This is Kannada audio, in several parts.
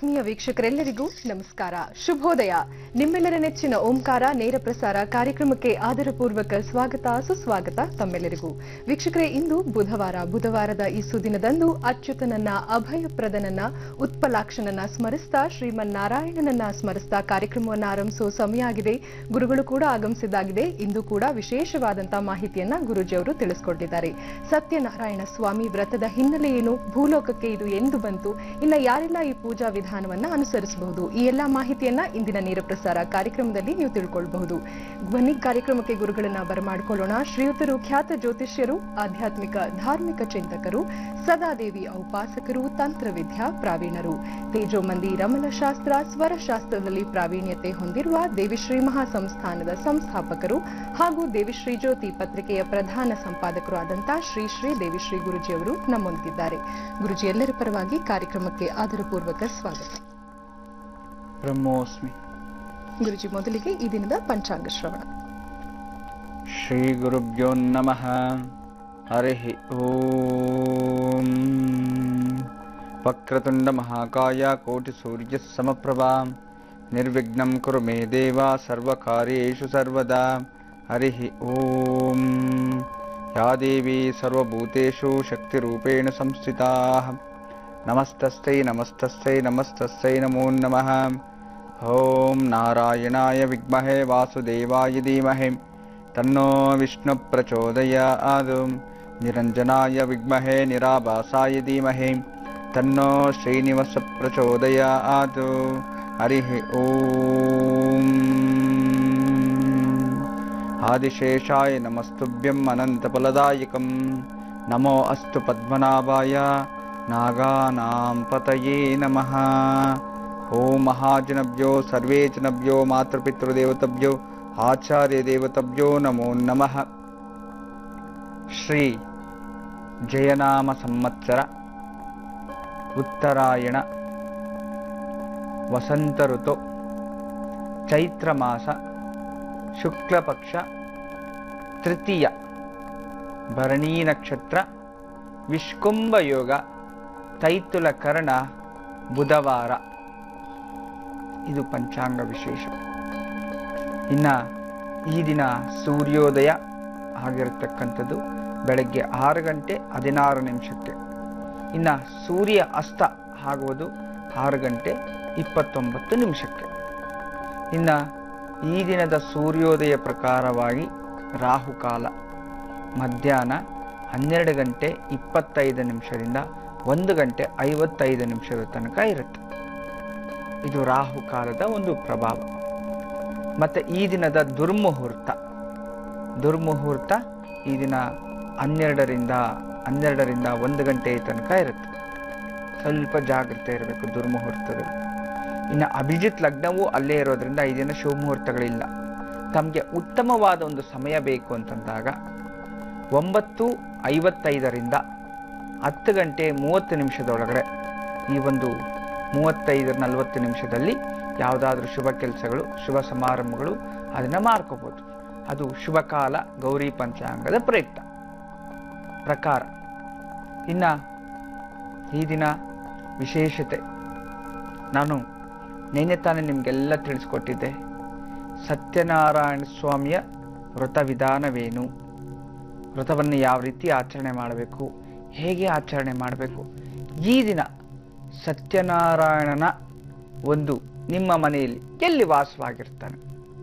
ಆತ್ಮೀಯ ವೀಕ್ಷಕರೆಲ್ಲರಿಗೂ ನಮಸ್ಕಾರ ಶುಭೋದಯ ನಿಮ್ಮೆಲ್ಲರ ನೆಚ್ಚಿನ ಓಂಕಾರ ನೇರ ಪ್ರಸಾರ ಕಾರ್ಯಕ್ರಮಕ್ಕೆ ಆದರಪೂರ್ವಕ ಸ್ವಾಗತ ಸುಸ್ವಾಗತ ತಮ್ಮೆಲ್ಲರಿಗೂ ವೀಕ್ಷಕರೇ ಇಂದು ಬುಧವಾರ ಬುಧವಾರದ ಈ ಸುದಿನದಂದು ಅಚ್ಯುತನನ್ನ ಅಭಯಪ್ರದನನ್ನ ಉತ್ಪಲಾಕ್ಷನನ್ನ ಸ್ಮರಿಸ್ತಾ ಶ್ರೀಮನ್ನಾರಾಯಣನನ್ನ ಸ್ಮರಿಸ್ತಾ ಕಾರ್ಯಕ್ರಮವನ್ನು ಆರಂಭಿಸುವ ಸಮಯ ಆಗಿದೆ ಗುರುಗಳು ಕೂಡ ಆಗಮಿಸಿದ್ದಾಗಿದೆ ಇಂದು ಕೂಡ ವಿಶೇಷವಾದಂತಹ ಮಾಹಿತಿಯನ್ನ ಗುರುಜಿಯವರು ತಿಳಿಸಿಕೊಟ್ಟಿದ್ದಾರೆ ಸತ್ಯನಾರಾಯಣ ಸ್ವಾಮಿ ವ್ರತದ ಹಿನ್ನೆಲೆ ಏನು ಭೂಲೋಕಕ್ಕೆ ಇದು ಎಂದು ಬಂತು ಇನ್ನ ಯಾರೆಲ್ಲ ಈ ಪೂಜಾ ವಿಧಾನವನ್ನ ಅನುಸರಿಸಬಹುದು ಈ ಎಲ್ಲಾ ಮಾಹಿತಿಯನ್ನ ಇಂದಿನ ನೇರ ಪ್ರಸಾರ ಕಾರ್ಯಕ್ರಮದಲ್ಲಿ ನೀವು ತಿಳ್ಕೊಳ್ಬಹುದು ಬನ್ನಿ ಕಾರ್ಯಕ್ರಮಕ್ಕೆ ಗುರುಗಳನ್ನ ಬರಮಾಡಿಕೊಳ್ಳೋಣ ಶ್ರೀಯುತರು ಖ್ಯಾತ ಜ್ಯೋತಿಷ್ಯರು ಆಧ್ಯಾತ್ಮಿಕ ಧಾರ್ಮಿಕ ಚಿಂತಕರು ಸದಾದೇವಿ ಔಪಾಸಕರು ತಂತ್ರವಿದ್ಯಾ ಪ್ರಾವೀಣರು ತೇಜೋಮಂದಿ ರಮಣಶಾಸ್ತ್ರ ಸ್ವರಶಾಸ್ತ್ರದಲ್ಲಿ ಪ್ರಾವೀಣ್ಯತೆ ಹೊಂದಿರುವ ದೇವಿಶ್ರೀ ಮಹಾಸಂಸ್ಥಾನದ ಸಂಸ್ಥಾಪಕರು ಹಾಗೂ ದೇವಿಶ್ರೀ ಜ್ಯೋತಿ ಪತ್ರಿಕೆಯ ಪ್ರಧಾನ ಸಂಪಾದಕರು ಆದಂತಹ ಶ್ರೀ ಶ್ರೀ ದೇವಿಶ್ರೀ ಗುರುಜಿಯವರು ನಮ್ಮೊಂದಿಗಿದ್ದಾರೆ ಗುರುಜಿ ಎಲ್ಲರ ಪರವಾಗಿ ಕಾರ್ಯಕ್ರಮಕ್ಕೆ ಆದರಪೂರ್ವಕ ಸ್ವಾಗತ ಬ್ರಹ್ಮೋಸ್ಮಿ ಗುರುಜಿ ಮೊದಲಿಗೆ ಈ ದಿನದ ಪಂಚಾಂಗ ಶ್ರವಣ ಶ್ರೀ ಗುರುಭ್ಯೋ ನಮಃ ಹರಿ ಓಂ ವಕ್ರತುಂಡ ಮಹಾಕಾಯ ಕೋಟಿ ಸೂರ್ಯ ಸಮಪ್ರಭಾ ನಿರ್ವಿಘ್ನಂ ಕುರು ಮೇ ದೇವ ಸರ್ವಕಾರ್ಯೇಷು ಸರ್ವದಾ ಹರಿ ಓಂ ಯಾ ದೇವಿ ಸರ್ವಭೂತೇಷು ಶಕ್ತಿರೂಪೇಣ ಸಂಸ್ಥಿತಾ ನಮಸ್ತಸ್ಥೈ ನಮಸ್ತಸ್ಥೈ ನಮಸ್ತಸ್ಥೈ ನಮೋ ನಮಃ ಓಂ ನಾರಾಯಣಾಯ ವಿದ್ಮಹೆ ವಾಸುದೇವಾಯ ಧೀಮಹಿ ತನ್ನೋ ವಿಷ್ಣು ಪ್ರಚೋದಯಾತ್ ನಿರಂಜನಾಯ ವಿದ್ಮಹೆ ನಿರಾಭಾಸಾಯ ಧೀಮಹಿ ತನ್ನೋ ಶ್ರೀನಿವಾಸ ಪ್ರಚೋದಯಾತ್ ಹರಿ ಓಂ ಆದಿಶೇಷಾಯ ನಮಸ್ತುಭ್ಯಂ ಅನಂತಫಲದಾಯಕಂ ನಮೋ ಅಸ್ತು ಪದ್ಮನಾಭಾಯ ನಾಗಾನಾಂ ಪತಯೇ ನಮಃ ಓಂ ಮಹಾಜನಭ್ಯೋ ಸರ್ವೇ ಜನಭ್ಯೋ ಮಾತೃಪಿತೃದೇವತಭ್ಯೋ ಆಚಾರ್ಯ ದೇವತಭ್ಯೋ ನಮೋ ನಮಃ ಶ್ರೀ ಜಯನಾಮ ಸಂವತ್ಸರ ಉತ್ತರಾಯಣ ವಸಂತ ಋತು ಚೈತ್ರ ಮಾಸ ಶುಕ್ಲ ಪಕ್ಷ ತೃತೀಯ ಭರಣೀ ನಕ್ಷತ್ರ ವಿಷ್ಕುಂಭ ಯೋಗ ತೈತುಲ ಕರ್ಣ ಬುಧವಾರ ಇದು ಪಂಚಾಂಗ ವಿಶೇಷ ಇನ್ನ ಈ ದಿನ ಸೂರ್ಯೋದಯ ಆಗಿರತಕ್ಕಂಥದ್ದು ಬೆಳಗ್ಗೆ ಆರು ಗಂಟೆ ಹದಿನಾರು ನಿಮಿಷಕ್ಕೆ ಇನ್ನ ಸೂರ್ಯ ಅಸ್ತ ಆಗುವುದು ಆರು ಗಂಟೆ ಇಪ್ಪತ್ತೊಂಬತ್ತು ನಿಮಿಷಕ್ಕೆ ಇನ್ನ ಈ ದಿನದ ಸೂರ್ಯೋದಯ ಪ್ರಕಾರವಾಗಿ ರಾಹುಕಾಲ ಮಧ್ಯಾಹ್ನ ಹನ್ನೆರಡು ಗಂಟೆ ಇಪ್ಪತ್ತೈದು ನಿಮಿಷದಿಂದ ಒಂದು ಗಂಟೆ ಐವತ್ತೈದು ನಿಮಿಷದ ತನಕ ಇರುತ್ತೆ ಇದು ರಾಹುಕಾಲದ ಒಂದು ಪ್ರಭಾವ ಮತ್ತೆ ಈ ದಿನದ ದುರ್ಮುಹೂರ್ತ ದುರ್ಮುಹೂರ್ತ ಈ ದಿನ ಹನ್ನೆರಡರಿಂದ ಹನ್ನೆರಡರಿಂದ ಒಂದು ಗಂಟೆ ತನಕ ಇರುತ್ತೆ ಸ್ವಲ್ಪ ಜಾಗ್ರತೆ ಇರಬೇಕು ದುರ್ಮುಹೂರ್ತದಲ್ಲಿ ಇನ್ನು ಅಭಿಜಿತ್ ಲಗ್ನವೂ ಅಲ್ಲೇ ಇರೋದ್ರಿಂದ ಈ ದಿನ ಶುಭ ಮುಹೂರ್ತಗಳಿಲ್ಲ ತಮಗೆ ಉತ್ತಮವಾದ ಒಂದು ಸಮಯ ಬೇಕು ಅಂತಂದಾಗ ಒಂಬತ್ತು ಐವತ್ತೈದರಿಂದ ಹತ್ತು ಗಂಟೆ ಮೂವತ್ತು ನಿಮಿಷದೊಳಗಡೆ ಈ ಒಂದು ಮೂವತ್ತೈದು ನಲವತ್ತು ನಿಮಿಷದಲ್ಲಿ ಯಾವುದಾದ್ರೂ ಶುಭ ಕೆಲಸಗಳು ಶುಭ ಸಮಾರಂಭಗಳು ಅದನ್ನು ಮಾಡ್ಕೋಬೋದು ಅದು ಶುಭ ಕಾಲ ಗೌರಿ ಪಂಚಾಂಗದ ಪ್ರಯುಕ್ತ ಪ್ರಕಾರ ಇನ್ನು ಈ ದಿನ ವಿಶೇಷತೆ ನಾನು ನಿನ್ನೆ ತಾನೇ ನಿಮಗೆಲ್ಲ ತಿಳಿಸ್ಕೊಟ್ಟಿದ್ದೆ ಸತ್ಯನಾರಾಯಣ ಸ್ವಾಮಿಯ ವ್ರತ ವಿಧಾನವೇನು ವ್ರತವನ್ನು ಯಾವ ರೀತಿ ಆಚರಣೆ ಮಾಡಬೇಕು ಹೇಗೆ ಆಚರಣೆ ಮಾಡಬೇಕು ಈ ದಿನ ಸತ್ಯನಾರಾಯಣನ ಒಂದು ನಿಮ್ಮ ಮನೆಯಲ್ಲಿ ಎಲ್ಲಿ ವಾಸವಾಗಿರ್ತಾನೆ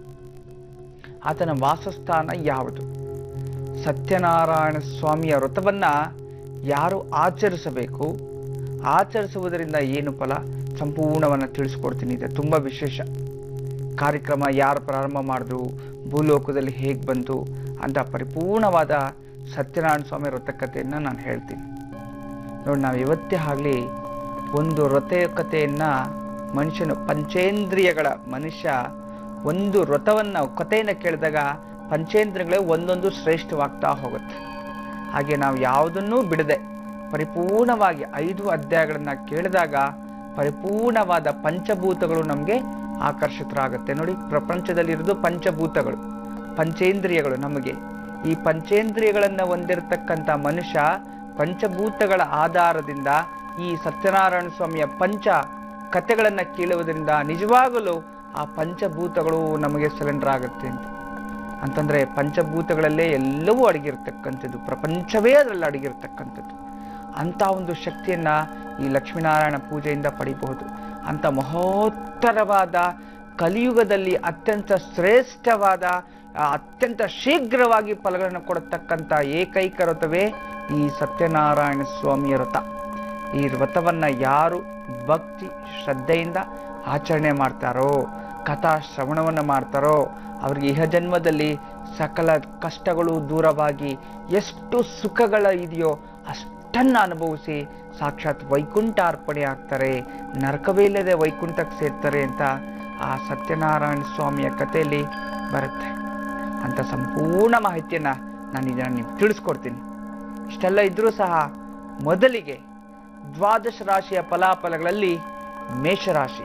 ಆತನ ವಾಸಸ್ಥಾನ ಯಾವುದು ಸತ್ಯನಾರಾಯಣ ಸ್ವಾಮಿಯ ವ್ರತವನ್ನ ಯಾರು ಆಚರಿಸಬೇಕು ಆಚರಿಸುವುದರಿಂದ ಏನು ಫಲ ಸಂಪೂರ್ಣವನ್ನು ತಿಳಿಸ್ಕೊಡ್ತೀನಿ ಇದೆ ತುಂಬ ವಿಶೇಷ ಕಾರ್ಯಕ್ರಮ ಯಾರು ಪ್ರಾರಂಭ ಮಾಡಿದ್ರು ಭೂಲೋಕದಲ್ಲಿ ಹೇಗೆ ಬಂತು ಅಂತ ಪರಿಪೂರ್ಣವಾದ ಸತ್ಯನಾರಾಯಣ ಸ್ವಾಮಿ ವ್ರತಕಥೆಯನ್ನು ನಾನು ಹೇಳ್ತೀನಿ ನೋಡಿ ನಾವು ಇವತ್ತೇ ಆಗಲಿ ಒಂದು ವ್ರತಕಥೆಯನ್ನು ಮನುಷ್ಯನು ಪಂಚೇಂದ್ರಿಯಗಳ ಮನುಷ್ಯ ಒಂದು ವ್ರತವನ್ನು ಕಥೆಯನ್ನು ಕೇಳಿದಾಗ ಪಂಚೇಂದ್ರಿಯಗಳೇ ಒಂದೊಂದು ಶ್ರೇಷ್ಠವಾಗ್ತಾ ಹೋಗುತ್ತೆ ಹಾಗೆ ನಾವು ಯಾವುದನ್ನೂ ಬಿಡದೆ ಪರಿಪೂರ್ಣವಾಗಿ ಐದು ಅಧ್ಯಾಯಗಳನ್ನು ಕೇಳಿದಾಗ ಪರಿಪೂರ್ಣವಾದ ಪಂಚಭೂತಗಳು ನಮಗೆ ಆಕರ್ಷಿತರಾಗುತ್ತೆ ನೋಡಿ ಪ್ರಪಂಚದಲ್ಲಿರೋದು ಪಂಚಭೂತಗಳು ಪಂಚೇಂದ್ರಿಯಗಳು ನಮಗೆ ಈ ಪಂಚೇಂದ್ರಿಯಗಳನ್ನು ಹೊಂದಿರತಕ್ಕಂಥ ಮನುಷ್ಯ ಪಂಚಭೂತಗಳ ಆಧಾರದಿಂದ ಈ ಸತ್ಯನಾರಾಯಣ ಸ್ವಾಮಿಯ ಪಂಚ ಕತೆಗಳನ್ನ ಕೇಳುವುದರಿಂದ ನಿಜವಾಗಲೂ ಆ ಪಂಚಭೂತಗಳು ನಮಗೆ ಸಿಲಿಂಡರ್ ಆಗುತ್ತೆ ಅಂತ ಅಂತಂದ್ರೆ ಪಂಚಭೂತಗಳಲ್ಲೇ ಎಲ್ಲವೂ ಅಡಗಿರ್ತಕ್ಕಂಥದ್ದು ಪ್ರಪಂಚವೇ ಅದರಲ್ಲಿ ಅಡಗಿರ್ತಕ್ಕಂಥದ್ದು ಅಂತ ಒಂದು ಶಕ್ತಿಯನ್ನ ಈ ಲಕ್ಷ್ಮೀನಾರಾಯಣ ಪೂಜೆಯಿಂದ ಪಡಿಬಹುದು ಅಂತ ಮಹೋತ್ತರವಾದ ಕಲಿಯುಗದಲ್ಲಿ ಅತ್ಯಂತ ಶ್ರೇಷ್ಠವಾದ ಆ, ಅತ್ಯಂತ ಶೀಘ್ರವಾಗಿ ಫಲಗಳನ್ನು ಕೊಡತಕ್ಕಂಥ ಏಕೈಕ ವ್ರತವೇ ಈ ಸತ್ಯನಾರಾಯಣ ಸ್ವಾಮಿಯ ವ್ರತ ಈ ವ್ರತವನ್ನ ಯಾರು ಭಕ್ತಿ ಶ್ರದ್ಧೆಯಿಂದ ಆಚರಣೆ ಮಾಡ್ತಾರೋ ಕಥಾ ಶ್ರವಣವನ್ನು ಮಾಡ್ತಾರೋ ಅವ್ರಿಗೆ ಇಹ ಜನ್ಮದಲ್ಲಿ ಸಕಲ ಕಷ್ಟಗಳು ದೂರವಾಗಿ ಎಷ್ಟು ಸುಖಗಳ ಇದೆಯೋ ಅಷ್ಟನ್ನ ಅನುಭವಿಸಿ ಸಾಕ್ಷಾತ್ ವೈಕುಂಠ ಅರ್ಪಣೆ ಆಗ್ತಾರೆ ನರಕವೇ ಇಲ್ಲದೆ ವೈಕುಂಠಕ್ಕೆ ಸೇರ್ತಾರೆ ಅಂತ ಆ ಸತ್ಯನಾರಾಯಣ ಸ್ವಾಮಿಯ ಕಥೆಯಲ್ಲಿ ಬರುತ್ತೆ ಅಂತ ಸಂಪೂರ್ಣ ಮಾಹಿತಿಯನ್ನ ನಾನು ಇದನ್ನ ನಿಮ್ಗೆ ತಿಳಿಸ್ಕೊಡ್ತೀನಿ ಇಷ್ಟೆಲ್ಲ ಇದ್ರೂ ಸಹ ಮೊದಲಿಗೆ ದ್ವಾದಶ ರಾಶಿಯ ಫಲಾಫಲಗಳಲ್ಲಿ ಮೇಷರಾಶಿ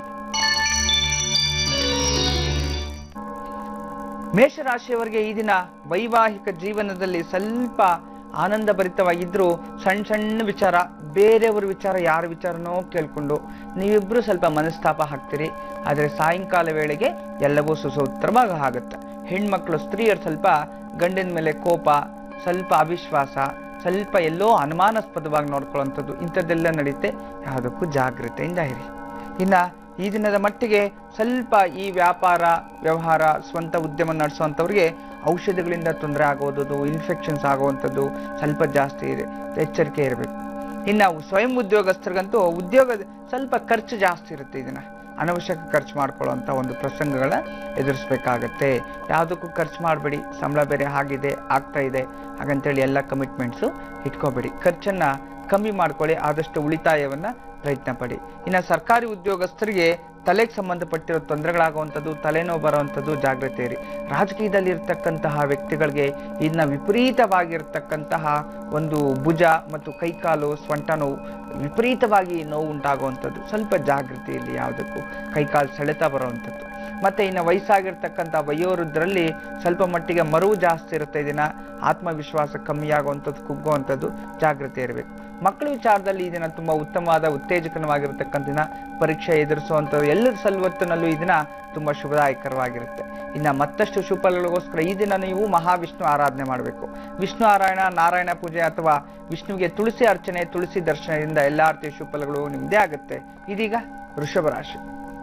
ಮೇಷರಾಶಿಯವರಿಗೆ ಈ ದಿನ ವೈವಾಹಿಕ ಜೀವನದಲ್ಲಿ ಸ್ವಲ್ಪ ಆನಂದ ಭರಿತವಾಗಿದ್ರು ಸಣ್ಣ ಸಣ್ಣ ವಿಚಾರ ಬೇರೆಯವ್ರ ವಿಚಾರ ಯಾರ ವಿಚಾರನೋ ಕೇಳ್ಕೊಂಡು ನೀವಿಬ್ರು ಸ್ವಲ್ಪ ಮನಸ್ತಾಪ ಹಾಕ್ತೀರಿ ಆದರೆ ಸಾಯಂಕಾಲ ವೇಳೆಗೆ ಎಲ್ಲವೂ ಸುಸೂತ್ರವಾಗಿ ಆಗುತ್ತೆ ಹೆಣ್ಮಕ್ಳು ಸ್ತ್ರೀಯರು ಸ್ವಲ್ಪ ಗಂಡಿನ ಮೇಲೆ ಕೋಪ ಸ್ವಲ್ಪ ಅವಿಶ್ವಾಸ ಸ್ವಲ್ಪ ಎಲ್ಲೋ ಅನುಮಾನಾಸ್ಪದವಾಗಿ ನೋಡ್ಕೊಳ್ಳುವಂಥದ್ದು ಇಂಥದ್ದೆಲ್ಲ ನಡೀತೆ ಯಾವುದಕ್ಕೂ ಜಾಗೃತೆಯಿಂದ ಇರಿ ಇನ್ನ ಈ ದಿನದ ಮಟ್ಟಿಗೆ ಸ್ವಲ್ಪ ಈ ವ್ಯಾಪಾರ ವ್ಯವಹಾರ ಸ್ವಂತ ಉದ್ಯಮ ನಡೆಸುವಂಥವ್ರಿಗೆ ಔಷಧಿಗಳಿಂದ ತೊಂದರೆ ಆಗೋದು ಇನ್ಫೆಕ್ಷನ್ಸ್ ಆಗುವಂಥದ್ದು ಸ್ವಲ್ಪ ಜಾಸ್ತಿ ಇದೆ ಎಚ್ಚರಿಕೆ ಇರಬೇಕು ಇನ್ನು ಸ್ವಯಂ ಉದ್ಯೋಗಸ್ಥರಿಗಂತೂ ಉದ್ಯೋಗ ಸ್ವಲ್ಪ ಖರ್ಚು ಜಾಸ್ತಿ ಇರುತ್ತೆ ಇದನ್ನ ಅನವಶ್ಯಕ ಖರ್ಚು ಮಾಡ್ಕೊಳ್ಳುವಂಥ ಒಂದು ಪ್ರಸಂಗಗಳ ಎದುರಿಸ್ಬೇಕಾಗತ್ತೆ ಯಾವುದಕ್ಕೂ ಖರ್ಚು ಮಾಡಬೇಡಿ ಸಂಬಳ ಬೇರೆ ಆಗಿದೆ ಆಗ್ತಾ ಇದೆ ಹಾಗಂತೇಳಿ ಎಲ್ಲ ಕಮಿಟ್ಮೆಂಟ್ಸು ಇಟ್ಕೋಬೇಡಿ ಖರ್ಚನ್ನ ಕಮ್ಮಿ ಮಾಡ್ಕೊಳ್ಳಿ ಆದಷ್ಟು ಉಳಿತಾಯವನ್ನ ಪ್ರಯತ್ನ ಪಡಿ ಇನ್ನು ಸರ್ಕಾರಿ ಉದ್ಯೋಗಸ್ಥರಿಗೆ ತಲೆಗೆ ಸಂಬಂಧಪಟ್ಟಿರೋ ತೊಂದರೆಗಳಾಗುವಂಥದ್ದು ತಲೆನೋವು ಬರುವಂಥದ್ದು ಜಾಗ್ರತೆ ಇರಿ ರಾಜಕೀಯದಲ್ಲಿ ಇರ್ತಕ್ಕಂತಹ ವ್ಯಕ್ತಿಗಳಿಗೆ ಇನ್ನ ವಿಪರೀತವಾಗಿರ್ತಕ್ಕಂತಹ ಒಂದು ಭುಜ ಮತ್ತು ಕೈಕಾಲು ಸ್ವಂಟ ನೋವು ವಿಪರೀತವಾಗಿ ನೋವು ಉಂಟಾಗುವಂಥದ್ದು ಸ್ವಲ್ಪ ಜಾಗೃತಿ ಇಲ್ಲಿ ಯಾವುದಕ್ಕೂ ಕೈಕಾಲು ಸೆಳೆತ ಬರುವಂಥದ್ದು ಮತ್ತೆ ಇನ್ನು ವಯಸ್ಸಾಗಿರ್ತಕ್ಕಂಥ ವಯೋವೃದ್ಧರಲ್ಲಿ ಸ್ವಲ್ಪ ಮಟ್ಟಿಗೆ ಮರುವು ಜಾಸ್ತಿ ಇರುತ್ತೆ ದಿನ ಆತ್ಮವಿಶ್ವಾಸ ಕಮ್ಮಿ ಆಗುವಂಥದ್ದು ಕುಗ್ಗುವಂಥದ್ದು ಜಾಗೃತಿ ಇರಬೇಕು ಮಕ್ಕಳ ವಿಚಾರದಲ್ಲಿ ಈ ದಿನ ತುಂಬಾ ಉತ್ತಮವಾದ ಉತ್ತೇಜಕನವಾಗಿರ್ತಕ್ಕಂಥ ದಿನ ಪರೀಕ್ಷೆ ಎದುರಿಸುವಂಥದ್ದು ಎಲ್ಲರ ಸಲ್ವತ್ತಿನಲ್ಲೂ ಈ ದಿನ ತುಂಬಾ ಶುಭದಾಯಕರವಾಗಿರುತ್ತೆ ಇನ್ನ ಮತ್ತಷ್ಟು ಶುಭಗಳಿಗೋಸ್ಕರ ಈ ದಿನ ನೀವು ಮಹಾವಿಷ್ಣು ಆರಾಧನೆ ಮಾಡಬೇಕು ವಿಷ್ಣು ನಾರಾಯಣ ನಾರಾಯಣ ಪೂಜೆ ಅಥವಾ ವಿಷ್ಣುವಿಗೆ ತುಳಸಿ ಅರ್ಚನೆ ತುಳಸಿ ದರ್ಶನದಿಂದ ಎಲ್ಲಾ ರೀತಿಯ ಶುಭಫಲಗಳು ನಿಮ್ದೇ ಆಗುತ್ತೆ ಇದೀಗ ವೃಷಭ ರಾಶಿ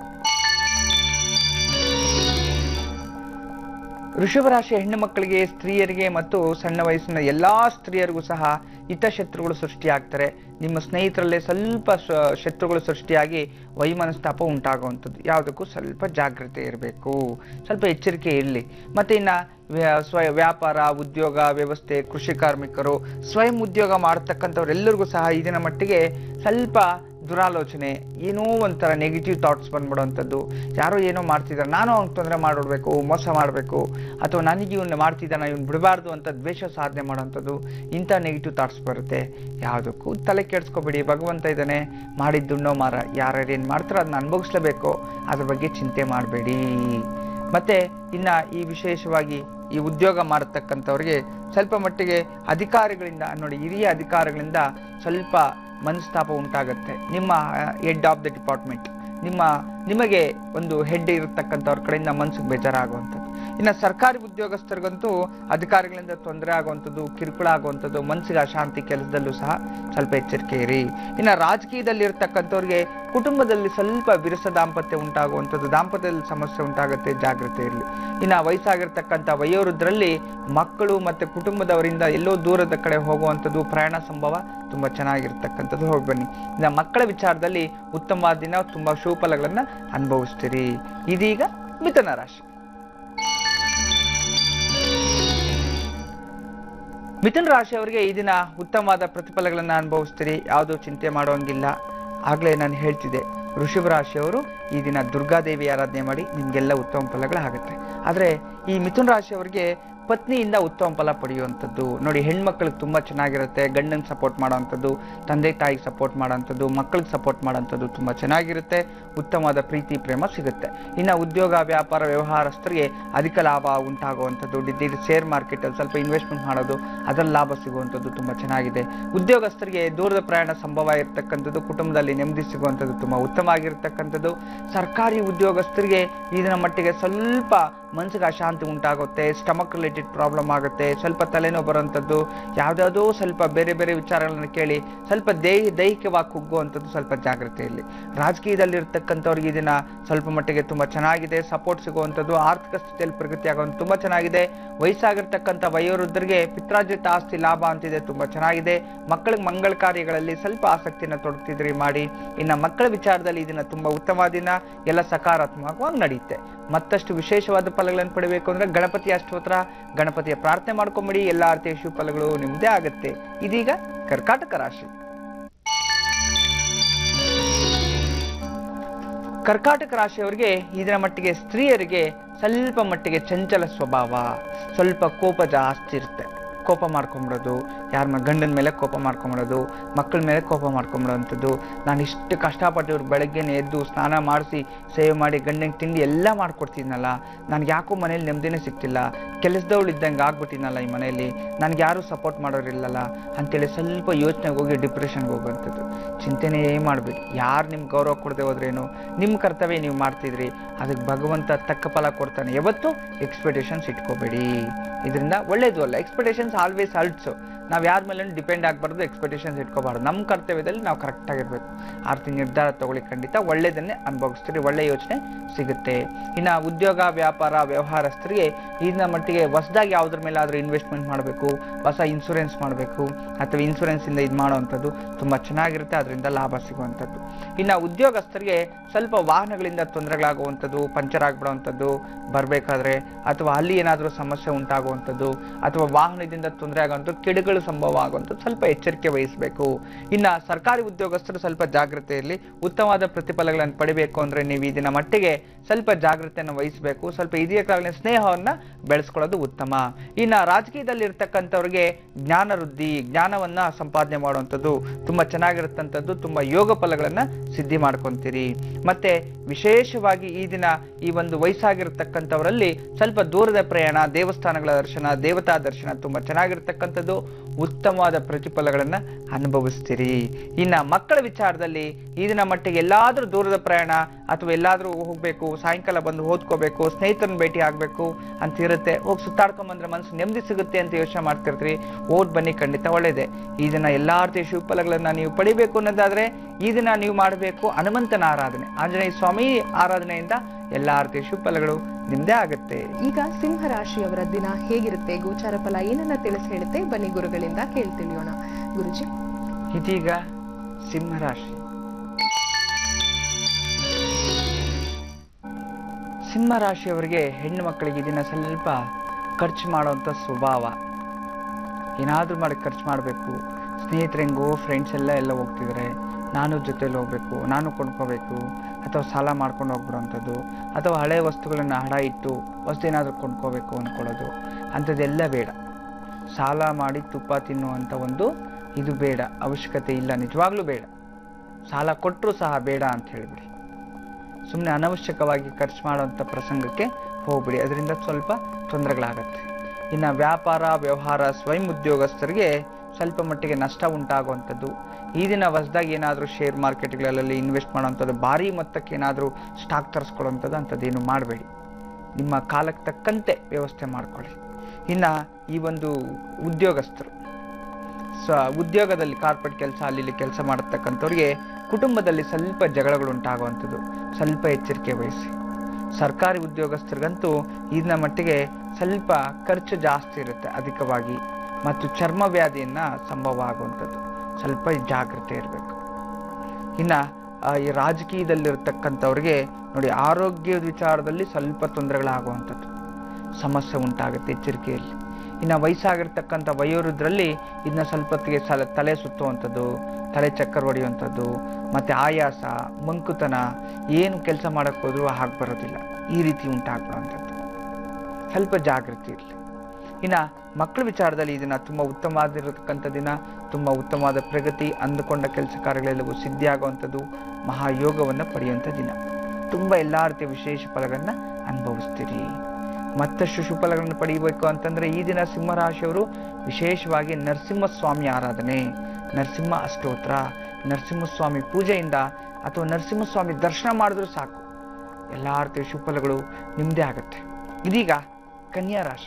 ವೃಷಭ ರಾಶಿಯ ಹೆಣ್ಣು ಮಕ್ಕಳಿಗೆ ಸ್ತ್ರೀಯರಿಗೆ ಮತ್ತು ಸಣ್ಣ ವಯಸ್ಸಿನ ಎಲ್ಲಾ ಸ್ತ್ರೀಯರಿಗೂ ಸಹ ಹಿತಶತ್ರುಗಳು ಸೃಷ್ಟಿಯಾಗ್ತಾರೆ ನಿಮ್ಮ ಸ್ನೇಹಿತರಲ್ಲೇ ಸ್ವಲ್ಪ ಶ- ಶತ್ರುಗಳು ಸೃಷ್ಟಿಯಾಗಿ ವೈಮನಸ್ತಾಪ ಉಂಟಾಗುವಂಥದ್ದು ಯಾವುದಕ್ಕೂ ಸ್ವಲ್ಪ ಜಾಗ್ರತೆ ಇರಬೇಕು ಸ್ವಲ್ಪ ಎಚ್ಚರಿಕೆ ಇರಲಿ ಮತ್ತೆ ಇನ್ನ ವ್ಯ- ಸ್ವ ವ್ಯಾಪಾರ ಉದ್ಯೋಗ ವ್ಯವಸ್ಥೆ ಕೃಷಿ ಕಾರ್ಮಿಕರು ಸ್ವಯಂ ಉದ್ಯೋಗ ಮಾಡತಕ್ಕಂಥವ್ರೆಲ್ಲರಿಗೂ ಸಹ ಇದನ್ನ ಮಟ್ಟಿಗೆ ಸ್ವಲ್ಪ ದುರಾಲೋಚನೆ ಏನೋ ಒಂಥರ ನೆಗೆಟಿವ್ ಥಾಟ್ಸ್ ಬಂದ್ಬಿಡುವಂಥದ್ದು ಯಾರೋ ಏನೋ ಮಾಡ್ತಿದ್ದಾರೆ ನಾನು ಅವ್ನಿಗೆ ತೊಂದರೆ ಮಾಡಿಡ್ಬೇಕು ಮೋಸ ಮಾಡಬೇಕು ಅಥವಾ ನನಗೆ ಇವನ್ನ ಮಾಡ್ತಿದ್ದಾನ ಇವ್ನು ಬಿಡಬಾರ್ದು ಅಂತ ದ್ವೇಷ ಸಾಧನೆ ಮಾಡೋವಂಥದ್ದು ಇಂಥ ನೆಗೆಟಿವ್ ಥಾಟ್ಸ್ ಬರುತ್ತೆ ಯಾವುದಕ್ಕೂ ತಲೆ ಕೆಡಿಸ್ಕೋಬೇಡಿ ಭಗವಂತ ಇದ್ದಾನೆ ಮಾಡಿದ್ದುಣ್ಣೋ ಮಾರ ಯಾರ್ಯಾರು ಏನು ಮಾಡ್ತಾರೋ ಅದನ್ನ ಅನುಭವಿಸ್ಲೇಬೇಕು ಅದ್ರ ಬಗ್ಗೆ ಚಿಂತೆ ಮಾಡಬೇಡಿ ಮತ್ತೆ ಇನ್ನ ಈ ವಿಶೇಷವಾಗಿ ಈ ಉದ್ಯೋಗ ಮಾಡತಕ್ಕಂಥವ್ರಿಗೆ ಸ್ವಲ್ಪ ಮಟ್ಟಿಗೆ ಅಧಿಕಾರಿಗಳಿಂದ ನೋಡಿ ಹಿರಿಯ ಅಧಿಕಾರಿಗಳಿಂದ ಸ್ವಲ್ಪ ಮನಸ್ತಾಪ ಉಂಟಾಗುತ್ತೆ ನಿಮ್ಮ ಹೆಡ್ ಆಫ್ ದ ಡಿಪಾರ್ಟ್ಮೆಂಟ್ ನಿಮ್ಮ ನಿಮಗೆ ಒಂದು ಹೆಡ್ ಇರತಕ್ಕಂಥವ್ರ ಕಡೆಯಿಂದ ಮನಸ್ಸಿಗೆ ಬೇಜಾರಾಗುವಂಥದ್ದು ಇನ್ನು ಸರ್ಕಾರಿ ಉದ್ಯೋಗಸ್ಥರಿಗಂತೂ ಅಧಿಕಾರಿಗಳಿಂದ ತೊಂದರೆ ಆಗುವಂಥದ್ದು ಕಿರುಕುಳ ಆಗುವಂಥದ್ದು ಮನಸ್ಸಿಗೆ ಅಶಾಂತಿ ಕೆಲಸದಲ್ಲೂ ಸಹ ಸ್ವಲ್ಪ ಎಚ್ಚರಿಕೆ ಇರಿ ಇನ್ನು ರಾಜಕೀಯದಲ್ಲಿ ಇರ್ತಕ್ಕಂಥವ್ರಿಗೆ ಕುಟುಂಬದಲ್ಲಿ ಸ್ವಲ್ಪ ವಿರಸ ದಾಂಪತ್ಯ ಉಂಟಾಗುವಂಥದ್ದು ದಾಂಪತ್ಯದಲ್ಲಿ ಸಮಸ್ಯೆ ಉಂಟಾಗುತ್ತೆ ಜಾಗ್ರತೆ ಇರಲಿ ಇನ್ನು ವಯಸ್ಸಾಗಿರ್ತಕ್ಕಂಥ ವಯೋವೃದ್ಧರಲ್ಲಿ ಮಕ್ಕಳು ಮತ್ತೆ ಕುಟುಂಬದವರಿಂದ ಎಲ್ಲೋ ದೂರದ ಕಡೆ ಹೋಗುವಂಥದ್ದು ಪ್ರಯಾಣ ಸಂಭವ ತುಂಬಾ ಚೆನ್ನಾಗಿರ್ತಕ್ಕಂಥದ್ದು ಹೋಗಿ ಬನ್ನಿ ಇನ್ನು ಮಕ್ಕಳ ವಿಚಾರದಲ್ಲಿ ಉತ್ತಮವಾದ ದಿನ ತುಂಬಾ ಶುಭಫಲಗಳನ್ನ ಅನುಭವಿಸ್ತೀರಿ ಇದೀಗ ಮಿಥುನ ರಾಶಿ ಮಿಥುನ ರಾಶಿಯವರಿಗೆ ಈ ದಿನ ಉತ್ತಮವಾದ ಪ್ರತಿಫಲಗಳನ್ನ ಅನುಭವಿಸ್ತೀರಿ ಯಾವುದೂ ಚಿಂತೆ ಮಾಡೋಂಗಿಲ್ಲ ಆಗ್ಲೇ ನಾನು ಹೇಳ್ತಿದ್ದೆ ವೃಷಭ ರಾಶಿಯವರು ಈ ದಿನ ದುರ್ಗಾದೇವಿ ಆರಾಧನೆ ಮಾಡಿ ನಿಮ್ಗೆಲ್ಲ ಉತ್ತಮ ಫಲಗಳಾಗುತ್ತೆ ಆದ್ರೆ ಈ ಮಿಥುನ ರಾಶಿಯವರಿಗೆ ಪತ್ನಿಯಿಂದ ಉತ್ತಮ ಫಲ ಪಡೆಯುವಂಥದ್ದು ನೋಡಿ ಹೆಣ್ಮಕ್ಳಿಗೆ ತುಂಬಾ ಚೆನ್ನಾಗಿರುತ್ತೆ ಗಂಡನ್ ಸಪೋರ್ಟ್ ಮಾಡೋವಂಥದ್ದು ತಂದೆ ತಾಯಿಗೆ ಸಪೋರ್ಟ್ ಮಾಡೋವಂಥದ್ದು ಮಕ್ಕಳಿಗೆ ಸಪೋರ್ಟ್ ಮಾಡೋವಂಥದ್ದು ತುಂಬಾ ಚೆನ್ನಾಗಿರುತ್ತೆ ಉತ್ತಮವಾದ ಪ್ರೀತಿ ಪ್ರೇಮ ಸಿಗುತ್ತೆ ಇನ್ನು ಉದ್ಯೋಗ ವ್ಯಾಪಾರ ವ್ಯವಹಾರಸ್ಥರಿಗೆ ಅಧಿಕ ಲಾಭ ಉಂಟಾಗುವಂಥದ್ದು ಡಿದ್ದಿ ಶೇರ್ ಮಾರ್ಕೆಟ್ ಅಲ್ಲಿ ಸ್ವಲ್ಪ ಇನ್ವೆಸ್ಟ್ಮೆಂಟ್ ಮಾಡೋದು ಅದರಲ್ಲಿ ಲಾಭ ಸಿಗುವಂಥದ್ದು ತುಂಬಾ ಚೆನ್ನಾಗಿದೆ ಉದ್ಯೋಗಸ್ಥರಿಗೆ ದೂರದ ಪ್ರಯಾಣ ಸಂಭವ ಇರತಕ್ಕಂಥದ್ದು ಕುಟುಂಬದಲ್ಲಿ ನೆಮ್ಮದಿ ಸಿಗುವಂಥದ್ದು ತುಂಬಾ ಉತ್ತಮ ಆಗಿರ್ತಕ್ಕಂಥದ್ದು ಸರ್ಕಾರಿ ಉದ್ಯೋಗಸ್ಥರಿಗೆ ಇದರ ಮಟ್ಟಿಗೆ ಸ್ವಲ್ಪ ಮನಸ್ಸಿಗೆ ಅಶಾಂತಿ ಉಂಟಾಗುತ್ತೆ ಸ್ಟಮಕ್ ರಿಲೇಟೆಡ್ ಪ್ರಾಬ್ಲಮ್ ಆಗುತ್ತೆ ಸ್ವಲ್ಪ ತಲೆನೋವು ಬರುವಂಥದ್ದು ಯಾವ್ದಾವುದೋ ಸ್ವಲ್ಪ ಬೇರೆ ಬೇರೆ ವಿಚಾರಗಳನ್ನು ಕೇಳಿ ಸ್ವಲ್ಪ ದೇಹ ದೈಹಿಕವಾಗಿ ಕುಗ್ಗುವಂಥದ್ದು ಸ್ವಲ್ಪ ಜಾಗ್ರತೆ ಇರಲಿ ರಾಜಕೀಯದಲ್ಲಿ ಇರ್ತಕ್ಕಂಥವ್ರಿಗೆ ಇದನ್ನ ಸ್ವಲ್ಪ ಮಟ್ಟಿಗೆ ತುಂಬಾ ಚೆನ್ನಾಗಿದೆ ಸಪೋರ್ಟ್ ಸಿಗುವಂಥದ್ದು ಆರ್ಥಿಕ ಸ್ಥಿತಿಯಲ್ಲಿ ಪ್ರಗತಿ ಆಗುವಂಥ ತುಂಬಾ ಚೆನ್ನಾಗಿದೆ ವಯಸ್ಸಾಗಿರ್ತಕ್ಕಂಥ ವಯೋವೃದ್ಧರಿಗೆ ಪಿತ್ರಾರ್ಜಿತ ಆಸ್ತಿ ಲಾಭ ಅಂತಿದೆ ತುಂಬಾ ಚೆನ್ನಾಗಿದೆ ಮಕ್ಕಳಿಗೆ ಮಂಗಳ ಕಾರ್ಯಗಳಲ್ಲಿ ಸ್ವಲ್ಪ ಆಸಕ್ತಿನ ತೊಡಗ್ತಿದ್ರಿ ಮಾಡಿ ಇನ್ನು ಮಕ್ಕಳ ವಿಚಾರದಲ್ಲಿ ಇದನ್ನ ತುಂಬಾ ಉತ್ತಮ ದಿನ ಎಲ್ಲ ಸಕಾರಾತ್ಮಕವಾಗಿ ನಡೆಯುತ್ತೆ ಮತ್ತಷ್ಟು ವಿಶೇಷವಾದ ಫಲಗಳನ್ನು ಪಡಿಬೇಕು ಅಂದ್ರೆ ಗಣಪತಿ ಅಷ್ಟೋತ್ರ ಗಣಪತಿಯ ಪ್ರಾರ್ಥನೆ ಮಾಡ್ಕೊಂಬಿಡಿ ಎಲ್ಲ ರೀತಿಯ ಶುಭ ಫಲಗಳು ನಿಮ್ದೇ ಆಗುತ್ತೆ ಇದೀಗ ಕರ್ಕಾಟಕ ರಾಶಿ ಕರ್ಕಾಟಕ ರಾಶಿಯವರಿಗೆ ಇದರ ಮಟ್ಟಿಗೆ ಸ್ತ್ರೀಯರಿಗೆ ಸ್ವಲ್ಪ ಮಟ್ಟಿಗೆ ಚಂಚಲ ಸ್ವಭಾವ ಸ್ವಲ್ಪ ಕೋಪ ಜಾಸ್ತಿ ಇರುತ್ತೆ ಕೋಪ ಮಾಡ್ಕೊಂಬಿಡೋದು ಯಾರ ಮ ಗಂಡನ ಮೇಲೆ ಕೋಪ ಮಾಡ್ಕೊಂಬಿಡೋದು ಮಕ್ಕಳ ಮೇಲೆ ಕೋಪ ಮಾಡ್ಕೊಂಬಿಡೋವಂಥದ್ದು ನಾನು ಇಷ್ಟು ಕಷ್ಟಪಟ್ಟು ಇವ್ರು ಬೆಳಗ್ಗೆನೆ ಎದ್ದು ಸ್ನಾನ ಮಾಡಿಸಿ ಸೇವ್ ಮಾಡಿ ಗಂಡಂಗೆ ತಿಂಡಿ ಎಲ್ಲ ಮಾಡ್ಕೊಡ್ತಿದ್ನಲ್ಲ ನನಗೆ ಯಾಕೋ ಮನೇಲಿ ನೆಮ್ಮದಿನೇ ಸಿಗ್ತಿಲ್ಲ ಕೆಲಸದವಳು ಇದ್ದಂಗೆ ಆಗ್ಬಿಟ್ಟಿನಲ್ಲ ಈ ಮನೆಯಲ್ಲಿ ನನಗೆ ಯಾರು ಸಪೋರ್ಟ್ ಮಾಡೋರಿಲ್ಲಲ್ಲ ಅಂತೇಳಿ ಸ್ವಲ್ಪ ಯೋಚನೆಗೆ ಹೋಗಿ ಡಿಪ್ರೆಷನ್ಗೆ ಹೋಗುವಂಥದ್ದು ಚಿಂತೆನೇ ಮಾಡಬೇಡಿ ಯಾರು ನಿಮ್ಗೆ ಗೌರವ ಕೊಡದೆ ಹೋದ್ರೇನು ನಿಮ್ಮ ಕರ್ತವ್ಯ ನೀವು ಮಾಡ್ತಿದ್ರಿ ಅದಕ್ಕೆ ಭಗವಂತ ತಕ್ಕ ಫಲ ಕೊಡ್ತಾನೆ ಯಾವತ್ತು ಎಕ್ಸ್ಪೆಕ್ಟೇಷನ್ಸ್ ಇಟ್ಕೋಬೇಡಿ ಇದರಿಂದ ಒಳ್ಳೇದು ಅಲ್ಲ ಎಕ್ಸ್ಪೆಕ್ಟೇಷನ್ಸ್ ಆಲ್ವೇಸ್ ಅಲ್ಟ್ಸು ನಾವು ಯಾರ ಮೇಲೆ ಡಿಪೆಂಡ್ ಆಗಬಾರ್ದು ಎಕ್ಸ್ಪೆಕ್ಟೇಷನ್ಸ್ ಇಟ್ಕೋಬಾರ್ದು ನಮ್ಮ ಕರ್ತವ್ಯದಲ್ಲಿ ನಾವು ಕರೆಕ್ಟ್ ಆಗಿರ್ಬೇಕು ಆ ರೀತಿ ನಿರ್ಧಾರ ತಗೊಳ್ಳಿ ಖಂಡಿತ ಒಳ್ಳೇದನ್ನೇ ಅನುಭವಿಸ್ತೀರಿ ಒಳ್ಳೆ ಯೋಚನೆ ಸಿಗುತ್ತೆ ಇನ್ನು ಉದ್ಯೋಗ ವ್ಯಾಪಾರ ವ್ಯವಹಾರಸ್ಥರಿಗೆ ಇದನ್ನ ಮಟ್ಟಿಗೆ ಹೊಸದಾಗಿ ಯಾವುದ್ರ ಮೇಲೆ ಆದರೂ ಇನ್ವೆಸ್ಟ್ಮೆಂಟ್ ಮಾಡಬೇಕು ಹೊಸ ಇನ್ಶೂರೆನ್ಸ್ ಮಾಡಬೇಕು ಅಥವಾ ಇನ್ಶೂರೆನ್ಸ್ ಇಂದ ಇದು ಮಾಡುವಂಥದ್ದು ತುಂಬ ಚೆನ್ನಾಗಿರುತ್ತೆ ಅದರಿಂದ ಲಾಭ ಸಿಗುವಂಥದ್ದು ಇನ್ನು ಉದ್ಯೋಗಸ್ಥರಿಗೆ ಸ್ವಲ್ಪ ವಾಹನಗಳಿಂದ ತೊಂದರೆಗಳಾಗುವಂಥದ್ದು ಪಂಚರ್ ಆಗ್ಬಿಡುವಂಥದ್ದು ಬರಬೇಕಾದ್ರೆ ಅಥವಾ ಅಲ್ಲಿ ಏನಾದರೂ ಸಮಸ್ಯೆ ಉಂಟಾಗುವಂಥದ್ದು ಅಥವಾ ವಾಹನದಿಂದ ತೊಂದರೆ ಆಗುವಂಥದ್ದು ಕಿಡುಗಳು ಸಂಭವ ಆಗುವಂಥದ್ದು ಸ್ವಲ್ಪ ಎಚ್ಚರಿಕೆ ವಹಿಸಬೇಕು ಇನ್ನು ಸರ್ಕಾರಿ ಉದ್ಯೋಗಸ್ಥರು ಸ್ವಲ್ಪ ಜಾಗ್ರತೆ ಇರಲಿ ಉತ್ತಮವಾದ ಪ್ರತಿಫಲಗಳನ್ನು ಪಡಿಬೇಕು ಅಂದ್ರೆ ನೀವು ಇದನ್ನ ಮಟ್ಟಿಗೆ ಸ್ವಲ್ಪ ಜಾಗ್ರತೆಯನ್ನು ವಹಿಸಬೇಕು ಸ್ವಲ್ಪ ಹಿರಿಯ ಕಾಲಿನ ಸ್ನೇಹವನ್ನ ಬೆಳೆಸ್ಕೊಳ್ಳೋದು ಉತ್ತಮ ಇನ್ನು ರಾಜಕೀಯದಲ್ಲಿ ಇರ್ತಕ್ಕಂಥವ್ರಿಗೆ ಜ್ಞಾನ ವೃದ್ಧಿ ಜ್ಞಾನವನ್ನ ಸಂಪಾದನೆ ಮಾಡುವಂಥದ್ದು ತುಂಬಾ ಚೆನ್ನಾಗಿರುತ್ತಂಥದ್ದು ತುಂಬಾ ಯೋಗ ಫಲಗಳನ್ನ ಸಿದ್ಧಿ ಮಾಡ್ಕೊಂತೀರಿ ಮತ್ತೆ ವಿಶೇಷವಾಗಿ ಈ ದಿನ ಈ ಒಂದು ವಯಸ್ಸಾಗಿರ್ತಕ್ಕಂಥವರಲ್ಲಿ ಸ್ವಲ್ಪ ದೂರದ ಪ್ರಯಾಣ ದೇವಸ್ಥಾನಗಳ ದರ್ಶನ ದೇವತಾ ದರ್ಶನ ತುಂಬಾ ಚೆನ್ನಾಗಿರ್ತಕ್ಕಂಥದ್ದು ಉತ್ತಮವಾದ ಪ್ರತಿಫಲಗಳನ್ನ ಅನುಭವಿಸ್ತೀರಿ ಇನ್ನ ಮಕ್ಕಳ ವಿಚಾರದಲ್ಲಿ ಈ ದಿನ ಮಟ್ಟಿಗೆ ಎಲ್ಲಾದ್ರೂ ದೂರದ ಪ್ರಯಾಣ ಅಥವಾ ಎಲ್ಲಾದ್ರೂ ಹೋಗ್ಬೇಕು ಸಾಯಂಕಾಲ ಬಂದು ಓದ್ಕೋಬೇಕು ಸ್ನೇಹಿತರನ್ನ ಭೇಟಿ ಆಗ್ಬೇಕು ಅಂತ ಇರುತ್ತೆ ಹೋಗಿ ಸುತ್ತಾಡ್ಕೊಂಡ್ ಬಂದ್ರೆ ಮನಸ್ಸು ನೆಮ್ಮದಿ ಸಿಗುತ್ತೆ ಅಂತ ಯೋಚನೆ ಮಾಡ್ತಿರ್ತೀರಿ ಓದ್ ಬನ್ನಿ ಖಂಡಿತ ಒಳ್ಳೇದೆ ಈ ದಿನ ಎಲ್ಲಾ ರೀತಿಯ ಶುಭ ಫಲಗಳನ್ನ ನೀವು ಪಡಿಬೇಕು ಅನ್ನೋದಾದ್ರೆ ಈ ದಿನ ನೀವು ಮಾಡಬೇಕು ಹನುಮಂತನ ಆರಾಧನೆ ಆಂಜನೇಯ ಸ್ವಾಮಿ ಆರಾಧನೆಯಿಂದ ಎಲ್ಲಾ ರೀತಿಯ ಶುಭ ಫಲಗಳು ನಿಮ್ದೇ ಆಗುತ್ತೆ ಈಗ ಸಿಂಹ ರಾಶಿಯವರ ದಿನ ಹೇಗಿರುತ್ತೆ ಗೋಚಾರ ಫಲ ಏನನ್ನ ತಿಳಿಸಿ ಹೇಳುತ್ತೆ ಬನ್ನಿ ಗುರುಗಳಿಂದ ಕೇಳಿ ತಿಳಿಯೋಣ ಗುರುಜಿ ಇದೀಗ ಸಿಂಹರಾಶಿ ಸಿಂಹರಾಶಿಯವರಿಗೆ ಹೆಣ್ಣು ಮಕ್ಕಳಿಗೆ ಇದನ್ನ ಸ್ವಲ್ಪ ಖರ್ಚು ಮಾಡುವಂಥ ಸ್ವಭಾವ ಏನಾದ್ರೂ ಮಾಡಿ ಖರ್ಚು ಮಾಡಬೇಕು ಸ್ನೇಹಿತರು ಹೆಂಗೋ ಫ್ರೆಂಡ್ಸ್ ಎಲ್ಲ ಎಲ್ಲ ಹೋಗ್ತಿದ್ದಾರೆ ನಾನು ಜೊತೆಲಿ ಹೋಗ್ಬೇಕು ನಾನು ಕೊಂಡ್ಕೋಬೇಕು ಅಥವಾ ಸಾಲ ಮಾಡ್ಕೊಂಡು ಹೋಗ್ಬಿಡೋವಂಥದ್ದು ಅಥವಾ ಹಳೆ ವಸ್ತುಗಳನ್ನ ಹಡ ಇಟ್ಟು ವಸ್ತು ಏನಾದರೂ ಕೊಂಡ್ಕೋಬೇಕು ಅಂದ್ಕೊಳ್ಳೋದು ಅಂಥದ್ದೆಲ್ಲ ಬೇಡ ಸಾಲ ಮಾಡಿ ತುಪ್ಪ ತಿನ್ನುವಂಥ ಒಂದು ಇದು ಬೇಡ ಅವಶ್ಯಕತೆ ಇಲ್ಲ ನಿಜವಾಗ್ಲೂ ಬೇಡ ಸಾಲ ಕೊಟ್ಟರು ಸಹ ಬೇಡ ಅಂತ ಹೇಳಿಬಿಡಿ ಸುಮ್ಮನೆ ಅನವಶ್ಯಕವಾಗಿ ಖರ್ಚು ಮಾಡುವಂಥ ಪ್ರಸಂಗಕ್ಕೆ ಹೋಗ್ಬಿಡಿ ಅದರಿಂದ ಸ್ವಲ್ಪ ತೊಂದರೆಗಳಾಗತ್ತೆ ಇನ್ನು ವ್ಯಾಪಾರ ವ್ಯವಹಾರ ಸ್ವಯಂ ಉದ್ಯೋಗಸ್ಥರಿಗೆ ಸ್ವಲ್ಪ ಮಟ್ಟಿಗೆ ನಷ್ಟ ಉಂಟಾಗುವಂಥದ್ದು ಈ ದಿನ ಹೊಸದಾಗಿ ಏನಾದರೂ ಶೇರ್ ಮಾರ್ಕೆಟ್ಗಳಲ್ಲಿ ಇನ್ವೆಸ್ಟ್ ಮಾಡುವಂಥದ್ದು ಭಾರಿ ಮೊತ್ತಕ್ಕೆ ಏನಾದರೂ ಸ್ಟಾಕ್ ತರಿಸ್ಕೊಳ್ಳುವಂಥದ್ದು ಅಂಥದ್ದೇನು ಮಾಡಬೇಡಿ ನಿಮ್ಮ ಕಾಲಕ್ಕೆ ತಕ್ಕಂತೆ ವ್ಯವಸ್ಥೆ ಮಾಡ್ಕೊಳ್ಳಿ ಇನ್ನು ಈ ಒಂದು ಉದ್ಯೋಗಸ್ಥರು ಸ ಉದ್ಯೋಗದಲ್ಲಿ ಕಾರ್ಪೊರೇಟ್ ಕೆಲಸ ಅಲ್ಲಿ ಇಲ್ಲಿ ಕೆಲಸ ಮಾಡತಕ್ಕಂಥವ್ರಿಗೆ ಕುಟುಂಬದಲ್ಲಿ ಸ್ವಲ್ಪ ಜಗಳಗಳು ಉಂಟಾಗುವಂಥದ್ದು ಸ್ವಲ್ಪ ಎಚ್ಚರಿಕೆ ವಹಿಸಿ ಸರ್ಕಾರಿ ಉದ್ಯೋಗಸ್ಥರಿಗಂತೂ ಇದನ್ನ ಮಟ್ಟಿಗೆ ಸ್ವಲ್ಪ ಖರ್ಚು ಜಾಸ್ತಿ ಇರುತ್ತೆ ಅಧಿಕವಾಗಿ ಮತ್ತು ಚರ್ಮ ವ್ಯಾಧಿಯನ್ನ ಸಂಭವ ಆಗುವಂಥದ್ದು ಸ್ವಲ್ಪ ಜಾಗ್ರತೆ ಇರಬೇಕು ಇನ್ನ ಆ, ಈ ರಾಜಕೀಯದಲ್ಲಿರ್ತಕ್ಕಂಥವ್ರಿಗೆ ನೋಡಿ ಆರೋಗ್ಯದ ವಿಚಾರದಲ್ಲಿ ಸ್ವಲ್ಪ ತೊಂದರೆಗಳಾಗುವಂಥದ್ದು ಸಮಸ್ಯೆ ಉಂಟಾಗುತ್ತೆ ಎಚ್ಚರಿಕೆಯಲ್ಲಿ ಇನ್ನು ವಯಸ್ಸಾಗಿರ್ತಕ್ಕಂಥ ವಯೋವೃದ್ಧರಲ್ಲಿ ಇದನ್ನ ಸ್ವಲ್ಪ ಹೊತ್ತಿಗೆ ಸಲ ತಲೆ ಸುತ್ತುವಂಥದ್ದು ತಲೆ ಚಕ್ಕರ್ ಹೊಡೆಯುವಂಥದ್ದು ಮತ್ತೆ ಆಯಾಸ ಮಂಕುತನ ಏನು ಕೆಲಸ ಮಾಡಕ್ ಹೋದ್ರೂ ಹಾಗೆ ಬರೋದಿಲ್ಲ ಈ ರೀತಿ ಉಂಟಾಗ್ಬಿಡುವಂಥದ್ದು ಸ್ವಲ್ಪ ಜಾಗೃತಿ ಇರಲಿ ಇನ್ನ ಮಕ್ಕಳ ವಿಚಾರದಲ್ಲಿ ಈ ದಿನ ತುಂಬಾ ಉತ್ತಮವಾಗಿರತಕ್ಕಂಥ ದಿನ ತುಂಬಾ ಉತ್ತಮವಾದ ಪ್ರಗತಿ ಅಂದುಕೊಂಡ ಕೆಲಸ ಕಾರ್ಯಗಳೆಲ್ಲವೂ ಸಿದ್ಧಿಯಾಗುವಂಥದ್ದು ಮಹಾಯೋಗವನ್ನು ಪಡೆಯುವಂಥ ದಿನ ತುಂಬಾ ಎಲ್ಲಾ ರೀತಿಯ ವಿಶೇಷ ಫಲಗಳನ್ನ ಅನುಭವಿಸ್ತೀರಿ ಮತ್ತಷ್ಟು ಶುಭಫಲಗಳನ್ನು ಪಡೆಯಬೇಕು ಅಂತಂದ್ರೆ ಈ ದಿನ ಸಿಂಹರಾಶಿಯವರು ವಿಶೇಷವಾಗಿ ನರಸಿಂಹಸ್ವಾಮಿ ಆರಾಧನೆ ನರಸಿಂಹ ಅಷ್ಟೋತ್ರ ನರಸಿಂಹಸ್ವಾಮಿ ಪೂಜೆಯಿಂದ ಅಥವಾ ನರಸಿಂಹಸ್ವಾಮಿ ದರ್ಶನ ಮಾಡಿದ್ರು ಸಾಕು ಎಲ್ಲಾ ರೀತಿಯ ಶುಭಫಲಗಳು ನಿಮ್ದೇ ಆಗತ್ತೆ ಇದೀಗ ಕನ್ಯಾ ರಾಶಿ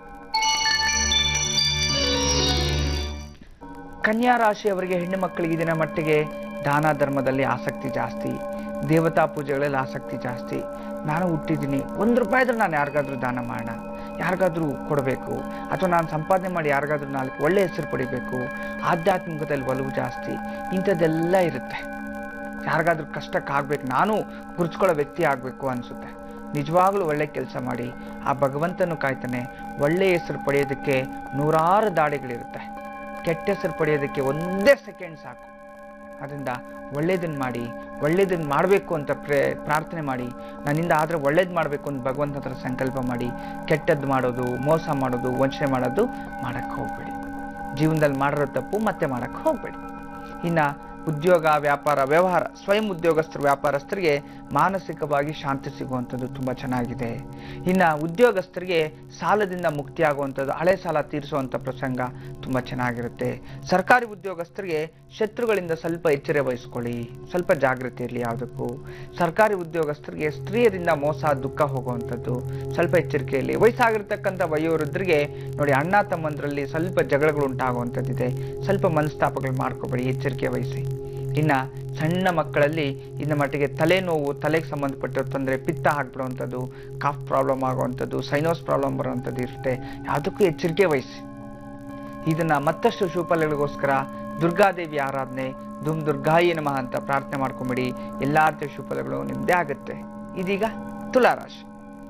ಕನ್ಯಾ ರಾಶಿಯವರಿಗೆ ಹೆಣ್ಣು ಮಕ್ಕಳಿಗೆ ದಿನ ಮಟ್ಟಿಗೆ ದಾನ ಧರ್ಮದಲ್ಲಿ ಆಸಕ್ತಿ ಜಾಸ್ತಿ ದೇವತಾ ಪೂಜೆಗಳಲ್ಲಿ ಆಸಕ್ತಿ ಜಾಸ್ತಿ ನಾನು ಹುಟ್ಟಿದ್ದೀನಿ ಒಂದು ರೂಪಾಯಿದ್ರೆ ನಾನು ಯಾರಿಗಾದ್ರೂ ದಾನ ಮಾಡೋಣ ಯಾರಿಗಾದ್ರೂ ಕೊಡಬೇಕು ಅಥವಾ ನಾನು ಸಂಪಾದನೆ ಮಾಡಿ ಯಾರಿಗಾದ್ರೂ ನಾಲ್ಕು ಒಳ್ಳೆ ಹೆಸರು ಪಡಿಬೇಕು ಆಧ್ಯಾತ್ಮಿಕತೆಯಲ್ಲಿ ಒಲವು ಜಾಸ್ತಿ ಇಂಥದ್ದೆಲ್ಲ ಇರುತ್ತೆ ಯಾರಿಗಾದ್ರೂ ಕಷ್ಟಕ್ಕಾಗ್ಬೇಕು ನಾನು ಗುರುತಿಸ್ಕೊಳ್ಳೋ ವ್ಯಕ್ತಿ ಆಗಬೇಕು ಅನಿಸುತ್ತೆ ನಿಜವಾಗ್ಲೂ ಒಳ್ಳೆ ಕೆಲಸ ಮಾಡಿ ಆ ಭಗವಂತನು ಕಾಯ್ತಾನೆ ಒಳ್ಳೆ ಹೆಸರು ಪಡೆಯೋದಕ್ಕೆ ನೂರಾರು ದಾಳಿಗಳಿರುತ್ತೆ ಕೆಟ್ಟ ಹೆಸರು ಪಡೆಯೋದಕ್ಕೆ ಒಂದೇ ಸೆಕೆಂಡ್ ಸಾಕು ಅದರಿಂದ ಒಳ್ಳೇದನ್ನ ಮಾಡಿ ಒಳ್ಳೇದನ್ನ ಮಾಡಬೇಕು ಅಂತ ಪ್ರೇ ಪ್ರಾರ್ಥನೆ ಮಾಡಿ ನನ್ನಿಂದ ಆದರೆ ಒಳ್ಳೇದು ಮಾಡಬೇಕು ಅಂತ ಭಗವಂತ ಹತ್ರ ಸಂಕಲ್ಪ ಮಾಡಿ ಕೆಟ್ಟದ್ದು ಮಾಡೋದು ಮೋಸ ಮಾಡೋದು ವಂಚನೆ ಮಾಡೋದು ಮಾಡಕ್ಕೆ ಹೋಗ್ಬೇಡಿ ಜೀವನದಲ್ಲಿ ಮಾಡಿರೋ ತಪ್ಪು ಮತ್ತೆ ಮಾಡಕ್ಕೆ ಹೋಗ್ಬೇಡಿ ಇನ್ನ ಉದ್ಯೋಗ ವ್ಯಾಪಾರ ವ್ಯವಹಾರ ಸ್ವಯಂ ಉದ್ಯೋಗಸ್ಥರು ವ್ಯಾಪಾರಸ್ಥರಿಗೆ ಮಾನಸಿಕವಾಗಿ ಶಾಂತಿ ಸಿಗುವಂಥದ್ದು ತುಂಬಾ ಚೆನ್ನಾಗಿದೆ ಇನ್ನ ಉದ್ಯೋಗಸ್ಥರಿಗೆ ಸಾಲದಿಂದ ಮುಕ್ತಿ ಆಗುವಂಥದ್ದು ಹಳೆ ಸಾಲ ತೀರಿಸುವಂಥ ಪ್ರಸಂಗ ತುಂಬಾ ಚೆನ್ನಾಗಿರುತ್ತೆ ಸರ್ಕಾರಿ ಉದ್ಯೋಗಸ್ಥರಿಗೆ ಶತ್ರುಗಳಿಂದ ಸ್ವಲ್ಪ ಎಚ್ಚರ ವಹಿಸ್ಕೊಳ್ಳಿ ಸ್ವಲ್ಪ ಜಾಗೃತಿ ಇರಲಿ ಯಾವುದಕ್ಕೂ ಸರ್ಕಾರಿ ಉದ್ಯೋಗಸ್ಥರಿಗೆ ಸ್ತ್ರೀಯರಿಂದ ಮೋಸ ದುಃಖ ಹೋಗುವಂಥದ್ದು ಸ್ವಲ್ಪ ಎಚ್ಚರಿಕೆಯಲ್ಲಿ ವಯಸ್ಸಾಗಿರ್ತಕ್ಕಂಥ ವಯೋವೃದ್ಧರಿಗೆ ನೋಡಿ ಅಣ್ಣ ತಮ್ಮಂದ್ರಲ್ಲಿ ಸ್ವಲ್ಪ ಜಗಳಗಳು ಉಂಟಾಗುವಂಥದ್ದಿದೆ ಸ್ವಲ್ಪ ಮನಸ್ತಾಪಗಳು ಮಾಡ್ಕೋಬೇಡಿ ಎಚ್ಚರಿಕೆ ವಹಿಸಿ ಇನ್ನ ಸಣ್ಣ ಮಕ್ಕಳಲ್ಲಿ ಇನ್ನ ಮಟ್ಟಿಗೆ ತಲೆನೋವು ತಲೆಗೆ ಸಂಬಂಧಪಟ್ಟ ತೊಂದರೆ ಪಿತ್ತ ಆಗ್ಬಿಡುವಂಥದ್ದು ಕಾಫ್ ಪ್ರಾಬ್ಲಮ್ ಆಗುವಂಥದ್ದು ಸೈನೋಸ್ ಪ್ರಾಬ್ಲಮ್ ಬರುವಂಥದ್ದು ಇರುತ್ತೆ ಯಾವುದಕ್ಕೂ ಎಚ್ಚರಿಕೆ ವಹಿಸಿ ಇದನ್ನ ಮತ್ತಷ್ಟು ಶುಭಫಲಗಳಿಗೋಸ್ಕರ ದುರ್ಗಾದೇವಿ ಆರಾಧನೆ ದುಮ್ ದುರ್ಗಾಯಿ ನಮಃ ಅಂತ ಪ್ರಾರ್ಥನೆ ಮಾಡ್ಕೊಂಬಿಡಿ ಎಲ್ಲಾ ರೀತಿಯ ಶುಭಫಲಗಳು ನಿಮ್ದೇ ಆಗುತ್ತೆ ಇದೀಗ ತುಲಾರಾಶಿ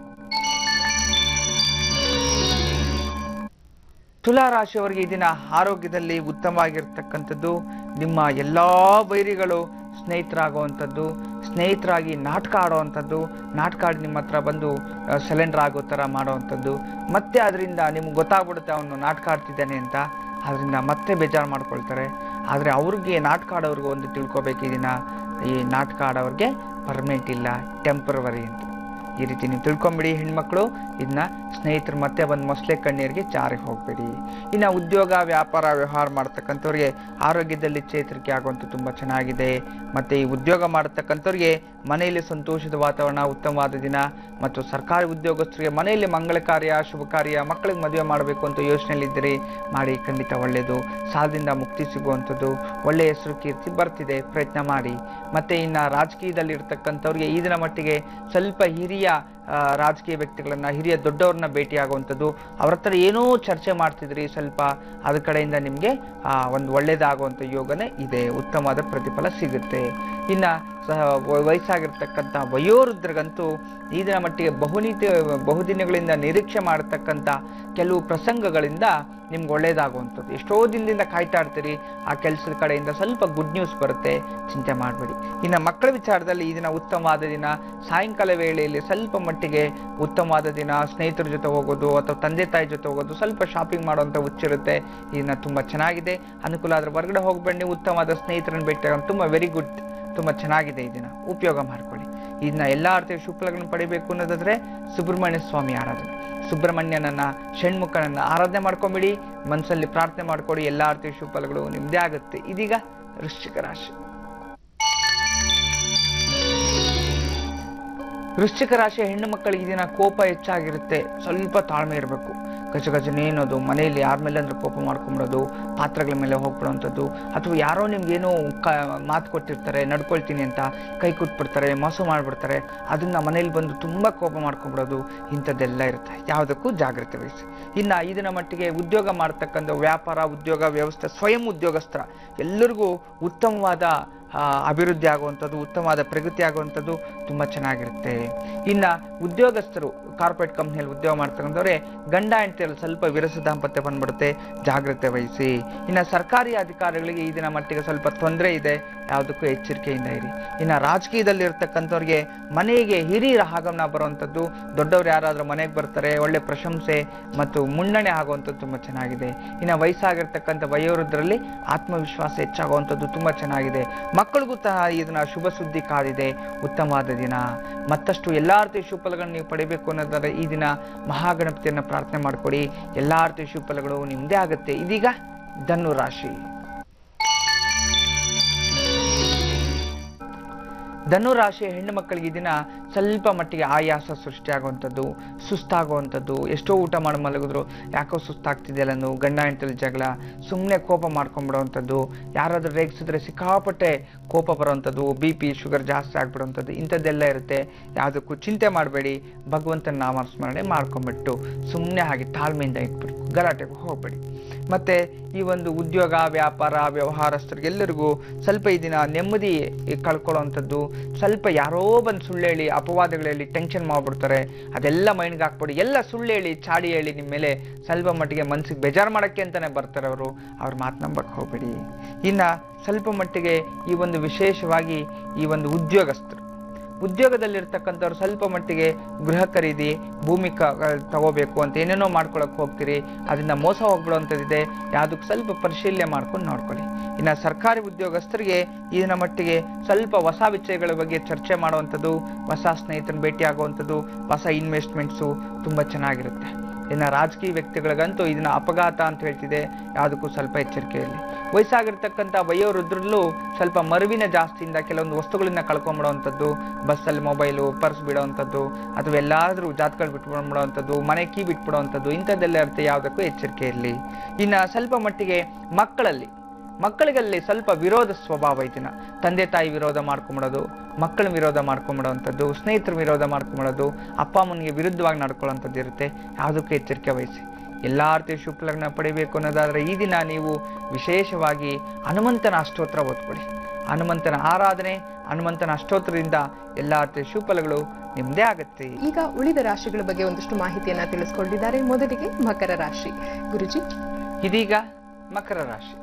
ತುಲಾ ರಾಶಿಯವರಿಗೆ ಈ ದಿನ ಆರೋಗ್ಯದಲ್ಲಿ ಉತ್ತಮವಾಗಿರ್ತಕ್ಕಂಥದ್ದು ನಿಮ್ಮ ಎಲ್ಲಾ ವೈರಿಗಳು ಸ್ನೇಹಿತರಾಗುವಂಥದ್ದು ಸ್ನೇಹಿತರಾಗಿ ನಾಟಕ ಆಡುವಂಥದ್ದು ನಾಟಕ ಆಡಿ ನಿಮ್ಮ ಹತ್ರ ಬಂದು ಸಿಲಿಂಡರ್ ಆಗೋ ಥರ ಮಾಡುವಂಥದ್ದು ಮತ್ತೆ ಅದರಿಂದ ನಿಮ್ಗೆ ಗೊತ್ತಾಗ್ಬಿಡುತ್ತೆ ಅವನು ನಾಟಕ ಆಡ್ತಿದ್ದಾನೆ ಅಂತ ಅದರಿಂದ ಮತ್ತೆ ಬೇಜಾರು ಮಾಡ್ಕೊಳ್ತಾರೆ ಆದರೆ ಅವ್ರಿಗೆ ನಾಟಕ ಆಡೋರ್ಗೆ ಒಂದು ತಿಳ್ಕೊಬೇಕು ಈ ದಿನ ಈ ನಾಟಕ ಆಡೋರ್ಗೆ ಪರ್ಮನೆಂಟ್ ಇಲ್ಲ ಟೆಂಪರವರಿ ಅಂತ ಈ ರೀತಿ ನೀವು ತಿಳ್ಕೊಂಬಿಡಿ ಹೆಣ್ಮಕ್ಳು ಇದನ್ನ ಸ್ನೇಹಿತರು ಮತ್ತೆ ಬಂದು ಮೊಸಳೆ ಕಣ್ಣೀರಿಗೆ ಜಾರಿ ಹೋಗ್ಬೇಡಿ ಇನ್ನು ಉದ್ಯೋಗ ವ್ಯಾಪಾರ ವ್ಯವಹಾರ ಮಾಡ್ತಕ್ಕಂಥವ್ರಿಗೆ ಆರೋಗ್ಯದಲ್ಲಿ ಚೇತರಿಕೆ ಆಗುವಂಥ ತುಂಬ ಚೆನ್ನಾಗಿದೆ ಮತ್ತೆ ಈ ಉದ್ಯೋಗ ಮಾಡತಕ್ಕಂಥವ್ರಿಗೆ ಮನೆಯಲ್ಲಿ ಸಂತೋಷದ ವಾತಾವರಣ ಉತ್ತಮವಾದ ದಿನ ಮತ್ತು ಸರ್ಕಾರಿ ಉದ್ಯೋಗಸ್ಥರಿಗೆ ಮನೆಯಲ್ಲಿ ಮಂಗಳ ಕಾರ್ಯ ಶುಭ ಕಾರ್ಯ ಮಕ್ಕಳಿಗೆ ಮದುವೆ ಮಾಡಬೇಕು ಅಂತ ಯೋಚನೆಯಲ್ಲಿದ್ದರೆ ಮಾಡಿ ಖಂಡಿತ ಒಳ್ಳೆಯದು ಸಾಲದಿಂದ ಮುಕ್ತಿ ಸಿಗುವಂಥದ್ದು ಒಳ್ಳೆಯ ಹೆಸರು ಕೀರ್ತಿ ಬರ್ತಿದೆ ಪ್ರಯತ್ನ ಮಾಡಿ ಮತ್ತೆ ಇನ್ನ ರಾಜಕೀಯದಲ್ಲಿ ಇರ್ತಕ್ಕಂಥವ್ರಿಗೆ ಈ ದಿನ ಮಟ್ಟಿಗೆ ಸ್ವಲ್ಪ ಹಿರಿಯ ಆ, ರಾಜಕೀಯ ವ್ಯಕ್ತಿಗಳನ್ನ ಹಿರಿಯ ದೊಡ್ಡವ್ರನ್ನ ಭೇಟಿ ಆಗುವಂಥದ್ದು ಅವ್ರ ಹತ್ರ ಏನೋ ಚರ್ಚೆ ಮಾಡ್ತಿದ್ರಿ ಸ್ವಲ್ಪ ಅದ್ರ ಕಡೆಯಿಂದ ನಿಮಗೆ ಒಂದು ಒಳ್ಳೇದಾಗುವಂಥ ಯೋಗನೆ ಇದೆ ಉತ್ತಮವಾದ ಪ್ರತಿಫಲ ಸಿಗುತ್ತೆ ಇನ್ನ ಸಹ ವ- ವಯಸ್ಸಾಗಿರ್ತಕ್ಕಂಥ ವಯೋವೃದ್ಧರಿಗಂತೂ ಈ ದಿನ ಮಟ್ಟಿಗೆ ಬಹುನೀತಿ ಬಹುದಿನಗಳಿಂದ ನಿರೀಕ್ಷೆ ಮಾಡತಕ್ಕಂಥ ಕೆಲವು ಪ್ರಸಂಗಗಳಿಂದ ನಿಮ್ಗೆ ಒಳ್ಳೇದಾಗುವಂಥದ್ದು ಎಷ್ಟೋ ದಿನದಿಂದ ಕಾಯ್ತಾ ಇರ್ತೀರಿ ಆ ಕೆಲಸದ ಕಡೆಯಿಂದ ಸ್ವಲ್ಪ ಗುಡ್ ನ್ಯೂಸ್ ಬರುತ್ತೆ ಚಿಂತೆ ಮಾಡಬೇಡಿ ಇನ್ನು ಮಕ್ಕಳ ವಿಚಾರದಲ್ಲಿ ಈ ದಿನ ಉತ್ತಮವಾದ ದಿನ ಸಾಯಂಕಾಲ ವೇಳೆಯಲ್ಲಿ ಸ್ವಲ್ಪ ಮಟ್ಟಿಗೆ ಉತ್ತಮವಾದ ದಿನ ಸ್ನೇಹಿತರ ಜೊತೆ ಹೋಗೋದು ಅಥವಾ ತಂದೆ ತಾಯಿ ಜೊತೆ ಹೋಗೋದು ಸ್ವಲ್ಪ ಶಾಪಿಂಗ್ ಮಾಡುವಂಥ ಹುಚ್ಚಿರುತ್ತೆ ಈ ದಿನ ತುಂಬ ಚೆನ್ನಾಗಿದೆ ಅನುಕೂಲ ಆದ್ರೆ ಹೊರಗಡೆ ಹೋಗ್ಬೇಡಿ ನೀವು ಉತ್ತಮವಾದ ಸ್ನೇಹಿತರನ್ನು ಭೇಟಿ ಆಗೋದು ತುಂಬ ವೆರಿ ಗುಡ್ ತುಂಬ ಚೆನ್ನಾಗಿದೆ ಈ ದಿನ ಉಪಯೋಗ ಮಾಡ್ಕೊಳ್ಳಿ ಇದನ್ನ ಎಲ್ಲ ಅರ್ಥದ ಶುಕ್ಲಗಳನ್ನು ಪಡಿಬೇಕು ಅನ್ನೋದಾದ್ರೆ ಸುಬ್ರಹ್ಮಣ್ಯ ಸ್ವಾಮಿ ಆರಾಧನೆ ಸುಬ್ರಹ್ಮಣ್ಯನನ್ನ ಷಣ್ಮುಖನನ್ನ ಆರಾಧನೆ ಮಾಡ್ಕೊಂಬಿಡಿ ಮನಸ್ಸಲ್ಲಿ ಪ್ರಾರ್ಥನೆ ಮಾಡ್ಕೊಡಿ ಎಲ್ಲ ಅರ್ಥದ ಶುಭಫಲಗಳು ನಿಮ್ದೇ ಆಗುತ್ತೆ ಇದೀಗ ವೃಶ್ಚಿಕ ರಾಶಿ ವೃಶ್ಚಿಕ ರಾಶಿಯ ಹೆಣ್ಣು ಮಕ್ಕಳಿಗೆ ದಿನ ಕೋಪ ಹೆಚ್ಚಾಗಿರುತ್ತೆ ಸ್ವಲ್ಪ ತಾಳ್ಮೆ ಇರಬೇಕು ಗಜ ಗಜನೇನೋದು ಮನೆಯಲ್ಲಿ ಯಾರ ಮೇಲೆ ಅಂದ್ರೆ ಕೋಪ ಮಾಡ್ಕೊಂಬಿಡೋದು ಪಾತ್ರಗಳ ಮೇಲೆ ಹೋಗ್ಬಿಡೋವಂಥದ್ದು ಅಥವಾ ಯಾರೋ ನಿಮ್ಗೇನೋ ಕ ಮಾತು ಕೊಟ್ಟಿರ್ತಾರೆ ನಡ್ಕೊಳ್ತೀನಿ ಅಂತ ಕೈ ಕೊಟ್ಬಿಡ್ತಾರೆ ಮೋಸ ಮಾಡಿಬಿಡ್ತಾರೆ ಅದನ್ನ ಮನೇಲಿ ಬಂದು ತುಂಬ ಕೋಪ ಮಾಡ್ಕೊಂಬಿಡೋದು ಇಂಥದ್ದೆಲ್ಲ ಇರುತ್ತೆ ಯಾವುದಕ್ಕೂ ಜಾಗ್ರತೆ ವಹಿಸಿ ಇನ್ನು ಇದನ್ನ ಮಟ್ಟಿಗೆ ಉದ್ಯೋಗ ಮಾಡ್ತಕ್ಕಂಥ ವ್ಯಾಪಾರ ಉದ್ಯೋಗ ವ್ಯವಸ್ಥೆ ಸ್ವಯಂ ಉದ್ಯೋಗಸ್ಥ ಎಲ್ಲರಿಗೂ ಉತ್ತಮವಾದ ಆ, ಅಭಿವೃದ್ಧಿ ಆಗುವಂಥದ್ದು ಉತ್ತಮವಾದ ಪ್ರಗತಿ ಆಗುವಂಥದ್ದು ತುಂಬ ಚೆನ್ನಾಗಿರುತ್ತೆ ಇನ್ನು ಉದ್ಯೋಗಸ್ಥರು ಕಾರ್ಪೊರೇಟ್ ಕಂಪ್ನಿಯಲ್ಲಿ ಉದ್ಯೋಗ ಮಾಡ್ತಕ್ಕಂಥವ್ರೆ ಗಂಡ ಹೆಂಡತಿಯಲ್ಲಿ ಸ್ವಲ್ಪ ವಿರಸ ದಾಂಪತ್ಯ ಬಂದ್ಬಿಡುತ್ತೆ ಜಾಗ್ರತೆ ವಹಿಸಿ ಇನ್ನು ಸರ್ಕಾರಿ ಅಧಿಕಾರಿಗಳಿಗೆ ಈ ದಿನ ಮಟ್ಟಿಗೆ ಸ್ವಲ್ಪ ತೊಂದರೆ ಇದೆ ಯಾವುದಕ್ಕೂ ಎಚ್ಚರಿಕೆಯಿಂದ ಇರಿ ಇನ್ನು ರಾಜಕೀಯದಲ್ಲಿ ಇರ್ತಕ್ಕಂಥವ್ರಿಗೆ ಮನೆಗೆ ಹಿರಿಯರ ಆಗಮನ ಬರುವಂಥದ್ದು ದೊಡ್ಡವರು ಯಾರಾದರೂ ಮನೆಗೆ ಬರ್ತಾರೆ ಒಳ್ಳೆ ಪ್ರಶಂಸೆ ಮತ್ತು ಮುನ್ನಣೆ ಆಗುವಂಥದ್ದು ತುಂಬ ಚೆನ್ನಾಗಿದೆ ಇನ್ನು ವಯಸ್ಸಾಗಿರ್ತಕ್ಕಂಥ ವಯೋವೃದ್ಧರಲ್ಲಿ ಆತ್ಮವಿಶ್ವಾಸ ಹೆಚ್ಚಾಗುವಂಥದ್ದು ತುಂಬ ಚೆನ್ನಾಗಿದೆ ಮಕ್ಕಳಿಗೂ ಸಹ ಇದನ್ನ ಶುಭ ಸುದ್ದಿ ಕಾದಿದೆ ಉತ್ತಮವಾದ ದಿನ ಮತ್ತಷ್ಟು ಎಲ್ಲಾ ರೀತಿಯ ಶುಭ ಫಲಗಳನ್ನು ನೀವು ಪಡಿಬೇಕು ಅನ್ನೋದಾದ್ರೆ ಈ ದಿನ ಮಹಾಗಣಪತಿಯನ್ನ ಪ್ರಾರ್ಥನೆ ಮಾಡ್ಕೊಡಿ ಎಲ್ಲಾ ರೀತಿಯ ಶುಭ ಫಲಗಳು ನಿಮ್ದೇ ಆಗುತ್ತೆ ಇದೀಗ ಧನು ರಾಶಿ ಧನು ರಾಶಿಯ ಹೆಣ್ಣು ಮಕ್ಕಳಿಗೆ ಈ ದಿನ ಸ್ವಲ್ಪ ಮಟ್ಟಿಗೆ ಆಯಾಸ ಸೃಷ್ಟಿಯಾಗುವಂಥದ್ದು ಸುಸ್ತಾಗುವಂಥದ್ದು ಎಷ್ಟೋ ಊಟ ಮಾಡಿ ಮಲಗಿದ್ರು ಯಾಕೋ ಸುಸ್ತಾಗ್ತಿದೆಯಲ್ಲ ನೀವು ಗಂಡ ಹೆಂಡತಿ ಜಗಳ ಸುಮ್ಮನೆ ಕೋಪ ಮಾಡ್ಕೊಂಡ್ಬಿಡುವಂಥದ್ದು ಯಾರಾದರೂ ರೇಗಿಸಿದ್ರೆ ಸಿಕ್ಕಾಪಟ್ಟೆ ಕೋಪ ಬರುವಂಥದ್ದು ಬಿ ಪಿ ಶುಗರ್ ಜಾಸ್ತಿ ಆಗ್ಬಿಡುವಂಥದ್ದು ಇಂಥದ್ದೆಲ್ಲ ಇರುತ್ತೆ ಯಾವುದಕ್ಕೂ ಚಿಂತೆ ಮಾಡಬೇಡಿ ಭಗವಂತನ ನಾಮಸ್ಮರಣೆ ಮಾಡ್ಕೊಂಬಿಟ್ಟು ಸುಮ್ಮನೆ ಹಾಗೆ ತಾಳ್ಮೆಯಿಂದ ಇಟ್ಬಿಡಿ ಗಲಾಟೆಗೆ ಹೋಗಬೇಡಿ ಮತ್ತೆ ಈ ಒಂದು ಉದ್ಯೋಗ ವ್ಯಾಪಾರ ವ್ಯವಹಾರಸ್ಥರಿಗೆಲ್ಲರಿಗೂ ಸ್ವಲ್ಪ ಈ ದಿನ ನೆಮ್ಮದಿ ಕಳ್ಕೊಳ್ಳೋವಂಥದ್ದು ಸ್ವಲ್ಪ ಯಾರೋ ಬಂದು ಸುಳ್ಳು ಹೇಳಿ ಅಪವಾದಗಳು ಹೇಳಿ ಟೆನ್ಷನ್ ಮಾಡ್ಬಿಡ್ತಾರೆ ಅದೆಲ್ಲ ಮೈಂಡ್ಗೆ ಹಾಕ್ಬಿಡಿ ಎಲ್ಲ ಸುಳ್ಳು ಹೇಳಿ ಚಾಡಿ ಹೇಳಿ ನಿಮ್ಮ ಮೇಲೆ ಸ್ವಲ್ಪ ಮಟ್ಟಿಗೆ ಮನ್ಸಿಗೆ ಬೇಜಾರು ಮಾಡೋಕ್ಕೆ ಅಂತಾನೆ ಬರ್ತಾರೆ ಅವರು ಅವ್ರ ಮಾತು ನಂಬಕ್ಕೆ ಹೋಗಬೇಡಿ ಇನ್ನು ಸ್ವಲ್ಪ ಮಟ್ಟಿಗೆ ಈ ಒಂದು ವಿಶೇಷವಾಗಿ ಈ ಒಂದು ಉದ್ಯೋಗಸ್ಥರು ಉದ್ಯೋಗದಲ್ಲಿರ್ತಕ್ಕಂಥವ್ರು ಸ್ವಲ್ಪ ಮಟ್ಟಿಗೆ ಗೃಹ ಖರೀದಿ ಭೂಮಿ ಕ ತಗೋಬೇಕು ಅಂತ ಏನೇನೋ ಮಾಡ್ಕೊಳಕ್ ಹೋಗ್ತೀರಿ ಅದರಿಂದ ಮೋಸ ಹೋಗ್ಬಿಡುವಂಥದ್ದಿದೆ ಯಾವುದಕ್ಕೆ ಸ್ವಲ್ಪ ಪರಿಶೀಲನೆ ಮಾಡ್ಕೊಂಡು ನೋಡ್ಕೊಳ್ಳಿ ಇನ್ನು ಸರ್ಕಾರಿ ಉದ್ಯೋಗಸ್ಥರಿಗೆ ಇದನ್ನ ಮಟ್ಟಿಗೆ ಸ್ವಲ್ಪ ಹೊಸ ವಿಷಯಗಳ ಬಗ್ಗೆ ಚರ್ಚೆ ಮಾಡುವಂಥದ್ದು ಹೊಸ ಸ್ನೇಹಿತರನ್ನ ಭೇಟಿ ಆಗುವಂಥದ್ದು ಹೊಸ ಇನ್ವೆಸ್ಟ್ಮೆಂಟ್ಸು ತುಂಬ ಚೆನ್ನಾಗಿರುತ್ತೆ ಇನ್ನು ರಾಜಕೀಯ ವ್ಯಕ್ತಿಗಳಿಗಂತೂ ಇದನ್ನ ಅಪಘಾತ ಅಂತ ಹೇಳ್ತಿದೆ ಯಾವುದಕ್ಕೂ ಸ್ವಲ್ಪ ಎಚ್ಚರಿಕೆ ಇರಲಿ ವಯಸ್ಸಾಗಿರ್ತಕ್ಕಂಥ ವಯೋವೃದ್ಧರಲ್ಲೂ ಸ್ವಲ್ಪ ಮರುವಿನ ಜಾಸ್ತಿಯಿಂದ ಕೆಲವೊಂದು ವಸ್ತುಗಳನ್ನ ಕಳ್ಕೊಂಬಿಡುವಂಥದ್ದು ಬಸ್ಸಲ್ಲಿ ಮೊಬೈಲು ಪರ್ಸ್ ಬಿಡೋವಂಥದ್ದು ಅಥವಾ ಎಲ್ಲಾದರೂ ಜಾತಕಗಳು ಬಿಟ್ಬಿಡೋವಂಥದ್ದು ಮನೆ ಕೀ ಬಿಟ್ಬಿಡುವಂಥದ್ದು ಇಂಥದ್ದೆಲ್ಲ ಇರುತ್ತೆ ಯಾವುದಕ್ಕೂ ಎಚ್ಚರಿಕೆ ಇರಲಿ ಇನ್ನು ಸ್ವಲ್ಪ ಮಟ್ಟಿಗೆ ಮಕ್ಕಳಲ್ಲಿ ಮಕ್ಕಳಿಗಲ್ಲಿ ಸ್ವಲ್ಪ ವಿರೋಧ ಸ್ವಭಾವ ಇದನ್ನ ತಂದೆ ತಾಯಿ ವಿರೋಧ ಮಾಡ್ಕೊಂಬಿಡೋದು ಮಕ್ಕಳ ವಿರೋಧ ಮಾಡ್ಕೊಂಬಿಡೋವಂಥದ್ದು ಸ್ನೇಹಿತರ ವಿರೋಧ ಮಾಡ್ಕೊಂಬಿಡೋದು ಅಪ್ಪ ಅಮ್ಮನಿಗೆ ವಿರುದ್ಧವಾಗಿ ನಡ್ಕೊಳ್ಳೋಂಥದ್ದು ಇರುತ್ತೆ ಯಾವುದಕ್ಕೂ ಎಚ್ಚರಿಕೆ ವಹಿಸಿ ಎಲ್ಲಾ ರೀತಿಯ ಶುಕ್ಲಗ್ನ ಪಡಿಬೇಕು ಅನ್ನೋದಾದ್ರೆ ಈ ದಿನ ನೀವು ವಿಶೇಷವಾಗಿ ಹನುಮಂತನ ಅಷ್ಟೋತ್ರ ಓದ್ಕೊಳ್ಳಿ ಹನುಮಂತನ ಆರಾಧನೆ ಹನುಮಂತನ ಅಷ್ಟೋತ್ರದಿಂದ ಎಲ್ಲಾ ರೀತಿಯ ಶುಫಲಗಳು ನಿಮ್ದೇ ಆಗತ್ತೆ ಈಗ ಉಳಿದ ರಾಶಿಗಳ ಬಗ್ಗೆ ಒಂದಷ್ಟು ಮಾಹಿತಿಯನ್ನ ತಿಳಿಸ್ಕೊಂಡಿದ್ದಾರೆ ಮೊದಲಿಗೆ ಮಕರ ರಾಶಿ ಗುರುಜಿ ಇದೀಗ ಮಕರ ರಾಶಿ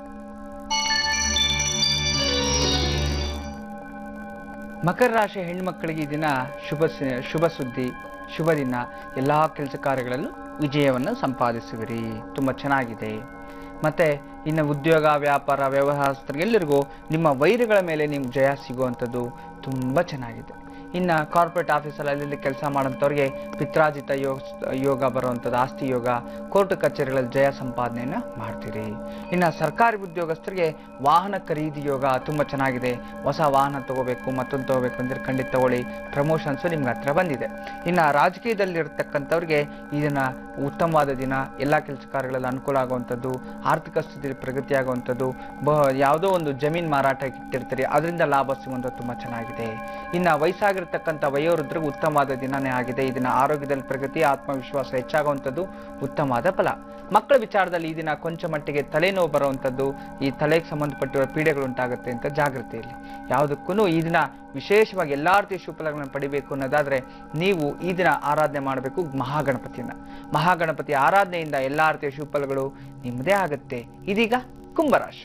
ಮಕರ ರಾಶಿ ಹೆಣ್ಮಕ್ಕಳಿಗೆ ಈ ದಿನ ಶುಭ ಸ- ಶುಭ ಸುದ್ದಿ ಶುಭ ದಿನ ಎಲ್ಲಾ ಕೆಲಸ ಕಾರ್ಯಗಳಲ್ಲೂ ವಿಜಯವನ್ನು ಸಂಪಾದಿಸುವಿರಿ ತುಂಬಾ ಚೆನ್ನಾಗಿದೆ ಮತ್ತೆ ಇನ್ನು ಉದ್ಯೋಗ ವ್ಯಾಪಾರ ವ್ಯವಹಾರಸ್ಥರಿಗೆಲ್ಲರಿಗೂ ನಿಮ್ಮ ವೈರಿಗಳ ಮೇಲೆ ನಿಮ್ಗೆ ಜಯ ಸಿಗುವಂಥದ್ದು ತುಂಬಾ ಚೆನ್ನಾಗಿದೆ ಇನ್ನು ಕಾರ್ಪೊರೇಟ್ ಆಫೀಸಲ್ಲಿ ಅಲ್ಲಿ ಕೆಲಸ ಮಾಡೋಂಥವ್ರಿಗೆ ಪಿತ್ರಾಜಿತ ಯೋಗ ಯೋಗ ಬರುವಂಥದ್ದು ಆಸ್ತಿ ಯೋಗ ಕೋರ್ಟ್ ಕಚೇರಿಗಳಲ್ಲಿ ಜಯ ಸಂಪಾದನೆಯನ್ನ ಮಾಡ್ತೀರಿ ಇನ್ನು ಸರ್ಕಾರಿ ಉದ್ಯೋಗಸ್ಥರಿಗೆ ವಾಹನ ಖರೀದಿ ಯೋಗ ತುಂಬ ಚೆನ್ನಾಗಿದೆ ಹೊಸ ವಾಹನ ತಗೋಬೇಕು ಮತ್ತೊಂದು ತಗೋಬೇಕು ಅಂದ್ರೆ ಖಂಡಿತ ತಗೊಳ್ಳಿ ಪ್ರಮೋಷನ್ಸು ನಿಮ್ಗೆ ಹತ್ರ ಬಂದಿದೆ ಇನ್ನು ರಾಜಕೀಯದಲ್ಲಿರ್ತಕ್ಕಂಥವ್ರಿಗೆ ಇದನ್ನ ಉತ್ತಮವಾದ ದಿನ ಎಲ್ಲ ಕೆಲಸ ಕಾರ್ಯಗಳಲ್ಲಿ ಅನುಕೂಲ ಆಗುವಂಥದ್ದು ಆರ್ಥಿಕ ಸ್ಥಿತಿಯಲ್ಲಿ ಪ್ರಗತಿ ಆಗುವಂಥದ್ದು ಬ ಯಾವುದೋ ಒಂದು ಜಮೀನ್ ಮಾರಾಟಕ್ಕೆ ಇಟ್ಟಿರ್ತೀರಿ ಅದರಿಂದ ಲಾಭ ಸಿಗುವಂಥದ್ದು ತುಂಬ ಚೆನ್ನಾಗಿದೆ ಇನ್ನು ವಯಸ್ಸಾಗಿರ್ತಕ್ಕಂಥ ವಯೋವೃದ್ಧರಿಗೆ ಉತ್ತಮವಾದ ದಿನನೇ ಆಗಿದೆ ಇದನ್ನ ಆರೋಗ್ಯದಲ್ಲಿ ಪ್ರಗತಿ ಆತ್ಮವಿಶ್ವಾಸ ಹೆಚ್ಚಾಗುವಂಥದ್ದು ಉತ್ತಮವಾದ ಫಲ ಮಕ್ಕಳ ವಿಚಾರದಲ್ಲಿ ಈ ದಿನ ಕೊಂಚ ಮಟ್ಟಿಗೆ ತಲೆನೋವು ಬರುವಂಥದ್ದು ಈ ತಲೆಗೆ ಸಂಬಂಧಪಟ್ಟಿರುವ ಪೀಡೆಗಳು ಉಂಟಾಗುತ್ತೆ ಅಂತ ಜಾಗೃತಿಯಲ್ಲಿ ಯಾವುದಕ್ಕೂ ಈ ದಿನ ವಿಶೇಷವಾಗಿ ಎಲ್ಲಾ ರೀತಿಯ ಶುಭಫಲಗಳನ್ನು ಪಡಿಬೇಕು ಅನ್ನೋದಾದ್ರೆ ನೀವು ಈ ದಿನ ಆರಾಧನೆ ಮಾಡಬೇಕು ಮಹಾಗಣಪತಿಯನ್ನ ಮಹಾಗಣಪತಿ ಆರಾಧನೆಯಿಂದ ಎಲ್ಲಾ ರೀತಿಯ ಶುಭಫಲಗಳು ನಿಮ್ಮದೇ ಆಗುತ್ತೆ ಇದೀಗ ಕುಂಭರಾಶಿ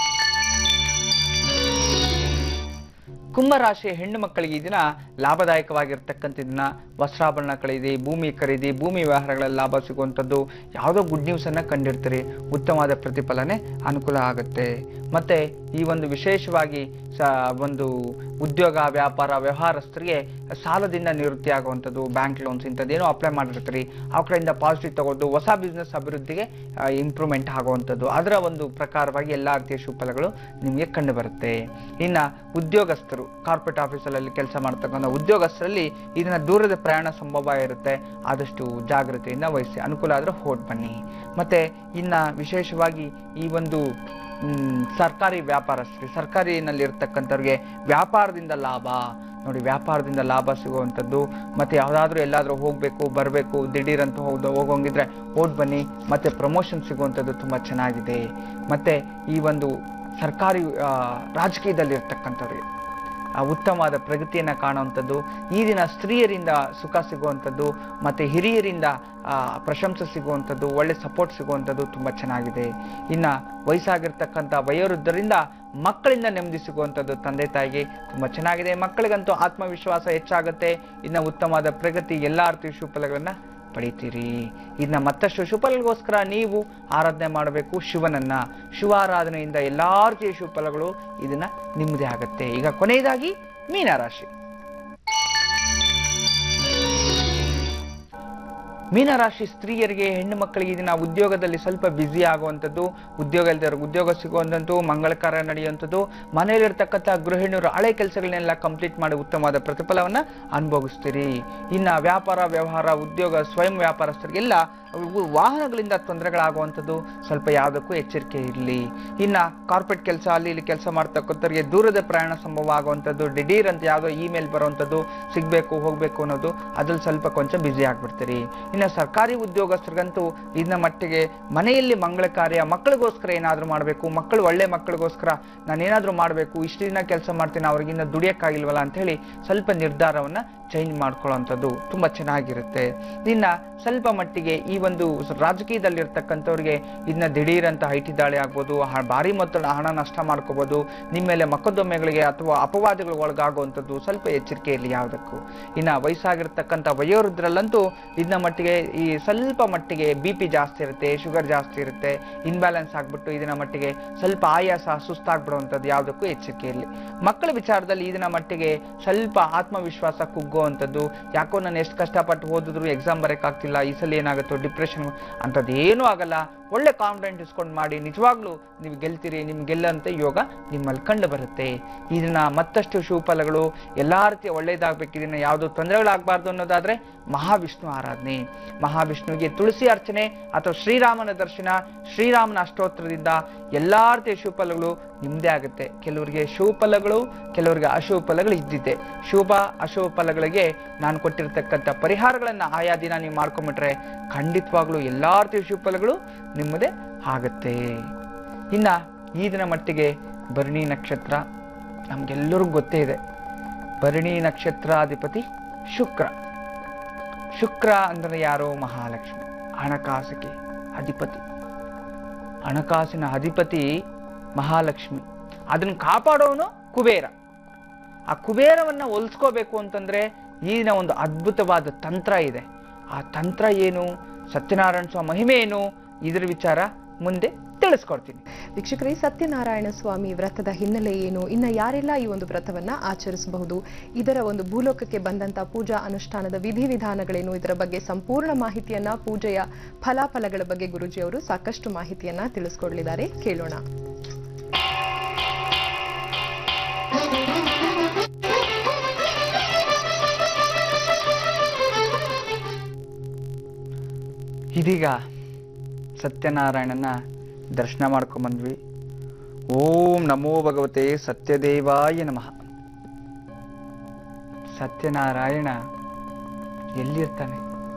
ಕುಂಭರಾಶಿಯ ಹೆಣ್ಣು ಮಕ್ಕಳಿಗೆ ಈ ದಿನ ಲಾಭದಾಯಕವಾಗಿರ್ತಕ್ಕಂಥ ದಿನ ವಸ್ತ್ರಾಭರಣ ಖರೀದಿ ಭೂಮಿ ಖರೀದಿ ಭೂಮಿ ವ್ಯವಹಾರಗಳಲ್ಲಿ ಲಾಭ ಸಿಗುವಂಥದ್ದು ಯಾವುದೋ ಗುಡ್ ನ್ಯೂಸ್ ಅನ್ನ ಕಂಡಿರ್ತೀರಿ ಉತ್ತಮವಾದ ಪ್ರತಿಫಲನೆ ಅನುಕೂಲ ಆಗುತ್ತೆ ಮತ್ತೆ ಈ ಒಂದು ವಿಶೇಷವಾಗಿ ಸ ಒಂದು ಉದ್ಯೋಗ ವ್ಯಾಪಾರ ವ್ಯವಹಾರಸ್ಥರಿಗೆ ಸಾಲದಿಂದ ನಿವೃತ್ತಿ ಆಗುವಂಥದ್ದು ಬ್ಯಾಂಕ್ ಲೋನ್ಸ್ ಇಂಥದ್ದೇನೋ ಅಪ್ಲೈ ಮಾಡಿರ್ತೀರಿ ಆ ಕಡೆಯಿಂದ ಪಾಸಿಟಿವ್ ತಗೊಂಡು ಹೊಸ ಬಿಸ್ನೆಸ್ ಅಭಿವೃದ್ಧಿಗೆ ಇಂಪ್ರೂವ್ಮೆಂಟ್ ಆಗುವಂಥದ್ದು ಅದರ ಒಂದು ಪ್ರಕಾರವಾಗಿ ಎಲ್ಲ ರೀತಿಯ ಶುಭಫಲಗಳು ನಿಮಗೆ ಕಂಡು ಬರುತ್ತೆ ಇನ್ನ ಉದ್ಯೋಗಸ್ಥರು ಕಾರ್ಪೊರೇಟ್ ಆಫೀಸಲ್ಲಿ ಕೆಲಸ ಮಾಡ್ತಕ್ಕಂಥ ಉದ್ಯೋಗಸ್ಥರಲ್ಲಿ ಇದನ್ನ ದೂರದ ಪ್ರಯಾಣ ಸಂಭವ ಇರುತ್ತೆ ಆದಷ್ಟು ಜಾಗೃತಿಯಿಂದ ವಹಿಸಿ ಅನುಕೂಲ ಆದ್ರೆ ಹೊರಟು ಬನ್ನಿ ಮತ್ತೆ ಇನ್ನ ವಿಶೇಷವಾಗಿ ಈ ಒಂದು ಮ್, ಸರ್ಕಾರಿ ವ್ಯಾಪಾರಸ್ಥರು ಸರ್ಕಾರಿನಲ್ಲಿ ಇರ್ತಕ್ಕಂಥವ್ರಿಗೆ ವ್ಯಾಪಾರದಿಂದ ಲಾಭ ನೋಡಿ ವ್ಯಾಪಾರದಿಂದ ಲಾಭ ಸಿಗುವಂಥದ್ದು ಮತ್ತೆ ಯಾವುದಾದ್ರೂ ಎಲ್ಲಾದ್ರೂ ಹೋಗ್ಬೇಕು ಬರಬೇಕು ದಿಢೀರಂತ ಹೋದ ಹೋಗೋಂಗಿದ್ರೆ ಓಡ್ ಬನ್ನಿ ಮತ್ತೆ ಪ್ರಮೋಷನ್ ಸಿಗುವಂಥದ್ದು ತುಂಬಾ ಚೆನ್ನಾಗಿದೆ ಮತ್ತೆ ಈ ಒಂದು ಸರ್ಕಾರಿ ಆ, ರಾಜಕೀಯದಲ್ಲಿ ಇರ್ತಕ್ಕಂಥವ್ರಿಗೆ ಆ ಉತ್ತಮವಾದ ಪ್ರಗತಿಯನ್ನು ಕಾಣುವಂಥದ್ದು ಈ ದಿನ ಸ್ತ್ರೀಯರಿಂದ ಸುಖ ಸಿಗುವಂಥದ್ದು ಮತ್ತು ಹಿರಿಯರಿಂದ ಆ, ಪ್ರಶಂಸೆ ಸಿಗುವಂಥದ್ದು ಒಳ್ಳೆ ಸಪೋರ್ಟ್ ಸಿಗುವಂಥದ್ದು ತುಂಬ ಚೆನ್ನಾಗಿದೆ ಇನ್ನು ವಯಸ್ಸಾಗಿರ್ತಕ್ಕಂಥ ವಯೋವೃದ್ಧರಿಂದ ಮಕ್ಕಳಿಂದ ನೆಮ್ಮದಿ ಸಿಗುವಂಥದ್ದು ತಂದೆ ತಾಯಿಗೆ ತುಂಬ ಚೆನ್ನಾಗಿದೆ ಮಕ್ಕಳಿಗಂತೂ ಆತ್ಮವಿಶ್ವಾಸ ಹೆಚ್ಚಾಗುತ್ತೆ ಇನ್ನು ಉತ್ತಮವಾದ ಪ್ರಗತಿ ಎಲ್ಲ ಅರ್ಥಿ ಶುಭಫಲಗಳನ್ನು ಪಡಿತೀರಿ ಇನ್ನು ಮತ್ತಷ್ಟು ಶುಭಫಲಗೋಸ್ಕರ ನೀವು ಆರಾಧನೆ ಮಾಡಬೇಕು ಶಿವನನ್ನ ಶಿವಾರಾಧನೆಯಿಂದ ಎಲ್ಲಾ ರೀತಿಯ ಶುಭಫಲಗಳು ಇದನ್ನ ನಿಮ್ಮದೇ ಆಗುತ್ತೆ ಈಗ ಕೊನೆಯದಾಗಿ ಮೀನರಾಶಿ ಮೀನರಾಶಿ ಸ್ತ್ರೀಯರಿಗೆ ಹೆಣ್ಣು ಮಕ್ಕಳಿಗೆ ಇದನ್ನ ಉದ್ಯೋಗದಲ್ಲಿ ಸ್ವಲ್ಪ ಬ್ಯುಸಿ ಆಗುವಂಥದ್ದು ಉದ್ಯೋಗದಲ್ಲಿ ಉದ್ಯೋಗ ಸಿಗುವಂಥದ್ದು ಮಂಗಳ ಕಾರ್ಯ ನಡೆಯುವಂಥದ್ದು ಮನೆಯಲ್ಲಿರ್ತಕ್ಕಂಥ ಗೃಹಿಣಿಯರು ಹಳೆ ಕೆಲಸಗಳನ್ನೆಲ್ಲ ಕಂಪ್ಲೀಟ್ ಮಾಡಿ ಉತ್ತಮವಾದ ಪ್ರತಿಫಲವನ್ನ ಅನುಭವಿಸ್ತೀರಿ ಇನ್ನ ವ್ಯಾಪಾರ ವ್ಯವಹಾರ ಉದ್ಯೋಗ ಸ್ವಯಂ ವ್ಯಾಪಾರಸ್ಥರಿಗೆಲ್ಲ ಇವು ವಾಹನಗಳಿಂದ ತೊಂದರೆಗಳಾಗುವಂಥದ್ದು ಸ್ವಲ್ಪ ಯಾವುದಕ್ಕೂ ಎಚ್ಚರಿಕೆ ಇರಲಿ ಇನ್ನ ಕಾರ್ಪೊರೇಟ್ ಕೆಲಸ ಅಲ್ಲಿ ಇಲ್ಲಿ ಕೆಲಸ ಮಾಡ್ತಕ್ಕಂಥವ್ರಿಗೆ ದೂರದ ಪ್ರಯಾಣ ಸಂಭವ ಆಗುವಂಥದ್ದು ದಿಢೀರ್ ಅಂತ ಯಾವುದೋ ಇಮೇಲ್ ಬರುವಂಥದ್ದು ಸಿಗ್ಬೇಕು ಹೋಗ್ಬೇಕು ಅನ್ನೋದು ಅದ್ರಲ್ಲಿ ಸ್ವಲ್ಪ ಕೊಂಚ ಬ್ಯುಸಿ ಆಗ್ಬಿಡ್ತೀರಿ ಇನ್ನು ಸರ್ಕಾರಿ ಉದ್ಯೋಗಸ್ಥರಿಗಂತೂ ಇದನ್ನ ಮಟ್ಟಿಗೆ ಮನೆಯಲ್ಲಿ ಮಂಗಳ ಕಾರ್ಯ ಮಕ್ಕಳಿಗೋಸ್ಕರ ಏನಾದರೂ ಮಾಡಬೇಕು ಮಕ್ಕಳು ಒಳ್ಳೆ ಮಕ್ಕಳಿಗೋಸ್ಕರ ನಾನು ಏನಾದರೂ ಮಾಡಬೇಕು ಇಷ್ಟು ದಿನ ಕೆಲಸ ಮಾಡ್ತೀನಿ ಅವ್ರಿಗಿನ್ನ ದುಡಿಯೋಕ್ಕಾಗಿಲ್ವಲ್ಲ ಅಂತ ಹೇಳಿ ಸ್ವಲ್ಪ ನಿರ್ಧಾರವನ್ನ ಚೇಂಜ್ ಮಾಡ್ಕೊಳ್ಳೋವಂಥದ್ದು ತುಂಬ ಚೆನ್ನಾಗಿರುತ್ತೆ ಇನ್ನ ಸ್ವಲ್ಪ ಮಟ್ಟಿಗೆ ಈ ಒಂದು ಸ- ರಾಜಕೀಯದಲ್ಲಿರ್ತಕ್ಕಂಥವ್ರಿಗೆ ಇದನ್ನ ದಿಢೀರ್ ಅಂತ ಐಟಿ ದಾಳಿ ಆಗ್ಬೋದು ಹ- ಭಾರಿ ಮೊತ್ತದ ಹಣ ನಷ್ಟ ಮಾಡ್ಕೋಬೋದು ನಿಮ್ಮ ಮೇಲೆ ಮೊಕದ್ದಮೆಗಳಿಗೆ ಅಥವಾ ಅಪವಾದಗಳಿಗೆ ಒಳಗಾಗುವಂಥದ್ದು ಸ್ವಲ್ಪ ಎಚ್ಚರಿಕೆ ಇರಲಿ ಯಾವುದಕ್ಕೂ ಇನ್ನ ವಯಸ್ಸಾಗಿರ್ತಕ್ಕಂಥ ವಯೋವೃದ್ಧರಲ್ಲಂತೂ ಇದನ್ನ ಮಟ್ಟಿಗೆ ಈ ಸ್ವಲ್ಪ ಮಟ್ಟಿಗೆ ಬಿ ಪಿ ಜಾಸ್ತಿ ಇರುತ್ತೆ ಶುಗರ್ ಜಾಸ್ತಿ ಇರುತ್ತೆ ಇನ್ಬ್ಯಾಲೆನ್ಸ್ ಆಗ್ಬಿಟ್ಟು ಇದನ್ನ ಮಟ್ಟಿಗೆ ಸ್ವಲ್ಪ ಆಯಾಸ ಸುಸ್ತಾಗ್ಬಿಡುವಂಥದ್ದು ಯಾವುದಕ್ಕೂ ಎಚ್ಚರಿಕೆ ಇರಲಿ ಮಕ್ಕಳ ವಿಚಾರದಲ್ಲಿ ಇದನ್ನ ಮಟ್ಟಿಗೆ ಸ್ವಲ್ಪ ಆತ್ಮವಿಶ್ವಾಸ ಕುಗ್ಗುವಂಥದ್ದು ಯಾಕೋ ನಾನು ಎಷ್ಟು ಕಷ್ಟಪಟ್ಟು ಓದಿದ್ರು ಎಕ್ಸಾಮ್ ಬರೋಕ್ಕಾಗ್ತಿಲ್ಲ ಈ ಸಲ ಏನಾಗುತ್ತೋ ಡಿಪ್ರೆಷನ್ ಅಂಥದ್ದು ಏನೂ ಆಗಲ್ಲ ಒಳ್ಳೆ ಕಾನ್ಫಿಡೆಂಟ್ ಇಸ್ಕೊಂಡು ಮಾಡಿ ನಿಜವಾಗ್ಲೂ ನೀವು ಗೆಲ್ತೀರಿ ನಿಮ್ಗೆ ಗೆಲ್ಲಂತೆ ಯೋಗ ನಿಮ್ಮಲ್ಲಿ ಕಂಡು ಬರುತ್ತೆ ಇದನ್ನ ಮತ್ತಷ್ಟು ಶುಭಫಲಗಳು ಎಲ್ಲಾ ರೀತಿಯ ಒಳ್ಳೇದಾಗಬೇಕು ಇದನ್ನ ಯಾವುದೋ ತೊಂದರೆಗಳಾಗಬಾರ್ದು ಅನ್ನೋದಾದ್ರೆ ಮಹಾವಿಷ್ಣು ಆರಾಧನೆ ಮಹಾವಿಷ್ಣುವಿಗೆ ತುಳಸಿ ಅರ್ಚನೆ ಅಥವಾ ಶ್ರೀರಾಮನ ದರ್ಶನ ಶ್ರೀರಾಮನ ಅಷ್ಟೋತ್ತರದಿಂದ ಎಲ್ಲಾ ರೀತಿಯ ಶುಭಫಲಗಳು ನಿಮ್ಮದೇ ಆಗುತ್ತೆ ಕೆಲವರಿಗೆ ಶುಭ ಫಲಗಳು ಕೆಲವರಿಗೆ ಅಶುಭ ಫಲಗಳು ಇದ್ದಿದ್ದೆ ಶುಭ ಅಶುಭ ಫಲಗಳಿಗೆ ನಾನು ಕೊಟ್ಟಿರ್ತಕ್ಕಂಥ ಪರಿಹಾರಗಳನ್ನ ಆಯಾ ದಿನ ನೀವು ಮಾಡ್ಕೊಂಬಿಟ್ರೆ ಖಂಡಿತವಾಗ್ಲೂ ಎಲ್ಲಾ ರೀತಿಯ ಶುಭ ಫಲಗಳು ನಿಮ್ಮದೇ ಆಗುತ್ತೆ ಇನ್ನ ಈ ದಿನ ಮಟ್ಟಿಗೆ ಭರಣಿ ನಕ್ಷತ್ರ ನಮ್ಗೆಲ್ಲರಿಗೂ ಗೊತ್ತೇ ಇದೆ ಭರಣಿ ನಕ್ಷತ್ರಾಧಿಪತಿ ಶುಕ್ರ ಶುಕ್ರ ಅಂದ್ರೆ ಯಾರೋ ಮಹಾಲಕ್ಷ್ಮಿ ಹಣಕಾಸಿಗೆ ಅಧಿಪತಿ ಹಣಕಾಸಿನ ಅಧಿಪತಿ ಮಹಾಲಕ್ಷ್ಮಿ ಅದನ್ನ ಕಾಪಾಡೋನು ಕುಬೇರ ಆ ಕುಬೇರವನ್ನ ಒಲಿಸ್ಕೋಬೇಕು ಅಂತಂದ್ರೆ ಈಗಿನ ಒಂದು ಅದ್ಭುತವಾದ ತಂತ್ರ ಇದೆ ಆ ತಂತ್ರ ಏನು ಸತ್ಯನಾರಾಯಣ ಸ್ವಾಮಿ ಮಹಿಮೆ ಏನು ಇದ್ರ ವಿಚಾರ ಮುಂದೆ ತಿಳಿಸ್ಕೊಡ್ತೀನಿ ವೀಕ್ಷಕರೇ ಸತ್ಯನಾರಾಯಣ ಸ್ವಾಮಿ ವ್ರತದ ಹಿನ್ನೆಲೆ ಏನು ಇನ್ನ ಯಾರೆಲ್ಲ ಈ ಒಂದು ವ್ರತವನ್ನ ಆಚರಿಸಬಹುದು ಇದರ ಒಂದು ಭೂಲೋಕಕ್ಕೆ ಬಂದಂತ ಪೂಜಾ ಅನುಷ್ಠಾನದ ವಿಧಿವಿಧಾನಗಳೇನು ಇದರ ಬಗ್ಗೆ ಸಂಪೂರ್ಣ ಮಾಹಿತಿಯನ್ನ ಪೂಜೆಯ ಫಲಾಫಲಗಳ ಬಗ್ಗೆ ಗುರುಜಿ ಅವರು ಸಾಕಷ್ಟು ಮಾಹಿತಿಯನ್ನ ತಿಳಿಸ್ಕೊಡ್ಲಿದ್ದಾರೆ ಕೇಳೋಣ ಇದೀಗ ಸತ್ಯನಾರಾಯಣನ ದರ್ಶನ ಮಾಡ್ಕೊಂಬಂದ್ವಿ ಓಂ ನಮೋ ಭಗವತೆ ಸತ್ಯದೇವಾಯ ನಮಃ ಸತ್ಯನಾರಾಯಣ ಎಲ್ಲಿರ್ತಾನೆ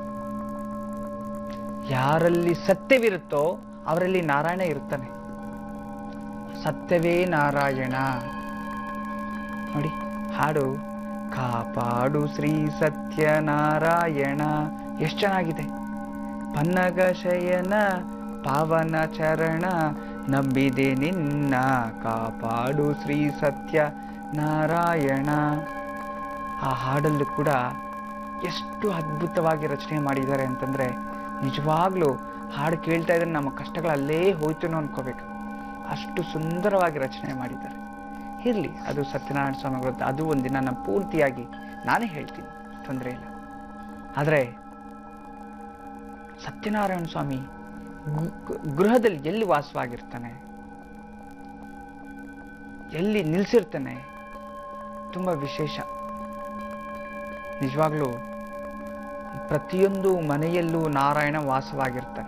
ಯಾರಲ್ಲಿ ಸತ್ಯವಿರುತ್ತೋ ಅವರಲ್ಲಿ ನಾರಾಯಣ ಇರ್ತಾನೆ ಸತ್ಯವೇ ನಾರಾಯಣ ನೋಡಿ ಹಾಡು ಕಾಪಾಡು ಶ್ರೀ ಸತ್ಯನಾರಾಯಣ ಎಷ್ಟು ಚೆನ್ನಾಗಿದೆ ಪನ್ನಗ ಶಯನ ಪಾವನ ಚರಣ ನಂಬಿದೆ ನಿನ್ನ ಕಾಪಾಡು ಶ್ರೀ ಸತ್ಯ ನಾರಾಯಣ ಆ ಹಾಡಲ್ಲೂ ಕೂಡ ಎಷ್ಟು ಅದ್ಭುತವಾಗಿ ರಚನೆ ಮಾಡಿದ್ದಾರೆ ಅಂತಂದ್ರೆ ನಿಜವಾಗ್ಲೂ ಹಾಡು ಕೇಳ್ತಾ ಇದ್ರೆ ನಮ್ಮ ಕಷ್ಟಗಳಲ್ಲೇ ಹೋಯ್ತು ಅನ್ಕೋಬೇಕು ಅಷ್ಟು ಸುಂದರವಾಗಿ ರಚನೆ ಮಾಡಿದ್ದಾರೆ ಇರಲಿ ಅದು ಸತ್ಯನಾರಾಯಣ ಸ್ವಾಮಿಗಳು ಅದು ಒಂದಿನ ನಾನು ಪೂರ್ತಿಯಾಗಿ ನಾನೇ ಹೇಳ್ತೀನಿ ತೊಂದರೆ ಇಲ್ಲ ಆದರೆ ಸತ್ಯನಾರಾಯಣ ಸ್ವಾಮಿ ಗು- ಗೃಹದಲ್ಲಿ ಎಲ್ಲಿ ವಾಸವಾಗಿರ್ತಾನೆ ಎಲ್ಲಿ ನಿಲ್ಸಿರ್ತಾನೆ ತುಂಬ ವಿಶೇಷ ನಿಜವಾಗ್ಲೂ ಪ್ರತಿಯೊಂದು ಮನೆಯಲ್ಲೂ ನಾರಾಯಣ ವಾಸವಾಗಿರ್ತಾನೆ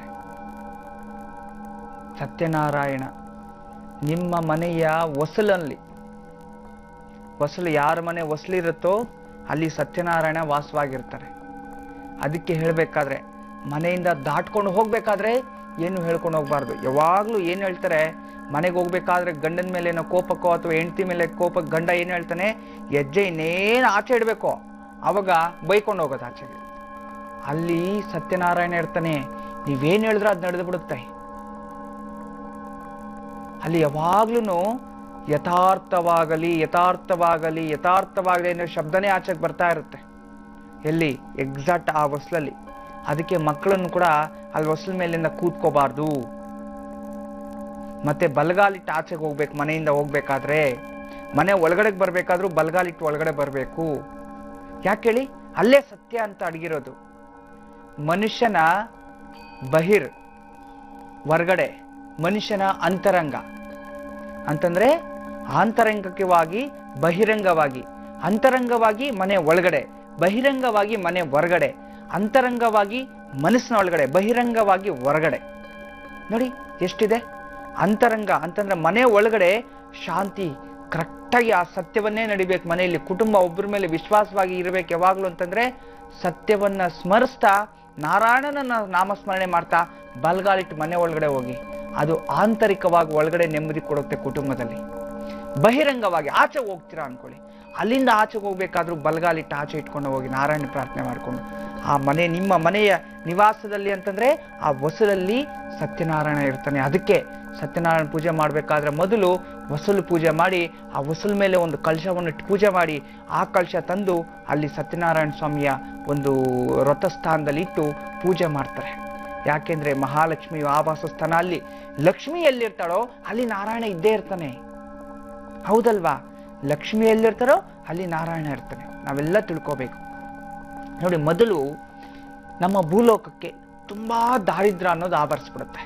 ಸತ್ಯನಾರಾಯಣ ನಿಮ್ಮ ಮನೆಯ ಹೊಸಲಲ್ಲಿ ಹೊಸಲು ಯಾರ ಮನೆ ಹೊಸಲಿರುತ್ತೋ ಅಲ್ಲಿ ಸತ್ಯನಾರಾಯಣ ವಾಸವಾಗಿರ್ತಾರೆ ಅದಕ್ಕೆ ಹೇಳಬೇಕಾದ್ರೆ ಮನೆಯಿಂದ ದಾಟ್ಕೊಂಡು ಹೋಗ್ಬೇಕಾದ್ರೆ ಏನು ಹೇಳ್ಕೊಂಡು ಹೋಗ್ಬಾರ್ದು ಯಾವಾಗ್ಲೂ ಏನ್ ಹೇಳ್ತಾರೆ ಮನೆಗೆ ಹೋಗ್ಬೇಕಾದ್ರೆ ಗಂಡನ ಮೇಲೆ ಏನೋ ಕೋಪಕ್ಕೋ ಅಥವಾ ಹೆಂಡತಿ ಮೇಲೆ ಕೋಪಕ್ಕೆ ಗಂಡ ಏನ್ ಹೇಳ್ತಾನೆ ಹೆಜ್ಜೆ ಇನ್ನೇನು ಆಚೆ ಇಡ್ಬೇಕು ಅವಾಗ ಬೈಕೊಂಡು ಹೋಗೋದು ಆಚೆಗೆ ಅಲ್ಲಿ ಸತ್ಯನಾರಾಯಣ ಇರ್ತಾನೆ ನೀವೇನ್ ಹೇಳಿದ್ರೆ ಅದು ನಡೆದು ಬಿಡುತ್ತೆ ಅಲ್ಲಿ ಯಾವಾಗ್ಲೂ ಯಥಾರ್ಥವಾಗಲಿ ಯಥಾರ್ಥವಾಗಲಿ ಯಥಾರ್ಥವಾಗಲಿ ಅನ್ನೋ ಶಬ್ದನೇ ಆಚೆಗೆ ಬರ್ತಾ ಇರುತ್ತೆ ಎಲ್ಲಿ ಎಕ್ಸಾಕ್ಟ್ ಆ ಹೊಸ್ಲಲ್ಲಿ ಅದಕ್ಕೆ ಮಕ್ಕಳನ್ನು ಕೂಡ ಅಲ್ಲಿ ಹೊಸ್ಲ ಮೇಲಿಂದ ಕೂತ್ಕೋಬಾರ್ದು ಮತ್ತೆ ಬಲಗಾಲಿಟ್ಟು ಆಚೆಗೆ ಹೋಗ್ಬೇಕು ಮನೆಯಿಂದ ಹೋಗ್ಬೇಕಾದ್ರೆ ಮನೆ ಒಳಗಡೆಗೆ ಬರ್ಬೇಕಾದ್ರೂ ಬಲಗಾಲಿಟ್ಟು ಒಳಗಡೆ ಬರಬೇಕು ಯಾಕೆ ಹೇಳಿ ಅಲ್ಲೇ ಸತ್ಯ ಅಂತ ಅಡಗಿರೋದು ಮನುಷ್ಯನ ಬಹಿರ್ ಹೊರಗಡೆ ಮನುಷ್ಯನ ಅಂತರಂಗ ಅಂತಂದ್ರೆ ಆಂತರಂಗಿಕವಾಗಿ ಬಹಿರಂಗವಾಗಿ ಅಂತರಂಗವಾಗಿ ಮನೆ ಒಳಗಡೆ ಬಹಿರಂಗವಾಗಿ ಮನೆ ಹೊರಗಡೆ ಅಂತರಂಗವಾಗಿ ಮನಸ್ಸಿನ ಒಳಗಡೆ ಬಹಿರಂಗವಾಗಿ ಹೊರಗಡೆ ನೋಡಿ ಎಷ್ಟಿದೆ ಅಂತರಂಗ ಅಂತಂದ್ರೆ ಮನೆ ಒಳಗಡೆ ಶಾಂತಿ ಕರೆಕ್ಟಾಗಿ ಆ ಸತ್ಯವನ್ನೇ ನಡಿಬೇಕು ಮನೆಯಲ್ಲಿ ಕುಟುಂಬ ಒಬ್ಬರ ಮೇಲೆ ವಿಶ್ವಾಸವಾಗಿ ಇರಬೇಕು ಯಾವಾಗ್ಲೂ ಅಂತಂದ್ರೆ ಸತ್ಯವನ್ನ ಸ್ಮರಿಸ್ತಾ ನಾರಾಯಣನ ನಾಮಸ್ಮರಣೆ ಮಾಡ್ತಾ ಬಲ್ಗಾಲಿಟ್ಟು ಮನೆ ಒಳಗಡೆ ಹೋಗಿ ಅದು ಆಂತರಿಕವಾಗಿ ಒಳಗಡೆ ನೆಮ್ಮದಿ ಕೊಡುತ್ತೆ ಕುಟುಂಬದಲ್ಲಿ ಬಹಿರಂಗವಾಗಿ ಆಚೆ ಹೋಗ್ತೀರಾ ಅನ್ಕೊಳ್ಳಿ ಅಲ್ಲಿಂದ ಆಚೆಗೆ ಹೋಗ್ಬೇಕಾದ್ರೂ ಬಲಗಾಲಿಟ್ಟು ಆಚೆ ಇಟ್ಕೊಂಡು ಹೋಗಿ ನಾರಾಯಣ ಪ್ರಾರ್ಥನೆ ಮಾಡ್ಕೊಂಡು ಆ ಮನೆ ನಿಮ್ಮ ಮನೆಯ ನಿವಾಸದಲ್ಲಿ ಅಂತಂದ್ರೆ ಆ ಹೊಸಲಲ್ಲಿ ಸತ್ಯನಾರಾಯಣ ಇರ್ತಾನೆ ಅದಕ್ಕೆ ಸತ್ಯನಾರಾಯಣ ಪೂಜೆ ಮಾಡ್ಬೇಕಾದ್ರೆ ಮೊದಲು ಹೊಸಲು ಪೂಜೆ ಮಾಡಿ ಆ ಹೊಸಲ ಮೇಲೆ ಒಂದು ಕಲಶವನ್ನು ಇಟ್ಟು ಪೂಜೆ ಮಾಡಿ ಆ ಕಲಶ ತಂದು ಅಲ್ಲಿ ಸತ್ಯನಾರಾಯಣ ಸ್ವಾಮಿಯ ಒಂದು ವ್ರತಸ್ಥಾನದಲ್ಲಿ ಇಟ್ಟು ಪೂಜೆ ಮಾಡ್ತಾರೆ ಯಾಕೆಂದ್ರೆ ಮಹಾಲಕ್ಷ್ಮಿಯು ಆವಾಸ ಸ್ಥಾನ ಅಲ್ಲಿ ಲಕ್ಷ್ಮಿ ಎಲ್ಲಿರ್ತಾಳೋ ಅಲ್ಲಿ ನಾರಾಯಣ ಇದ್ದೇ ಇರ್ತಾನೆ ಹೌದಲ್ವಾ ಲಕ್ಷ್ಮಿ ಎಲ್ಲಿರ್ತಾರೋ ಅಲ್ಲಿ ನಾರಾಯಣ ಇರ್ತಾನೆ ನಾವೆಲ್ಲ ತಿಳ್ಕೋಬೇಕು ನೋಡಿ ಮೊದಲು ನಮ್ಮ ಭೂಲೋಕಕ್ಕೆ ತುಂಬಾ ದಾರಿದ್ರ್ಯ ಅನ್ನೋದು ಆವರಿಸ್ಬಿಡುತ್ತೆ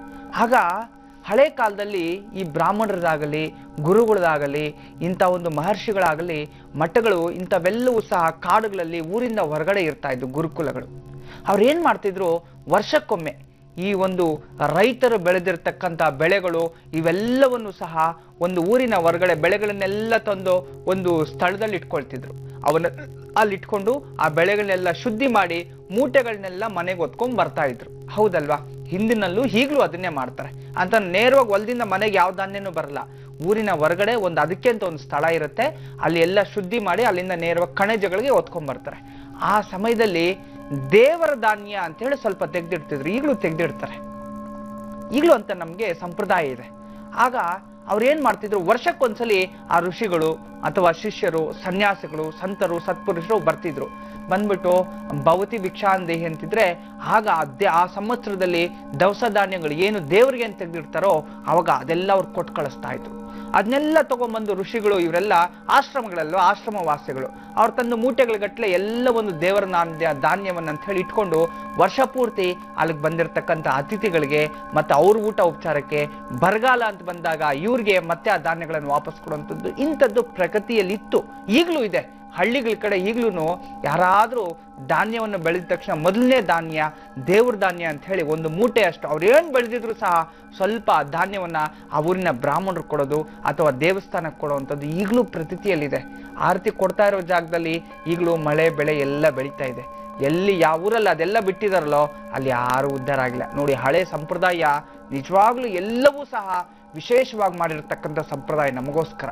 ಆಗ ಹಳೆ ಕಾಲದಲ್ಲಿ ಈ ಬ್ರಾಹ್ಮಣರದಾಗಲಿ ಗುರುಗಳದಾಗಲಿ ಇಂಥ ಒಂದು ಮಹರ್ಷಿಗಳಾಗಲಿ ಮಠಗಳು ಇಂಥವೆಲ್ಲವೂ ಸಹ ಕಾಡುಗಳಲ್ಲಿ ಊರಿಂದ ಹೊರಗಡೆ ಇರ್ತಾ ಇದ್ದು ಗುರುಕುಲಗಳು ಅವ್ರು ಏನ್ ಮಾಡ್ತಿದ್ರು ವರ್ಷಕ್ಕೊಮ್ಮೆ ಈ ಒಂದು ರೈತರು ಬೆಳೆದಿರ್ತಕ್ಕಂಥ ಬೆಳೆಗಳು ಇವೆಲ್ಲವನ್ನು ಸಹ ಒಂದು ಊರಿನ ಹೊರಗಡೆ ಬೆಳೆಗಳನ್ನೆಲ್ಲ ತಂದು ಒಂದು ಸ್ಥಳದಲ್ಲಿ ಇಟ್ಕೊಳ್ತಿದ್ರು ಅವನ್ನ ಅಲ್ಲಿ ಇಟ್ಕೊಂಡು ಆ ಬೆಳೆಗಳನ್ನೆಲ್ಲ ಶುದ್ಧಿ ಮಾಡಿ ಮೂಟೆಗಳನ್ನೆಲ್ಲ ಮನೆಗೆ ಹೊತ್ಕೊಂಡ್ ಬರ್ತಾ ಇದ್ರು ಹೌದಲ್ವಾ ಹಿಂದಿನಲ್ಲೂ ಈಗಲೂ ಅದನ್ನೇ ಮಾಡ್ತಾರೆ ಅಂತ ನೇರವಾಗಿ ಹೊಲದಿಂದ ಮನೆಗೆ ಯಾವ ಧಾನ್ಯನೂ ಬರಲ್ಲ ಊರಿನ ಹೊರಗಡೆ ಒಂದು ಅದಕ್ಕೆ ಅಂತ ಒಂದು ಸ್ಥಳ ಇರುತ್ತೆ ಅಲ್ಲಿ ಎಲ್ಲ ಶುದ್ಧಿ ಮಾಡಿ ಅಲ್ಲಿಂದ ನೇರವಾಗಿ ಕಣಜಗಳಿಗೆ ಹೊತ್ಕೊಂಡ್ ಬರ್ತಾರೆ ಆ ಸಮಯದಲ್ಲಿ ದೇವರ ಧಾನ್ಯ ಅಂತ ಹೇಳಿ ಸ್ವಲ್ಪ ತೆಗ್ದಿಡ್ತಿದ್ರು ಈಗಲೂ ತೆಗ್ದಿಡ್ತಾರೆ ಈಗಲೂ ಅಂತ ನಮ್ಗೆ ಸಂಪ್ರದಾಯ ಇದೆ ಆಗ ಅವ್ರು ಏನ್ ಮಾಡ್ತಿದ್ರು ವರ್ಷಕ್ಕೊಂದ್ಸಲಿ ಆ ಋಷಿಗಳು ಅಥವಾ ಶಿಷ್ಯರು ಸನ್ಯಾಸಿಗಳು ಸಂತರು ಸತ್ಪುರುಷರು ಬರ್ತಿದ್ರು ಬಂದ್ಬಿಟ್ಟು ಭವತಿ ಭಿಕ್ಷಾಂದೇಹಿ ಅಂತಿದ್ರೆ ಆಗ ಅದೇ ಆ ಸಂವತ್ಸರದಲ್ಲಿ ದವಸ ಧಾನ್ಯಗಳು ಏನು ದೇವರಿಗೆ ಅಂತ ತೆಗೆದಿರ್ತಾರೋ ಅವಾಗ ಅದೆಲ್ಲ ಅವ್ರು ಕೊಟ್ಟು ಕಳಿಸ್ತಾ ಇದ್ರು ಅದನ್ನೆಲ್ಲ ತಗೊಂಬಂದು ಋಷಿಗಳು ಇವರೆಲ್ಲ ಆಶ್ರಮಗಳಲ್ಲೋ ಆಶ್ರಮ ವಾಸಿಗಳು ಅವ್ರ ತಂದು ಮೂಟೆಗಳ ಗಟ್ಟಲೆ ಎಲ್ಲ ಒಂದು ದೇವರ ನಾಣ್ಯ ಧಾನ್ಯವನ್ನ ಅಂತ ಹೇಳಿ ಇಟ್ಕೊಂಡು ವರ್ಷ ಪೂರ್ತಿ ಅಲ್ಲಿಗೆ ಬಂದಿರತಕ್ಕಂಥ ಅತಿಥಿಗಳಿಗೆ ಮತ್ತೆ ಅವ್ರ ಊಟ ಉಪಚಾರಕ್ಕೆ ಬರಗಾಲ ಅಂತ ಬಂದಾಗ ಇವ್ರಿಗೆ ಮತ್ತೆ ಆ ಧಾನ್ಯಗಳನ್ನು ವಾಪಸ್ ಕೊಡುವಂಥದ್ದು ಇಂಥದ್ದು ಪ್ರಗತಿಯಲ್ಲಿ ಇತ್ತು ಈಗಲೂ ಇದೆ ಹಳ್ಳಿಗಳ ಕಡೆ ಈಗ್ಲೂ ಯಾರಾದ್ರೂ ಧಾನ್ಯವನ್ನು ಬೆಳೆದ ತಕ್ಷಣ ಮೊದಲನೇ ಧಾನ್ಯ ದೇವ್ರ ಧಾನ್ಯ ಅಂತ ಹೇಳಿ ಒಂದು ಮೂಟೆ ಅಷ್ಟು ಅವ್ರು ಏನ್ ಬೆಳೆದಿದ್ರು ಸಹ ಸ್ವಲ್ಪ ಧಾನ್ಯವನ್ನ ಆ ಊರಿನ ಬ್ರಾಹ್ಮಣರು ಕೊಡೋದು ಅಥವಾ ದೇವಸ್ಥಾನಕ್ಕೆ ಕೊಡುವಂಥದ್ದು ಈಗಲೂ ಪ್ರತೀತಿಯಲ್ಲಿದೆ ಆ ರೀತಿ ಕೊಡ್ತಾ ಇರೋ ಜಾಗದಲ್ಲಿ ಈಗಲೂ ಮಳೆ ಬೆಳೆ ಎಲ್ಲ ಬೆಳೀತಾ ಇದೆ ಎಲ್ಲಿ ಯಾವ ಊರಲ್ಲಿ ಅದೆಲ್ಲ ಬಿಟ್ಟಿದಾರಲ್ಲೋ ಅಲ್ಲಿ ಯಾರು ಉದ್ಧಾರ ಆಗಿಲ್ಲ ನೋಡಿ ಹಳೆ ಸಂಪ್ರದಾಯ ನಿಜವಾಗ್ಲೂ ಎಲ್ಲವೂ ಸಹ ವಿಶೇಷವಾಗಿ ಮಾಡಿರ್ತಕ್ಕಂಥ ಸಂಪ್ರದಾಯ ನಮಗೋಸ್ಕರ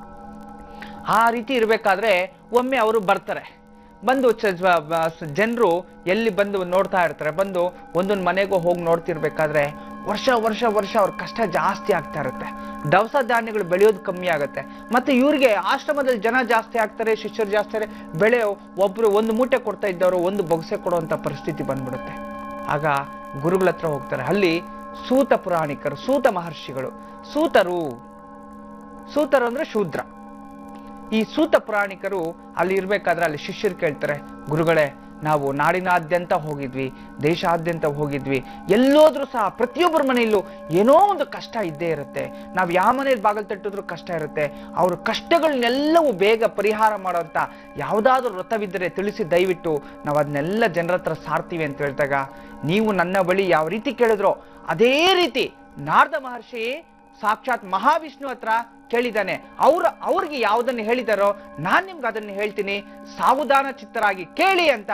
ಆ ರೀತಿ ಇರಬೇಕಾದ್ರೆ ಒಮ್ಮೆ ಅವರು ಬರ್ತಾರೆ ಬಂದು ಜನರು ಎಲ್ಲಿ ಬಂದು ನೋಡ್ತಾ ಇರ್ತಾರೆ ಬಂದು ಒಂದೊಂದು ಮನೆಗೂ ಹೋಗಿ ನೋಡ್ತಿರ್ಬೇಕಾದ್ರೆ ವರ್ಷ ವರ್ಷ ವರ್ಷ ಅವ್ರ ಕಷ್ಟ ಜಾಸ್ತಿ ಆಗ್ತಾ ಇರುತ್ತೆ ದವಸ ಧಾನ್ಯಗಳು ಬೆಳೆಯೋದು ಕಮ್ಮಿ ಆಗುತ್ತೆ ಮತ್ತೆ ಇವ್ರಿಗೆ ಆಶ್ರಮದಲ್ಲಿ ಜನ ಜಾಸ್ತಿ ಆಗ್ತಾರೆ ಶಿಷ್ಯರು ಜಾಸ್ತಿ ಆಗ್ತಾರೆ ಬೆಳೆ ಒಬ್ರು ಒಂದು ಮೂಟೆ ಕೊಡ್ತಾ ಇದ್ದವರು ಒಂದು ಬೊಗಸೆ ಕೊಡುವಂತ ಪರಿಸ್ಥಿತಿ ಬಂದ್ಬಿಡುತ್ತೆ ಆಗ ಗುರುಗಳ ಹತ್ರ ಹೋಗ್ತಾರೆ ಅಲ್ಲಿ ಸೂತ ಪುರಾಣಿಕರು ಸೂತ ಮಹರ್ಷಿಗಳು ಸೂತರು ಸೂತರು ಅಂದ್ರೆ ಶೂದ್ರ ಈ ಸೂತ ಪುರಾಣಿಕರು ಅಲ್ಲಿ ಇರ್ಬೇಕಾದ್ರೆ ಅಲ್ಲಿ ಶಿಷ್ಯರು ಕೇಳ್ತಾರೆ ಗುರುಗಳೇ ನಾವು ನಾಡಿನಾದ್ಯಂತ ಹೋಗಿದ್ವಿ ದೇಶಾದ್ಯಂತ ಹೋಗಿದ್ವಿ ಎಲ್ಲೋದ್ರೂ ಸಹ ಪ್ರತಿಯೊಬ್ಬರ ಮನೆಯಲ್ಲೂ ಏನೋ ಒಂದು ಕಷ್ಟ ಇದ್ದೇ ಇರುತ್ತೆ ನಾವು ಯಾವ ಮನೇಲಿ ಬಾಗಿಲು ತಟ್ಟಿದ್ರು ಕಷ್ಟ ಇರುತ್ತೆ ಅವ್ರ ಕಷ್ಟಗಳನ್ನೆಲ್ಲವೂ ಬೇಗ ಪರಿಹಾರ ಮಾಡೋಂಥ ಯಾವುದಾದ್ರೂ ವ್ರತವಿದ್ದರೆ ತಿಳಿಸಿ ದಯವಿಟ್ಟು ನಾವು ಅದನ್ನೆಲ್ಲ ಜನರ ಹತ್ರ ಸಾರ್ತೀವಿ ಅಂತ ಹೇಳಿದಾಗ ನೀವು ನನ್ನ ಬಳಿ ಯಾವ ರೀತಿ ಕೇಳಿದ್ರೋ ಅದೇ ರೀತಿ ನಾರದ ಮಹರ್ಷಿ ಸಾಕ್ಷಾತ್ ಮಹಾವಿಷ್ಣು ಹತ್ರ ಕೇಳಿದ್ದಾನೆ ಅವ್ರ ಅವ್ರಿಗೆ ಯಾವುದನ್ನು ಹೇಳಿದಾರೋ ನಾನ್ ನಿಮ್ಗೆ ಅದನ್ನು ಹೇಳ್ತೀನಿ ಸಾವಧಾನ ಚಿತ್ತರಾಗಿ ಕೇಳಿ ಅಂತ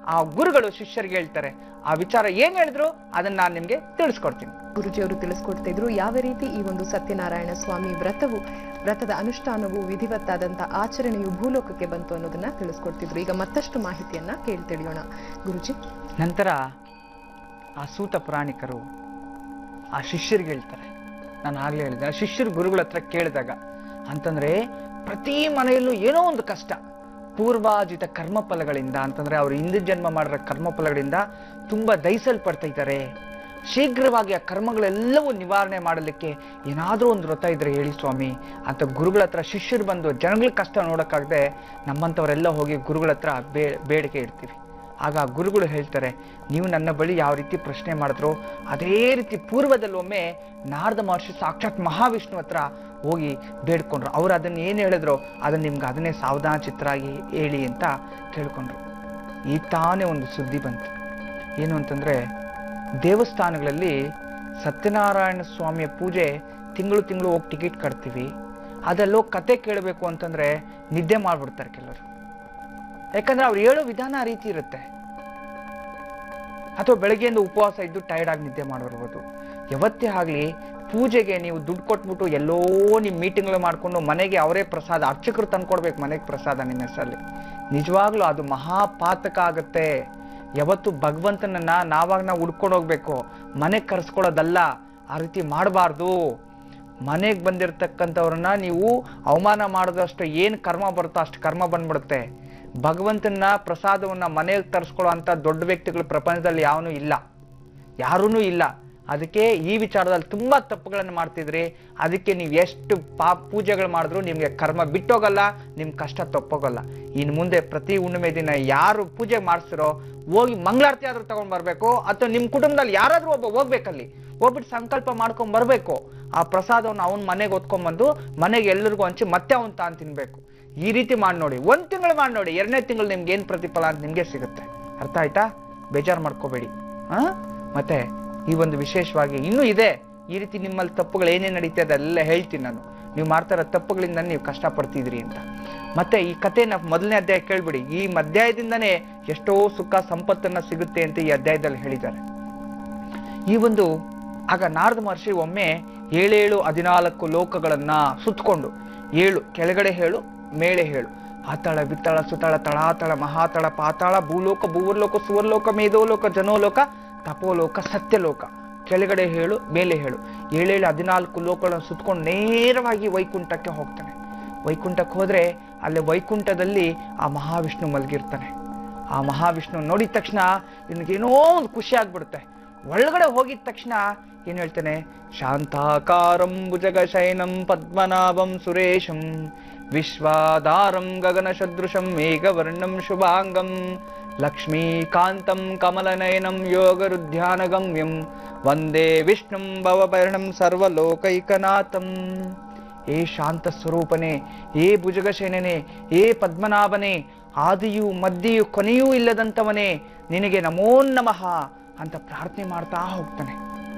ಆ ಗುರುಗಳು ಶಿಷ್ಯರಿಗೆ ಹೇಳ್ತಾರೆ ಆ ವಿಚಾರ ಏನ್ ಹೇಳಿದ್ರು ಅದನ್ನ ನಾನು ನಿಮ್ಗೆ ತಿಳಿಸ್ಕೊಡ್ತೀನಿ ಗುರುಜಿಯವರು ತಿಳಿಸ್ಕೊಡ್ತಾ ಇದ್ರು ಯಾವ ರೀತಿ ಈ ಒಂದು ಸತ್ಯನಾರಾಯಣ ಸ್ವಾಮಿ ವ್ರತವು ವ್ರತದ ಅನುಷ್ಠಾನವು ವಿಧಿವತ್ತಾದಂತ ಆಚರಣೆಯು ಭೂಲೋಕಕ್ಕೆ ಬಂತು ಅನ್ನೋದನ್ನ ತಿಳಿಸ್ಕೊಡ್ತಿದ್ರು ಈಗ ಮತ್ತಷ್ಟು ಮಾಹಿತಿಯನ್ನ ಕೇಳಿ ತಿಳಿಯೋಣ ಗುರುಜಿ ನಂತರ ಆ ಸೂತ ಪುರಾಣಿಕರು ಆ ಶಿಷ್ಯರಿಗೆ ಹೇಳ್ತಾರೆ ನಾನು ಆಗ್ಲೇ ಹೇಳಿದೆ ಆ ಶಿಷ್ಯರು ಗುರುಗಳ ಹತ್ರ ಕೇಳಿದಾಗ ಅಂತಂದ್ರೆ ಪ್ರತಿ ಮನೆಯಲ್ಲೂ ಏನೋ ಒಂದು ಕಷ್ಟ ಪೂರ್ವಾಜಿತ ಕರ್ಮಫಲಗಳಿಂದ ಅಂತಂದ್ರೆ ಅವ್ರು ಹಿಂದಿನ ಜನ್ಮ ಮಾಡಿರೋ ಕರ್ಮಫಲಗಳಿಂದ ತುಂಬಾ ದಹಿಸಲ್ಪಡ್ತಾ ಇದ್ದಾರೆ ಶೀಘ್ರವಾಗಿ ಆ ಕರ್ಮಗಳೆಲ್ಲವೂ ನಿವಾರಣೆ ಮಾಡಲಿಕ್ಕೆ ಏನಾದರೂ ಒಂದು ವ್ರತ ಇದ್ರೆ ಹೇಳಿ ಸ್ವಾಮಿ ಅಂತ ಗುರುಗಳ ಹತ್ರ ಶಿಷ್ಯರು ಬಂದು ಜನಗಳ ಕಷ್ಟ ನೋಡೋಕ್ಕಾಗದೆ ನಮ್ಮಂಥವರೆಲ್ಲ ಹೋಗಿ ಗುರುಗಳ ಹತ್ರ ಬೇ ಬೇಡಿಕೆ ಇಡ್ತೀವಿ ಆಗ ಆ ಗುರುಗಳು ಹೇಳ್ತಾರೆ ನೀವು ನನ್ನ ಬಳಿ ಯಾವ ರೀತಿ ಪ್ರಶ್ನೆ ಮಾಡಿದ್ರು ಅದೇ ರೀತಿ ಪೂರ್ವದಲ್ಲಿ ಒಮ್ಮೆ ನಾರದ ಮಹರ್ಷಿ ಸಾಕ್ಷಾತ್ ಮಹಾವಿಷ್ಣು ಹತ್ರ ಹೋಗಿ ಬೇಡ್ಕೊಂಡ್ರು ಅವ್ರು ಅದನ್ನ ಏನು ಹೇಳಿದ್ರು ಅದನ್ನ ನಿಮ್ಗೆ ಅದನ್ನೇ ಸಾವಧಾನ ಚಿತ್ರ ಆಗಿ ಹೇಳಿ ಅಂತ ಕೇಳ್ಕೊಂಡ್ರು ಈ ತಾನೇ ಒಂದು ಸುದ್ದಿ ಬಂತು ಏನು ಅಂತಂದ್ರೆ ದೇವಸ್ಥಾನಗಳಲ್ಲಿ ಸತ್ಯನಾರಾಯಣ ಸ್ವಾಮಿಯ ಪೂಜೆ ತಿಂಗಳು ತಿಂಗಳು ಹೋಗಿ ಟಿಕೆಟ್ ಕಟ್ತೀವಿ ಅದಲ್ಲೋ ಕತೆ ಕೇಳಬೇಕು ಅಂತಂದ್ರೆ ನಿದ್ದೆ ಮಾಡ್ಬಿಡ್ತಾರೆ ಕೆಲವರು ಯಾಕಂದ್ರೆ ಅವ್ರು ಹೇಳೋ ವಿಧಾನ ಆ ರೀತಿ ಇರುತ್ತೆ ಅಥವಾ ಬೆಳಗ್ಗೆಯಿಂದ ಉಪವಾಸ ಇದ್ದು ಟೈರ್ಡ್ ಆಗಿ ನಿದ್ದೆ ಮಾಡಿರ್ಬೋದು ಯಾವತ್ತೇ ಆಗಲಿ ಪೂಜೆಗೆ ನೀವು ದುಡ್ಡು ಕೊಟ್ಬಿಟ್ಟು ಎಲ್ಲೋ ನಿಮ್ಮ ಮೀಟಿಂಗ್ಗಳು ಮಾಡ್ಕೊಂಡು ಮನೆಗೆ ಅವರೇ ಪ್ರಸಾದ ಅರ್ಚಕರು ತಂದ್ಕೊಡ್ಬೇಕು ಮನೆಗೆ ಪ್ರಸಾದ ನಿಮ್ಮ ಹೆಸರಲ್ಲಿ ನಿಜವಾಗ್ಲೂ ಅದು ಮಹಾಪಾತಕ ಆಗುತ್ತೆ ಯಾವತ್ತು ಭಗವಂತನನ್ನ ನಾವಾಗ ನಾವು ಹುಡ್ಕೊಂಡು ಹೋಗ್ಬೇಕು ಮನೆಗೆ ಕರ್ಸ್ಕೊಳ್ಳೋದಲ್ಲ ಆ ರೀತಿ ಮಾಡಬಾರ್ದು ಮನೆಗೆ ಬಂದಿರತಕ್ಕಂಥವ್ರನ್ನ ನೀವು ಅವಮಾನ ಮಾಡಿದಷ್ಟು ಏನು ಕರ್ಮ ಬರುತ್ತೋ ಅಷ್ಟು ಕರ್ಮ ಬಂದ್ಬಿಡುತ್ತೆ ಭಗವಂತನ ಪ್ರಸಾದವನ್ನ ಮನೆಗೆ ತರಿಸ್ಕೊಳ್ಳೋ ಅಂತ ದೊಡ್ಡ ವ್ಯಕ್ತಿಗಳು ಪ್ರಪಂಚದಲ್ಲಿ ಯಾವನೂ ಇಲ್ಲ ಯಾರೂ ಇಲ್ಲ ಅದಕ್ಕೆ ಈ ವಿಚಾರದಲ್ಲಿ ತುಂಬಾ ತಪ್ಪುಗಳನ್ನು ಮಾಡ್ತಿದ್ರಿ ಅದಕ್ಕೆ ನೀವು ಎಷ್ಟು ಪಾ ಪೂಜೆಗಳು ಮಾಡಿದ್ರು ನಿಮ್ಗೆ ಕರ್ಮ ಬಿಟ್ಟೋಗಲ್ಲ ನಿಮ್ ಕಷ್ಟ ತಪ್ಪೋಗಲ್ಲ ಇನ್ನು ಮುಂದೆ ಪ್ರತಿ ಹುಣ್ಣಿಮೆ ದಿನ ಯಾರು ಪೂಜೆ ಮಾಡಿಸ್ತಿರೋ ಹೋಗಿ ಮಂಗಳಾರತಿ ಆದ್ರೂ ತಗೊಂಡ್ ಬರ್ಬೇಕು ಅಥವಾ ನಿಮ್ ಕುಟುಂಬದಲ್ಲಿ ಯಾರಾದ್ರೂ ಒಬ್ಬ ಹೋಗ್ಬೇಕಲ್ಲಿ ಹೋಗ್ಬಿಟ್ಟು ಸಂಕಲ್ಪ ಮಾಡ್ಕೊಂಡ್ ಬರ್ಬೇಕು ಆ ಪ್ರಸಾದವನ್ನು ಅವನ್ ಮನೆಗೆ ಹೊತ್ಕೊಂಡ್ಬಂದು ಮನೆಗೆ ಎಲ್ಲರಿಗೂ ಹಂಚಿ ಮತ್ತೆ ಅವನ್ ತಾನು ತಿನ್ಬೇಕು ಈ ರೀತಿ ಮಾಡಿ ನೋಡಿ ಒಂದ್ ತಿಂಗಳು ಮಾಡಿ ನೋಡಿ ಎರಡನೇ ತಿಂಗಳು ನಿಮ್ಗೆ ಏನ್ ಪ್ರತಿಫಲ ಅಂತ ನಿಮ್ಗೆ ಸಿಗುತ್ತೆ ಅರ್ಥ ಆಯ್ತಾ ಬೇಜಾರು ಮಾಡ್ಕೋಬೇಡಿ ಆ ಮತ್ತೆ ಈ ಒಂದು ವಿಶೇಷವಾಗಿ ಇನ್ನೂ ಇದೆ ಈ ರೀತಿ ನಿಮ್ಮಲ್ಲಿ ತಪ್ಪುಗಳು ಏನೇನ್ ನಡೀತಾ ಅದೆಲ್ಲ ಹೇಳ್ತೀನಿ ನಾನು ನೀವು ಮಾಡ್ತಾ ಇರೋ ತಪ್ಪುಗಳಿಂದ ನೀವು ಕಷ್ಟಪಡ್ತಿದ್ರಿ ಅಂತ ಮತ್ತೆ ಈ ಕಥೆನ ಮೊದಲನೇ ಅಧ್ಯಾಯ ಕೇಳ್ಬಿಡಿ ಈ ಅಧ್ಯಾಯದಿಂದನೇ ಎಷ್ಟೋ ಸುಖ ಸಂಪತ್ತನ್ನ ಸಿಗುತ್ತೆ ಅಂತ ಈ ಅಧ್ಯಾಯದಲ್ಲಿ ಹೇಳಿದ್ದಾರೆ ಈ ಒಂದು ಆಗ ನಾರದ ಮಹರ್ಷಿ ಒಮ್ಮೆ ಏಳೇಳು ಹದಿನಾಲ್ಕು ಲೋಕಗಳನ್ನ ಸುತ್ತಕೊಂಡು ಏಳು ಕೆಳಗಡೆ ಹೇಳು ಮೇಲೆ ಹೇಳು ಆತಳ ಬಿತ್ತಳ ಸುತಳ ತಳಾತಳ ಮಹಾತಳ ಪಾತಾಳ ಭೂಲೋಕ ಭೂವರ್ಲೋಕ ಸುವರ್ಲೋಕ ಮೇಧೋಲೋಕ ಜನೋಲೋಕ ತಪೋಲೋಕ ಸತ್ಯಲೋಕ ಕೆಳಗಡೆ ಹೇಳು ಮೇಲೆ ಹೇಳು ಏಳೇಳು ಹದಿನಾಲ್ಕು ಲೋಕಗಳನ್ನು ಸುತ್ಕೊಂಡು ನೇರವಾಗಿ ವೈಕುಂಠಕ್ಕೆ ಹೋಗ್ತಾನೆ ವೈಕುಂಠಕ್ಕೆ ಹೋದ್ರೆ ಅಲ್ಲಿ ವೈಕುಂಠದಲ್ಲಿ ಆ ಮಹಾವಿಷ್ಣು ಮಲಗಿರ್ತಾನೆ ಆ ಮಹಾವಿಷ್ಣು ನೋಡಿದ ತಕ್ಷಣ ಇವನಿಗೇನೋ ಒಂದು ಖುಷಿ ಆಗ್ಬಿಡುತ್ತೆ ಒಳಗಡೆ ಹೋಗಿದ ತಕ್ಷಣ ಏನ್ ಹೇಳ್ತಾನೆ ಶಾಂತಾಕಾರಂ ಭುಜಗ ಶಯನಂ ಪದ್ಮನಾಭಂ ಸುರೇಶಂ ವಿಶ್ವಾಧಾರಂ ಗಗನ ಸದೃಶಂ ಮೇಘವರ್ಣಂ ಶುಭಾಂಗಂ ಲಕ್ಷ್ಮೀಕಾಂತಂ ಕಮಲನಯನಂ ಯೋಗರುಧ್ಯಾನಗಮ್ಯಂ ವಂದೇ ವಿಷ್ಣುಂ ಭವಪರ್ಣಂ ಸರ್ವಲೋಕೈಕನಾಥಂ ಏ ಶಾಂತ ಸ್ವರೂಪನೇ ಏ ಭುಜಗಶೇನನೇ ಏ ಪದ್ಮನಾಭನೇ ಆದಿಯು ಮಧ್ಯೆಯು ಕೊನೆಯೂ ಇಲ್ಲದಂತವನೇ ನಿನಗೆ ನಮೋ ನಮಃ ಅಂತ ಪ್ರಾರ್ಥನೆ ಮಾಡ್ತಾ ಹೋಗ್ತಾನೆ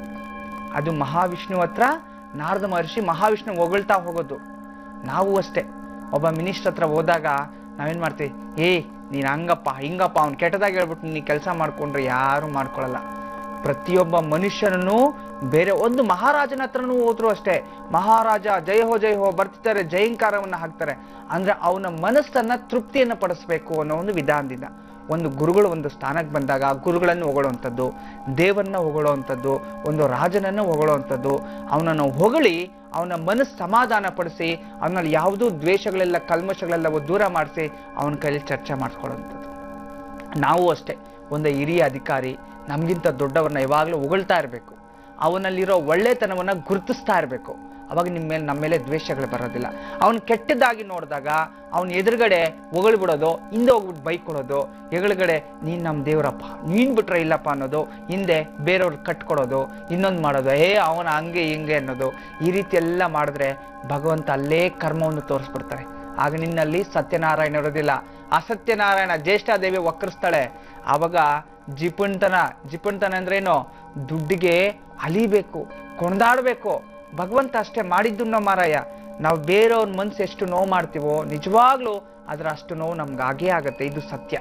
ಅದು ಮಹಾವಿಷ್ಣು ಹತ್ರ ನಾರದ ಮಹರ್ಷಿ ಮಹಾವಿಷ್ಣು ಹೊಗಳ್ತಾ ಹೋಗೋದು ನಾವು ಅಷ್ಟೇ ಒಬ್ಬ ಮಿನಿಸ್ಟರ್ ಹತ್ರ ಹೋದಾಗ ನಾವೇನ್ ಮಾಡ್ತೀವಿ ಏ ನೀನ್ ಹಂಗಪ್ಪ ಹಿಂಗಪ್ಪ ಅವ್ನು ಕೆಟ್ಟದಾಗ ಹೇಳ್ಬಿಟ್ಟು ನೀ ಕೆಲಸ ಮಾಡ್ಕೊಂಡ್ರೆ ಯಾರು ಮಾಡ್ಕೊಳಲ್ಲ ಪ್ರತಿಯೊಬ್ಬ ಮನುಷ್ಯನನ್ನು ಬೇರೆ ಒಂದು ಮಹಾರಾಜನ ಹತ್ರನೂ ಹೋದ್ರು ಅಷ್ಟೇ ಮಹಾರಾಜ ಜಯ ಹೋ ಜಯ ಹೋ ಬರ್ತಿದ್ದಾರೆ ಜಯಂಕಾರವನ್ನ ಹಾಕ್ತಾರೆ ಅಂದ್ರೆ ಅವನ ಮನಸ್ಸನ್ನ ತೃಪ್ತಿಯನ್ನ ಪಡಿಸ್ಬೇಕು ಅನ್ನೋ ಒಂದು ವಿಧಾನದಿಂದ ಒಂದು ಗುರುಗಳು ಒಂದು ಸ್ಥಾನಕ್ಕೆ ಬಂದಾಗ ಗುರುಗಳನ್ನು ಹೊಗಳುವಂಥದ್ದು ದೇವರನ್ನ ಹೊಗಳುವಂಥದ್ದು ಒಂದು ರಾಜನನ್ನು ಹೊಗಳುವಂಥದ್ದು ಅವನನ್ನು ಹೊಗಳಿ ಅವನ ಮನಸ್ಸು ಸಮಾಧಾನ ಪಡಿಸಿ ಅವನಲ್ಲಿ ಯಾವುದೂ ದ್ವೇಷಗಳೆಲ್ಲ ಕಲ್ಮಶಗಳೆಲ್ಲ ದೂರ ಮಾಡಿಸಿ ಅವನ ಕೈಲಿ ಚರ್ಚೆ ಮಾಡಿಸ್ಕೊಳ್ಳುವಂಥದ್ದು ನಾವು ಅಷ್ಟೇ ಒಂದು ಹಿರಿಯ ಅಧಿಕಾರಿ ನಮಗಿಂತ ದೊಡ್ಡವ್ರನ್ನ ಯಾವಾಗಲೂ ಹೊಗಳ್ತಾ ಇರಬೇಕು ಅವನಲ್ಲಿರೋ ಒಳ್ಳೆತನವನ್ನ ಗುರುತಿಸ್ತಾ ಇರಬೇಕು ಅವಾಗ ನಿಮ್ಮ ಮೇಲೆ ನಮ್ಮ ಮೇಲೆ ದ್ವೇಷಗಳು ಬರೋದಿಲ್ಲ ಅವನು ಕೆಟ್ಟದಾಗಿ ನೋಡಿದಾಗ ಅವನ ಎದುರುಗಡೆ ಹೊಗಳ್ಬಿಡೋದು ಹಿಂದೆ ಹೋಗ್ಬಿಟ್ಟು ಬೈಕ್ ಕೊಡೋದು ಎದುರುಗಡೆ ನೀನ್ ನಮ್ಮ ದೇವರಪ್ಪ ನೀನ್ ಬಿಟ್ರೆ ಇಲ್ಲಪ್ಪ ಅನ್ನೋದು ಹಿಂದೆ ಬೇರೆಯವ್ರು ಕಟ್ಕೊಡೋದು ಇನ್ನೊಂದು ಮಾಡೋದು ಏ ಅವನ ಹಂಗೆ ಹಿಂಗೆ ಅನ್ನೋದು ಈ ರೀತಿ ಎಲ್ಲ ಮಾಡಿದ್ರೆ ಭಗವಂತ ಅಲ್ಲೇ ಕರ್ಮವನ್ನು ತೋರಿಸ್ಬಿಡ್ತಾರೆ ಆಗ ನಿನ್ನಲ್ಲಿ ಸತ್ಯನಾರಾಯಣ ಇರೋದಿಲ್ಲ ಅಸತ್ಯನಾರಾಯಣ ಜ್ಯೇಷ್ಠಾದೇವಿ ವಕ್ರಿಸ್ತಾಳೆ ಆವಾಗ ಜಿಪುಣ್ತನ ಜಿಪುಣ್ತನ ಅಂದ್ರೇನು ದುಡ್ಡಿಗೆ ಅಲಿಬೇಕು ಕೊಂಡಾಡ್ಬೇಕು ಭಗವಂತ ಅಷ್ಟೇ ಮಾಡಿದ್ದು ನಮ್ಮ ಮಾರಾಯ ನಾವು ಬೇರೆಯವ್ರ ಮನ್ಸು ಎಷ್ಟು ನೋವು ಮಾಡ್ತೀವೋ ನಿಜವಾಗ್ಲೂ ಅದ್ರ ಅಷ್ಟು ನೋವು ನಮ್ಗೆ ಆಗೇ ಆಗತ್ತೆ ಇದು ಸತ್ಯ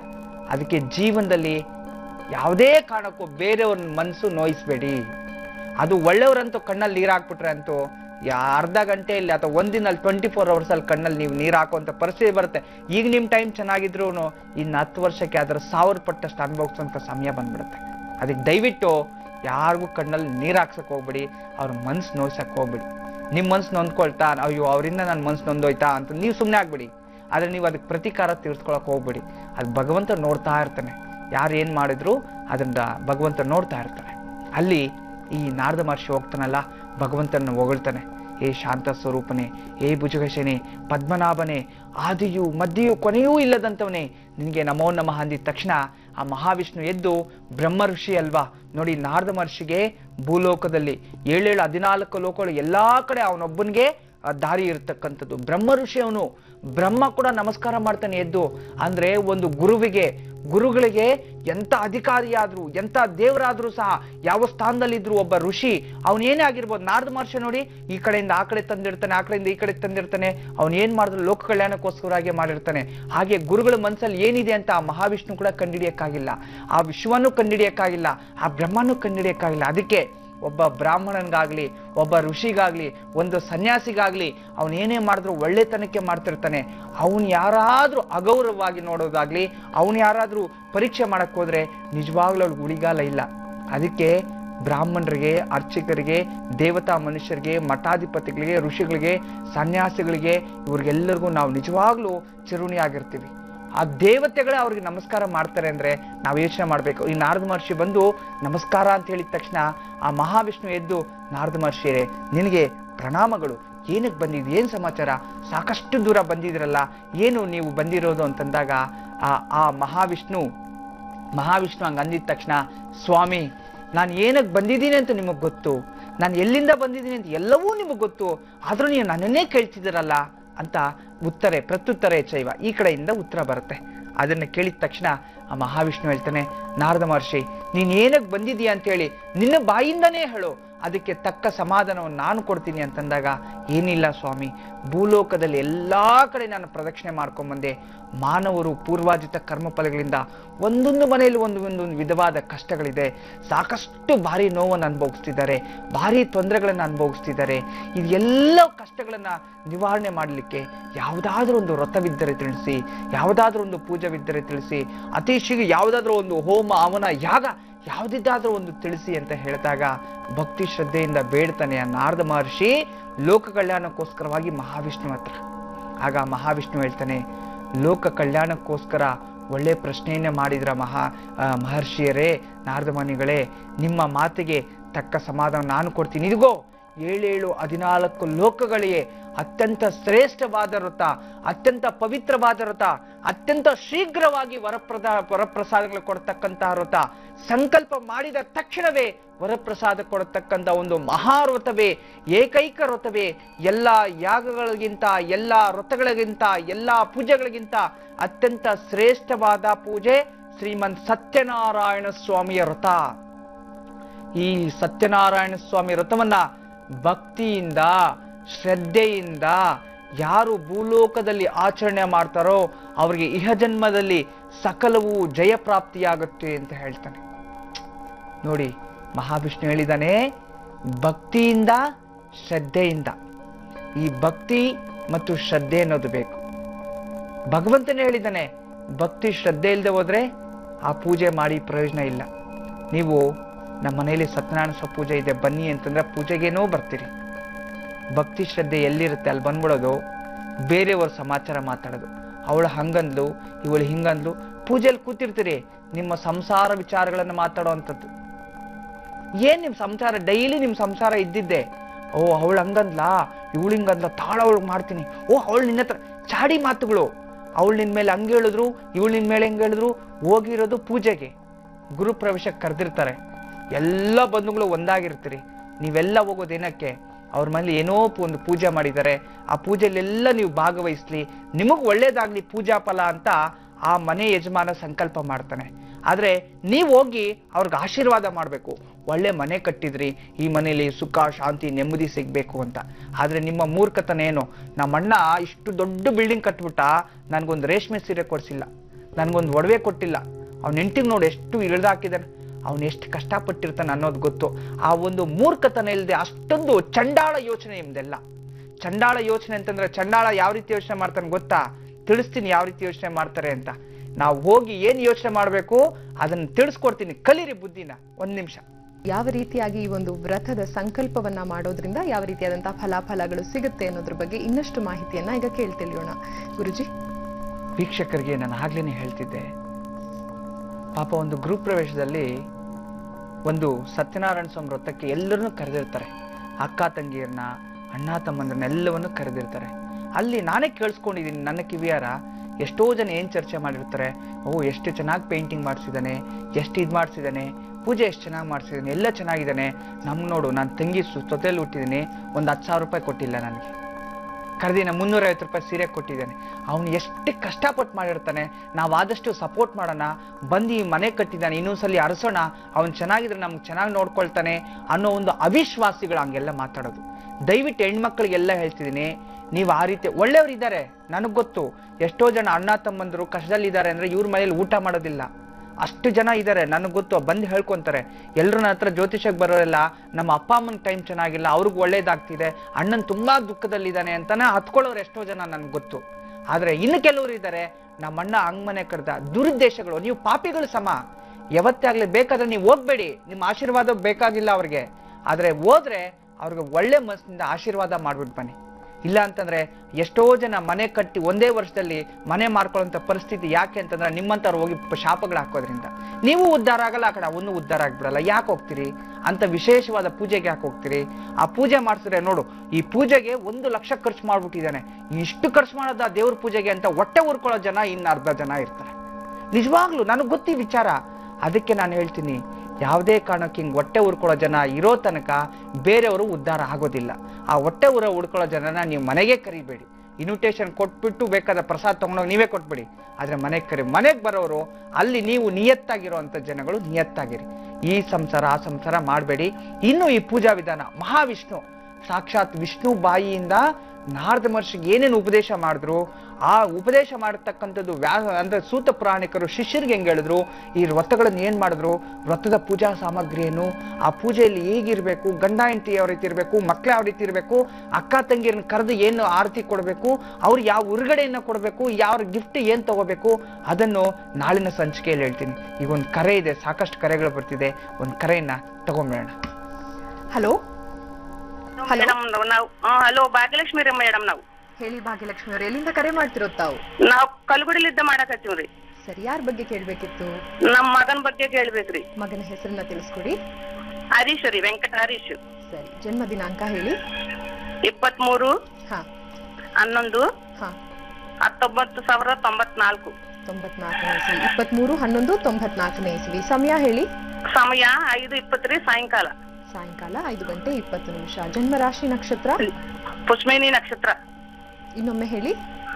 ಅದಕ್ಕೆ ಜೀವನದಲ್ಲಿ ಯಾವುದೇ ಕಾರಣಕ್ಕೂ ಬೇರೆಯವ್ರ ಮನಸ್ಸು ನೋಯಿಸ್ಬೇಡಿ ಅದು ಒಳ್ಳೆಯವ್ರಂತೂ ಕಣ್ಣಲ್ಲಿ ನೀರು ಹಾಕ್ಬಿಟ್ರೆ ಅಂತೂ ಯಾ- ಅರ್ಧ ಗಂಟೆಯಲ್ಲಿ ಅಥವಾ ಒಂದಿನಲ್ಲಿ ಟ್ವೆಂಟಿ ಫೋರ್ ಅವರ್ಸ್ ಅಲ್ಲಿ ಕಣ್ಣಲ್ಲಿ ನೀವು ನೀರು ಹಾಕುವಂತ ಪರಿಸ್ಥಿತಿ ಬರುತ್ತೆ ಈಗ ನಿಮ್ ಟೈಮ್ ಚೆನ್ನಾಗಿದ್ರು ಇನ್ನು ಹತ್ತು ವರ್ಷಕ್ಕೆ ಅದರ ಸಾವಿರ ಪಟ್ಟಷ್ಟು ಅನುಭವಿಸುವಂತ ಸಮಯ ಬಂದ್ಬಿಡುತ್ತೆ ಅದಕ್ಕೆ ದಯವಿಟ್ಟು ಯಾರಿಗೂ ಕಣ್ಣಲ್ಲಿ ನೀರು ಹಾಕ್ಸಕ್ ಹೋಗ್ಬೇಡಿ ಅವ್ರ ಮನ್ಸು ನೋಯ್ಸಕ್ ಹೋಗ್ಬೇಡಿ ನಿಮ್ ಮನ್ಸು ನೊಂದ್ಕೊಳ್ತಾ ಅಯ್ಯೋ ಅವರಿಂದ ನನ್ನ ಮನ್ಸು ನೊಂದೋಯ್ತಾ ಅಂತ ನೀವು ಸುಮ್ಮನೆ ಆಗ್ಬೇಡಿ ಆದ್ರೆ ನೀವು ಅದಕ್ಕೆ ಪ್ರತಿಕಾರ ತೀರ್ಸ್ಕೊಳಕ್ ಹೋಗ್ಬೇಡಿ ಅದು ಭಗವಂತ ನೋಡ್ತಾ ಇರ್ತಾನೆ ಯಾರು ಏನ್ ಮಾಡಿದ್ರು ಅದನ್ನ ಭಗವಂತ ನೋಡ್ತಾ ಇರ್ತಾನೆ ಅಲ್ಲಿ ಈ ನಾರದ ಮಹರ್ಷಿ ಹೋಗ್ತಾನಲ್ಲ ಭಗವಂತನ ಹೊಗಳ್ತಾನೆ ಏ ಶಾಂತ ಸ್ವರೂಪನೇ ಏ ಭುಜಗಶನೇ ಪದ್ಮನಾಭನೇ ಆದಿಯು ಮಧ್ಯೆಯೂ ಕೊನೆಯೂ ಇಲ್ಲದಂತವನೇ ನಿನಗೆ ನಮೋ ನಮಃ ಅಂದಿದ ತಕ್ಷಣ ಆ ಮಹಾವಿಷ್ಣು ಎದ್ದು ಬ್ರಹ್ಮ ಋಷಿ ಅಲ್ವಾ ನೋಡಿ ನಾರದ ಮಹರ್ಷಿಗೆ ಭೂಲೋಕದಲ್ಲಿ ಏಳೇಳು ಹದಿನಾಲ್ಕು ಲೋಕಗಳು ಎಲ್ಲಾ ಕಡೆ ಅವನೊಬ್ಬನಿಗೆ ಆ ದಾರಿ ಇರತಕ್ಕಂಥದ್ದು ಬ್ರಹ್ಮ ಋಷಿ ಅವನು ಬ್ರಹ್ಮ ಕೂಡ ನಮಸ್ಕಾರ ಮಾಡ್ತಾನೆ ಎದ್ದು ಅಂದ್ರೆ ಒಂದು ಗುರುವಿಗೆ ಗುರುಗಳಿಗೆ ಎಂತ ಅಧಿಕಾರಿಯಾದ್ರು ಎಂತ ದೇವರಾದ್ರೂ ಸಹ ಯಾವ ಸ್ಥಾನದಲ್ಲಿದ್ರು ಒಬ್ಬ ಋಷಿ ಅವನೇನೇ ಆಗಿರ್ಬೋದು ನಾರದ ಮಹರ್ಷಿ ನೋಡಿ ಈ ಕಡೆಯಿಂದ ಆ ಕಡೆ ತಂದಿರ್ತಾನೆ ಆ ಕಡೆಯಿಂದ ಈ ಕಡೆ ತಂದಿರ್ತಾನೆ ಅವನ್ ಏನ್ ಮಾಡಿದ್ರು ಲೋಕ ಕಲ್ಯಾಣಕ್ಕೋಸ್ಕರವಾಗಿ ಮಾಡಿರ್ತಾನೆ ಹಾಗೆ ಗುರುಗಳ ಮನಸ್ಸಲ್ಲಿ ಏನಿದೆ ಅಂತ ಆ ಮಹಾವಿಷ್ಣು ಕೂಡ ಕಂಡಿಡಿಯಕ್ಕಾಗಿಲ್ಲ ಆ ವಿಶ್ವನೂ ಕಂಡಿಡಿಯಕ್ಕಾಗಿಲ್ಲ ಆ ಬ್ರಹ್ಮನೂ ಕಂಡಿಡಿಯಕ್ಕಾಗಿಲ್ಲ ಅದಕ್ಕೆ ಒಬ್ಬ ಬ್ರಾಹ್ಮಣನ್ಗಾಗ್ಲಿ ಒಬ್ಬ ಋಷಿಗಾಗ್ಲಿ ಒಂದು ಸನ್ಯಾಸಿಗಾಗ್ಲಿ ಅವನ್ ಏನೇ ಮಾಡಿದ್ರು ಒಳ್ಳೆತನಕ್ಕೆ ಮಾಡ್ತಿರ್ತಾನೆ ಅವನ್ ಯಾರಾದ್ರೂ ಅಗೌರವವಾಗಿ ನೋಡೋದಾಗ್ಲಿ ಅವನ್ ಯಾರಾದ್ರೂ ಪರೀಕ್ಷೆ ಮಾಡಕ್ ಹೋದ್ರೆ ನಿಜವಾಗ್ಲೂ ಅವ್ಳಿಗೆ ಉಳಿಗಾಲ ಇಲ್ಲ ಅದಕ್ಕೆ ಬ್ರಾಹ್ಮಣರಿಗೆ ಅರ್ಚಕರಿಗೆ ದೇವತಾ ಮನುಷ್ಯರಿಗೆ ಮಠಾಧಿಪತಿಗಳಿಗೆ ಋಷಿಗಳಿಗೆ ಸನ್ಯಾಸಿಗಳಿಗೆ ಇವ್ರಿಗೆಲ್ಲರಿಗೂ ನಾವು ನಿಜವಾಗ್ಲೂ ಚಿರುಣಿ ಆಗಿರ್ತೀವಿ ಆ ದೇವತೆಗಳೇ ಅವ್ರಿಗೆ ನಮಸ್ಕಾರ ಮಾಡ್ತಾರೆ ಅಂದ್ರೆ ನಾವು ಯೋಚನೆ ಮಾಡ್ಬೇಕು ಈ ನಾರದ ಮಹರ್ಷಿ ಬಂದು ನಮಸ್ಕಾರ ಅಂತ ಹೇಳಿದ ತಕ್ಷಣ ಆ ಮಹಾವಿಷ್ಣು ಎದ್ದು ನಾರದ ಮಹರ್ಷಿಯರೇ ನಿನಗೆ ಪ್ರಣಾಮಗಳು ಏನಕ್ಕೆ ಬಂದಿದ್ದು ಏನ್ ಸಮಾಚಾರ ಸಾಕಷ್ಟು ದೂರ ಬಂದಿದ್ರಲ್ಲ ಏನು ನೀವು ಬಂದಿರೋದು ಅಂತಂದಾಗ ಆ ಆ ಮಹಾವಿಷ್ಣು ಮಹಾವಿಷ್ಣು ಹಂಗ ಅಂದಿದ ತಕ್ಷಣ ಸ್ವಾಮಿ ನಾನು ಏನಕ್ಕೆ ಬಂದಿದ್ದೀನಿ ಅಂತ ನಿಮಗೆ ಗೊತ್ತು ನಾನು ಎಲ್ಲಿಂದ ಬಂದಿದ್ದೀನಿ ಅಂತ ಎಲ್ಲವೂ ನಿಮಗೆ ಗೊತ್ತು ಆದ್ರೂ ನೀವು ನನ್ನನ್ನೇ ಕೇಳ್ತಿದ್ದೀರಲ್ಲ ಅಂತ ಉತ್ತರೆ ಪ್ರತ್ಯುತ್ತರೆ ಚೈವ ಈ ಕಡೆಯಿಂದ ಉತ್ತರ ಬರುತ್ತೆ ಅದನ್ನ ಕೇಳಿದ ತಕ್ಷಣ ಆ ಮಹಾವಿಷ್ಣು ಹೇಳ್ತಾನೆ ನಾರದ ಮಹರ್ಷಿ ನೀನ್ ಏನಕ್ಕೆ ಬಂದಿದೀಯ ಅಂತ ಹೇಳಿ ನಿನ್ನ ಬಾಯಿಂದನೇ ಹೇಳು ಅದಕ್ಕೆ ತಕ್ಕ ಸಮಾಧಾನವನ್ನು ನಾನು ಕೊಡ್ತೀನಿ ಅಂತಂದಾಗ ಏನಿಲ್ಲ ಸ್ವಾಮಿ ಭೂಲೋಕದಲ್ಲಿ ಎಲ್ಲಾ ಕಡೆ ನಾನು ಪ್ರದಕ್ಷಿಣೆ ಮಾಡ್ಕೊಂಬಂದೆ ಮಾನವರು ಪೂರ್ವಾಜಿತ ಕರ್ಮಫಲಗಳಿಂದ ಒಂದೊಂದು ಮನೆಯಲ್ಲಿ ಒಂದು ಒಂದೊಂದು ವಿಧವಾದ ಕಷ್ಟಗಳಿದೆ ಸಾಕಷ್ಟು ಭಾರಿ ನೋವನ್ನು ಅನುಭವಿಸ್ತಿದ್ದಾರೆ ಭಾರಿ ತೊಂದರೆಗಳನ್ನು ಅನುಭವಿಸ್ತಿದ್ದಾರೆ ಇದೆಲ್ಲ ಕಷ್ಟಗಳನ್ನ ನಿವಾರಣೆ ಮಾಡಲಿಕ್ಕೆ ಯಾವುದಾದ್ರೂ ಒಂದು ವ್ರತವಿದ್ದರೆ ತಿಳಿಸಿ ಯಾವುದಾದ್ರೂ ಒಂದು ಪೂಜವಿದ್ದರೆ ತಿಳಿಸಿ ಅತಿ ಶೀಘ್ರ ಯಾವುದಾದ್ರೂ ಒಂದು ಹೋಮ ಅವನ ಯಾಗ ಯಾವುದಿದ್ದಾದ್ರೂ ಒಂದು ತಿಳಿಸಿ ಅಂತ ಹೇಳಿದಾಗ ಭಕ್ತಿ ಶ್ರದ್ಧೆಯಿಂದ ಬೇಡ್ತಾನೆ ಆ ನಾರದ ಮಹರ್ಷಿ ಲೋಕ ಕಲ್ಯಾಣಕ್ಕೋಸ್ಕರವಾಗಿ ಮಹಾವಿಷ್ಣು ಹತ್ರ ಆಗ ಮಹಾವಿಷ್ಣು ಹೇಳ್ತಾನೆ ಲೋಕ ಕಲ್ಯಾಣಕ್ಕೋಸ್ಕರ ಒಳ್ಳೆ ಪ್ರಶ್ನೆಯನ್ನೇ ಮಾಡಿದ್ರ ಮಹಾ ಆ, ಮಹರ್ಷಿಯರೇ ನಾರದ ಮುನಿಗಳೇ ನಿಮ್ಮ ಮಾತಿಗೆ ತಕ್ಕ ಸಮಾಧಾನ ನಾನು ಕೊಡ್ತೀನಿ ಇದಿಗೋ ಏಳೇಳು ಹದಿನಾಲ್ಕು ಲೋಕಗಳಿಗೆ ಅತ್ಯಂತ ಶ್ರೇಷ್ಠವಾದ ವ್ರತ ಅತ್ಯಂತ ಪವಿತ್ರವಾದ ವ್ರತ ಅತ್ಯಂತ ಶೀಘ್ರವಾಗಿ ವರಪ್ರದ ವರಪ್ರಸಾದಗಳು ಕೊಡತಕ್ಕಂತಹ ವ್ರತ ಸಂಕಲ್ಪ ಮಾಡಿದ ತಕ್ಷಣವೇ ವರಪ್ರಸಾದ ಕೊಡತಕ್ಕಂತ ಒಂದು ಮಹಾವ್ರತವೇ ಏಕೈಕ ವ್ರತವೇ ಎಲ್ಲ ಯಾಗಗಳಿಗಿಂತ ಎಲ್ಲ ವ್ರತಗಳಿಗಿಂತ ಎಲ್ಲ ಪೂಜೆಗಳಿಗಿಂತ ಅತ್ಯಂತ ಶ್ರೇಷ್ಠವಾದ ಪೂಜೆ ಶ್ರೀಮಂತ್ ಸತ್ಯನಾರಾಯಣ ಸ್ವಾಮಿಯ ವ್ರತ ಈ ಸತ್ಯನಾರಾಯಣ ಸ್ವಾಮಿ ವ್ರತವನ್ನ ಭಕ್ತಿಯಿಂದ ಶ್ರದ್ಧೆಯಿಂದ ಯಾರು ಭೂಲೋಕದಲ್ಲಿ ಆಚರಣೆ ಮಾಡ್ತಾರೋ ಅವರಿಗೆ ಇಹ ಜನ್ಮದಲ್ಲಿ ಸಕಲವೂ ಜಯಪ್ರಾಪ್ತಿಯಾಗುತ್ತೆ ಅಂತ ಹೇಳ್ತಾನೆ ನೋಡಿ ಮಹಾವಿಷ್ಣು ಹೇಳಿದಾನೆ ಭಕ್ತಿಯಿಂದ ಶ್ರದ್ಧೆಯಿಂದ ಈ ಭಕ್ತಿ ಮತ್ತು ಶ್ರದ್ಧೆ ಅನ್ನೋದು ಬೇಕು ಭಗವಂತನೇ ಹೇಳಿದ್ದಾನೆ ಭಕ್ತಿ ಶ್ರದ್ಧೆ ಇಲ್ಲದೆ ಹೋದ್ರೆ ಆ ಪೂಜೆ ಮಾಡಿ ಪ್ರಯೋಜನ ಇಲ್ಲ ನೀವು ನಮ್ಮ ಮನೆಯಲ್ಲಿ ಸತ್ಯನಾರಾಯಣ ಸ್ವಾಮಿ ಪೂಜೆ ಇದೆ ಬನ್ನಿ ಅಂತಂದ್ರೆ ಪೂಜೆಗೇನೋ ಬರ್ತೀರಿ ಭಕ್ತಿ ಶ್ರದ್ಧೆ ಎಲ್ಲಿರುತ್ತೆ ಅಲ್ಲಿ ಬಂದ್ಬಿಡೋದು ಬೇರೆಯವ್ರ ಸಮಾಚಾರ ಮಾತಾಡೋದು ಅವಳು ಹಂಗಂದ್ಲು ಇವಳು ಹಿಂಗಂದ್ಲು ಪೂಜೆಯಲ್ಲಿ ಕೂತಿರ್ತೀರಿ ನಿಮ್ಮ ಸಂಸಾರ ವಿಚಾರಗಳನ್ನ ಮಾತಾಡೋ ಅಂಥದ್ದು ಏನ್ ನಿಮ್ ಸಂಸಾರ ಡೈಲಿ ನಿಮ್ ಸಂಸಾರ ಇದ್ದಿದ್ದೆ ಓ ಅವಳು ಹಂಗಂದ್ಲಾ ಇವಳು ಹಿಂಗಂದ್ಲ ತಾಳ ಅವಳು ಮಾಡ್ತೀನಿ ಓ ಅವಳು ನಿನ್ನ ಹತ್ರ ಚಾಡಿ ಮಾತುಗಳು ಅವಳು ನಿನ್ ಮೇಲೆ ಹಂಗ ಹೇಳಿದ್ರು ಇವಳು ನಿನ್ ಮೇಲೆ ಹೆಂಗ್ ಹೇಳಿದ್ರು ಹೋಗಿರೋದು ಪೂಜೆಗೆ ಗುರು ಪ್ರವೇಶಕ್ಕೆ ಕರೆದಿರ್ತಾರೆ ಎಲ್ಲ ಬಂಧುಗಳು ಒಂದಾಗಿರ್ತೀರಿ ನೀವೆಲ್ಲ ಹೋಗೋದು ಏನಕ್ಕೆ ಅವ್ರ ಮನೇಲಿ ಏನೋ ಪು- ಒಂದು ಪೂಜೆ ಮಾಡಿದ್ದಾರೆ ಆ ಪೂಜೆಯಲ್ಲೆಲ್ಲ ನೀವು ಭಾಗವಹಿಸ್ಲಿ ನಿಮಗ್ ಒಳ್ಳೇದಾಗ್ಲಿ ಪೂಜಾ ಫಲ ಅಂತ ಆ ಮನೆ ಯಜಮಾನ ಸಂಕಲ್ಪ ಮಾಡ್ತಾನೆ ಆದ್ರೆ ನೀವು ಹೋಗಿ ಅವ್ರಿಗೆ ಆಶೀರ್ವಾದ ಮಾಡ್ಬೇಕು ಒಳ್ಳೆ ಮನೆ ಕಟ್ಟಿದ್ರಿ ಈ ಮನೇಲಿ ಸುಖ ಶಾಂತಿ ನೆಮ್ಮದಿ ಸಿಗ್ಬೇಕು ಅಂತ ಆದ್ರೆ ನಿಮ್ಮ ಮೂರ್ಖತನ ಏನು ನಮ್ಮಣ್ಣ ಇಷ್ಟು ದೊಡ್ಡ ಬಿಲ್ಡಿಂಗ್ ಕಟ್ಬಿಟ್ಟ ನನ್ಗೊಂದು ರೇಷ್ಮೆ ಸೀರೆ ಕೊಡ್ಸಿಲ್ಲ ನನ್ಗೊಂದು ಒಡವೆ ಕೊಟ್ಟಿಲ್ಲ ಅವ್ನ ಹೆಂಡತಿಗೆ ನೋಡಿ ಎಷ್ಟು ಇಳ್ದಾಕಿದಾನೆ ಅವ್ನು ಎಷ್ಟು ಕಷ್ಟಪಟ್ಟಿರ್ತಾನೆ ಅನ್ನೋದು ಗೊತ್ತು ಆ ಒಂದು ಮೂರ್ಖತನ ಇಲ್ಲದೆ ಅಷ್ಟೊಂದು ಚಂಡಾಳ ಯೋಚನೆ ನಿಮ್ದೆಲ್ಲ ಚಂಡಾಳ ಯೋಚನೆ ಅಂತಂದ್ರೆ ಚಂಡಾಳ ಯಾವ ರೀತಿ ಯೋಚನೆ ಮಾಡ್ತಾನೆ ಗೊತ್ತಾ ತಿಳಿಸ್ತೀನಿ ಯಾವ ರೀತಿ ಯೋಚನೆ ಮಾಡ್ತಾರೆ ಅಂತ ನಾವು ಹೋಗಿ ಏನ್ ಯೋಚನೆ ಮಾಡ್ಬೇಕು ಅದನ್ನ ತಿಳಿಸ್ಕೊಡ್ತೀನಿ ಕಲೀರಿ ಬುದ್ಧಿನ ಒಂದ್ ನಿಮಿಷ ಯಾವ ರೀತಿಯಾಗಿ ಈ ಒಂದು ವ್ರತದ ಸಂಕಲ್ಪವನ್ನ ಮಾಡೋದ್ರಿಂದ ಯಾವ ರೀತಿಯಾದಂತಹ ಫಲಾಫಲಗಳು ಸಿಗುತ್ತೆ ಅನ್ನೋದ್ರ ಬಗ್ಗೆ ಇನ್ನಷ್ಟು ಮಾಹಿತಿಯನ್ನ ಈಗ ಕೇಳ್ತಿಳಿಯೋಣ ಗುರುಜಿ ವೀಕ್ಷಕರಿಗೆ ನಾನು ಆಗ್ಲೇನೆ ಹೇಳ್ತಿದ್ದೆ ಪಾಪ ಒಂದು ಗ್ರೂಪ್ ಪ್ರವೇಶದಲ್ಲಿ ಒಂದು ಸತ್ಯನಾರಾಯಣ ಸ್ವಾಮಿ ವ್ರತಕ್ಕೆ ಎಲ್ಲರನ್ನೂ ಕರೆದಿರ್ತಾರೆ ಅಕ್ಕ ತಂಗಿಯರನ್ನ ಅಣ್ಣ ತಮ್ಮಂದ್ರನ್ನ ಎಲ್ಲವನ್ನು ಕರೆದಿರ್ತಾರೆ ಅಲ್ಲಿ ನಾನೇ ಕೇಳಿಸ್ಕೊಂಡಿದ್ದೀನಿ ನನ್ನ ಕಿವಿಯಾರ ಎಷ್ಟೋ ಜನ ಏನ್ ಚರ್ಚೆ ಮಾಡಿರ್ತಾರೆ ಓ ಎಷ್ಟು ಚೆನ್ನಾಗಿ ಪೇಂಟಿಂಗ್ ಮಾಡಿಸಿದಾನೆ ಎಷ್ಟು ಇದು ಮಾಡಿಸಿದಾನೆ ಪೂಜೆ ಎಷ್ಟು ಚೆನ್ನಾಗಿ ಮಾಡಿಸಿದಾನೆ ಎಲ್ಲ ಚೆನ್ನಾಗಿದ್ದಾನೆ ನಮ್ ನೋಡು ನಾನು ತಂಗಿ ಜೊತೆಲಿ ಹುಟ್ಟಿದ್ದೀನಿ ಒಂದು ಹತ್ತು ಸಾವಿರ ರೂಪಾಯಿ ಕೊಟ್ಟಿಲ್ಲ ನನಗೆ ಕರೆದಿನ ಮುನ್ನೂರೈವತ್ತು ರೂಪಾಯಿ ಸೀರೆ ಕೊಟ್ಟಿದ್ದಾನೆ ಅವನು ಎಷ್ಟು ಕಷ್ಟಪಟ್ಟು ಮಾಡಿರ್ತಾನೆ ನಾವು ಆದಷ್ಟು ಸಪೋರ್ಟ್ ಮಾಡೋಣ ಬಂದು ಈ ಮನೆ ಕಟ್ಟಿದ್ದಾನೆ ಇನ್ನೊಂದ್ಸಲಿ ಅರಸೋಣ ಅವನು ಚೆನ್ನಾಗಿದ್ರೆ ನಮ್ಗೆ ಚೆನ್ನಾಗಿ ನೋಡ್ಕೊಳ್ತಾನೆ ಅನ್ನೋ ಒಂದು ಅವಿಶ್ವಾಸಿಗಳು ಹಂಗೆಲ್ಲ ಮಾತಾಡೋದು ದಯವಿಟ್ಟು ಹೆಣ್ಮಕ್ಳಿಗೆಲ್ಲ ಹೇಳ್ತಿದ್ದೀನಿ ನೀವು ಆ ರೀತಿ ಒಳ್ಳೆಯವ್ರು ಇದ್ದಾರೆ ನನಗೆ ಗೊತ್ತು ಎಷ್ಟೋ ಜನ ಅಣ್ಣ ತಮ್ಮಂದರು ಕಷ್ಟದಲ್ಲಿದ್ದಾರೆ ಅಂದ್ರೆ ಇವ್ರ ಮನೇಲಿ ಊಟ ಮಾಡೋದಿಲ್ಲ ಅಷ್ಟು ಜನ ಇದ್ದಾರೆ ನನಗೆ ಗೊತ್ತು ಬಂದು ಹೇಳ್ಕೊಂತಾರೆ ಎಲ್ಲರೂ ನನ್ನ ಹತ್ರ ಜ್ಯೋತಿಷಕ್ಕೆ ಬರೋರೆಲ್ಲ ನಮ್ಮ ಅಪ್ಪ ಅಮ್ಮನ ಟೈಮ್ ಚೆನ್ನಾಗಿಲ್ಲ ಅವ್ರಿಗೆ ಒಳ್ಳೇದಾಗ್ತಿದೆ ಅಣ್ಣನ್ ತುಂಬಾ ದುಃಖದಲ್ಲಿದ್ದಾನೆ ಅಂತಾನೆ ಹತ್ಕೊಳ್ಳೋರು ಎಷ್ಟೋ ಜನ ನನ್ಗೆ ಗೊತ್ತು ಆದ್ರೆ ಇನ್ನು ಕೆಲವರು ಇದ್ದಾರೆ ನಮ್ಮ ಅಣ್ಣ ಹಂಗ್ಮನೆ ಕಡ್ದ ದುರುದ್ದೇಶಗಳು ನೀವು ಪಾಪಿಗಳು ಸಮ ಯಾವತ್ತೇ ಆಗ್ಲಿ ಬೇಕಾದ್ರೆ ನೀವು ಹೋಗ್ಬೇಡಿ ನಿಮ್ಮ ಆಶೀರ್ವಾದ ಬೇಕಾಗಿಲ್ಲ ಅವ್ರಿಗೆ ಆದ್ರೆ ಹೋದ್ರೆ ಅವ್ರಿಗೆ ಒಳ್ಳೆ ಮನಸ್ಸಿನಿಂದ ಆಶೀರ್ವಾದ ಮಾಡ್ಬಿಟ್ಟು ಬನ್ನಿ ಇಲ್ಲ ಅಂತಂದ್ರೆ ಎಷ್ಟೋ ಜನ ಮನೆ ಕಟ್ಟಿ ಒಂದೇ ವರ್ಷದಲ್ಲಿ ಮನೆ ಮಾಡ್ಕೊಳ್ಳೋಂಥ ಪರಿಸ್ಥಿತಿ ಯಾಕೆ ಅಂತಂದ್ರೆ ನಿಮ್ಮಂತವ್ರು ಹೋಗಿ ಪ- ಶಾಪಗಳು ಹಾಕೋದ್ರಿಂದ ನೀವು ಉದ್ಧಾರ ಆಗಲ್ಲ ಆ ಕಡೆ ಅವನು ಉದ್ಧಾರ ಆಗ್ಬಿಡಲ್ಲ ಯಾಕೆ ಹೋಗ್ತೀರಿ ಅಂತ ವಿಶೇಷವಾದ ಪೂಜೆಗೆ ಯಾಕೆ ಹೋಗ್ತೀರಿ ಆ ಪೂಜೆ ಮಾಡಿಸಿದ್ರೆ ನೋಡು ಈ ಪೂಜೆಗೆ ಒಂದು ಲಕ್ಷ ಖರ್ಚು ಮಾಡ್ಬಿಟ್ಟಿದ್ದಾನೆ ಇಷ್ಟು ಖರ್ಚು ಮಾಡೋದು ಆ ದೇವ್ರ ಪೂಜೆಗೆ ಅಂತ ಹೊಟ್ಟೆ ಉರ್ಕೊಳ್ಳೋ ಜನ ಇನ್ನು ಅರ್ಧ ಜನ ಇರ್ತಾರೆ ನಿಜವಾಗ್ಲು ನನಗೆ ಗೊತ್ತಿ ವಿಚಾರ ಅದಕ್ಕೆ ನಾನು ಹೇಳ್ತೀನಿ ಯಾವುದೇ ಕಾರಣಕ್ಕೆ ಹಿಂಗ್ ಹೊಟ್ಟೆ ಉರ್ಕೊಳ್ಳೋ ಜನ ಇರೋ ತನಕ ಬೇರೆಯವರು ಉದ್ಧಾರ ಆಗೋದಿಲ್ಲ ಆ ಹೊಟ್ಟೆ ಉರ ಉಡ್ಕೊಳ್ಳೋ ಜನನ ನೀವು ಮನೆಗೆ ಕರಿಬೇಡಿ ಇನ್ವಿಟೇಷನ್ ಕೊಟ್ಬಿಟ್ಟು ಬೇಕಾದ ಪ್ರಸಾದ ತಗೊಂಡೋಗಿ ನೀವೇ ಕೊಟ್ಬಿಡಿ ಆದ್ರೆ ಮನೆಗೆ ಕರಿ ಮನೆಗೆ ಬರೋರು ಅಲ್ಲಿ ನೀವು ನಿಯತ್ತಾಗಿರುವಂತ ಜನಗಳು ನಿಯತ್ತಾಗಿರಿ ಈ ಸಂಸಾರ ಆ ಸಂಸಾರ ಮಾಡಬೇಡಿ ಇನ್ನು ಈ ಪೂಜಾ ವಿಧಾನ ಮಹಾವಿಷ್ಣು ಸಾಕ್ಷಾತ್ ವಿಷ್ಣು ಬಾಯಿಯಿಂದ ನಾರದ ಮಹರ್ಷಿಗೆ ಏನೇನು ಉಪದೇಶ ಮಾಡಿದ್ರು ಆ ಉಪದೇಶ ಮಾಡತಕ್ಕಂಥದ್ದು ವ್ಯಾ ಅಂದ್ರೆ ಸೂತ ಪುರಾಣಿಕರು ಶಿಷ್ಯರಿಗೆ ಹೆಂಗ್ ಹೇಳಿದ್ರು ಈ ವ್ರತಗಳನ್ನ ಏನ್ ಮಾಡಿದ್ರು ವ್ರತದ ಪೂಜಾ ಸಾಮಗ್ರಿ ಏನು ಆ ಪೂಜೆಯಲ್ಲಿ ಹೇಗಿರ್ಬೇಕು ಗಂಡ ಹೆಂಡತಿ ಯಾವ ರೀತಿ ಇರಬೇಕು ಮಕ್ಳು ಯಾವ ರೀತಿ ಇರಬೇಕು ಅಕ್ಕ ತಂಗಿಯರನ್ನ ಕರೆದು ಏನು ಆರತಿ ಕೊಡಬೇಕು ಅವ್ರು ಯಾವ ಉರುಗಡೆಯನ್ನ ಕೊಡಬೇಕು ಯಾವ ಗಿಫ್ಟ್ ಏನ್ ತಗೋಬೇಕು ಅದನ್ನು ನಾಳಿನ ಸಂಚಿಕೆಯಲ್ಲಿ ಹೇಳ್ತೀನಿ ಈಗ ಒಂದು ಕರೆ ಇದೆ ಸಾಕಷ್ಟು ಕರೆಗಳು ಬರ್ತಿದೆ ಒಂದು ಕರೆಯನ್ನ ತಗೊಂಬೇಡ ಹಲೋ Hello. ಮೇಡಮ್ ನಾವು ಹಲೋ ಭಾಗ್ಯಲಕ್ಷ್ಮಿ ರೀ ಮೇಡಮ್ ನಾವು ಹೇಳಿ ಭಾಗ್ಯಲಕ್ಷ್ಮಿ ಅವ್ರು ಎಲ್ಲಿಂದ ಕರೆ ಮಾಡ್ತಿರೋದ್ ತಾವು ನಾವು ಕಲ್ಗುಡಿಲಿದ್ದ ಮಾಡಕತ್ತೀವ್ರಿ ಸರಿ ಯಾರ ಬಗ್ಗೆ ಕೇಳ್ಬೇಕಿತ್ತು ನಮ್ ಮಗನ್ ಬಗ್ಗೆ ಕೇಳ್ಬೇಕ್ರಿ ಮಗನ ಹೆಸರನ್ನ ತಿಳಿಸ್ಕೊಡಿ ಹರೀಶ್ ರೀ ವೆಂಕಟ ಹರೀಶ್ ಸರಿ ಜನ್ಮ ದಿನಾಂಕ ಹೇಳಿ ಇಪ್ಪತ್ಮೂರು ಹಾ ಹನ್ನೊಂದು ಹಾ ಹತ್ತೊಂಬತ್ತು ಸಾವಿರದ ತೊಂಬತ್ನಾಲ್ಕು ತೊಂಬತ್ನಾಲ್ಕನೇ ಇಸ್ವಿ ಇಪ್ಪತ್ಮೂರು ಹನ್ನೊಂದು ತೊಂಬತ್ನಾಲ್ಕನೇ ಇಸ್ವಿ ಸಮಯ ಹೇಳಿ ಸಮಯ ಐದು ಇಪ್ಪತ್ತ್ರಿ ಸಾಯಂಕಾಲ ಸಾಯಂಕಾಲ ಐದು ಗಂಟೆ ಇಪ್ಪತ್ತು ನಿಮಿಷ ಜನ್ಮ ರಾಶಿ ನಕ್ಷತ್ರ ಪುಷ್ಮಿನಿ ನಕ್ಷತ್ರ ಇನ್ನೊಮ್ಮೆ ಹೇಳಿ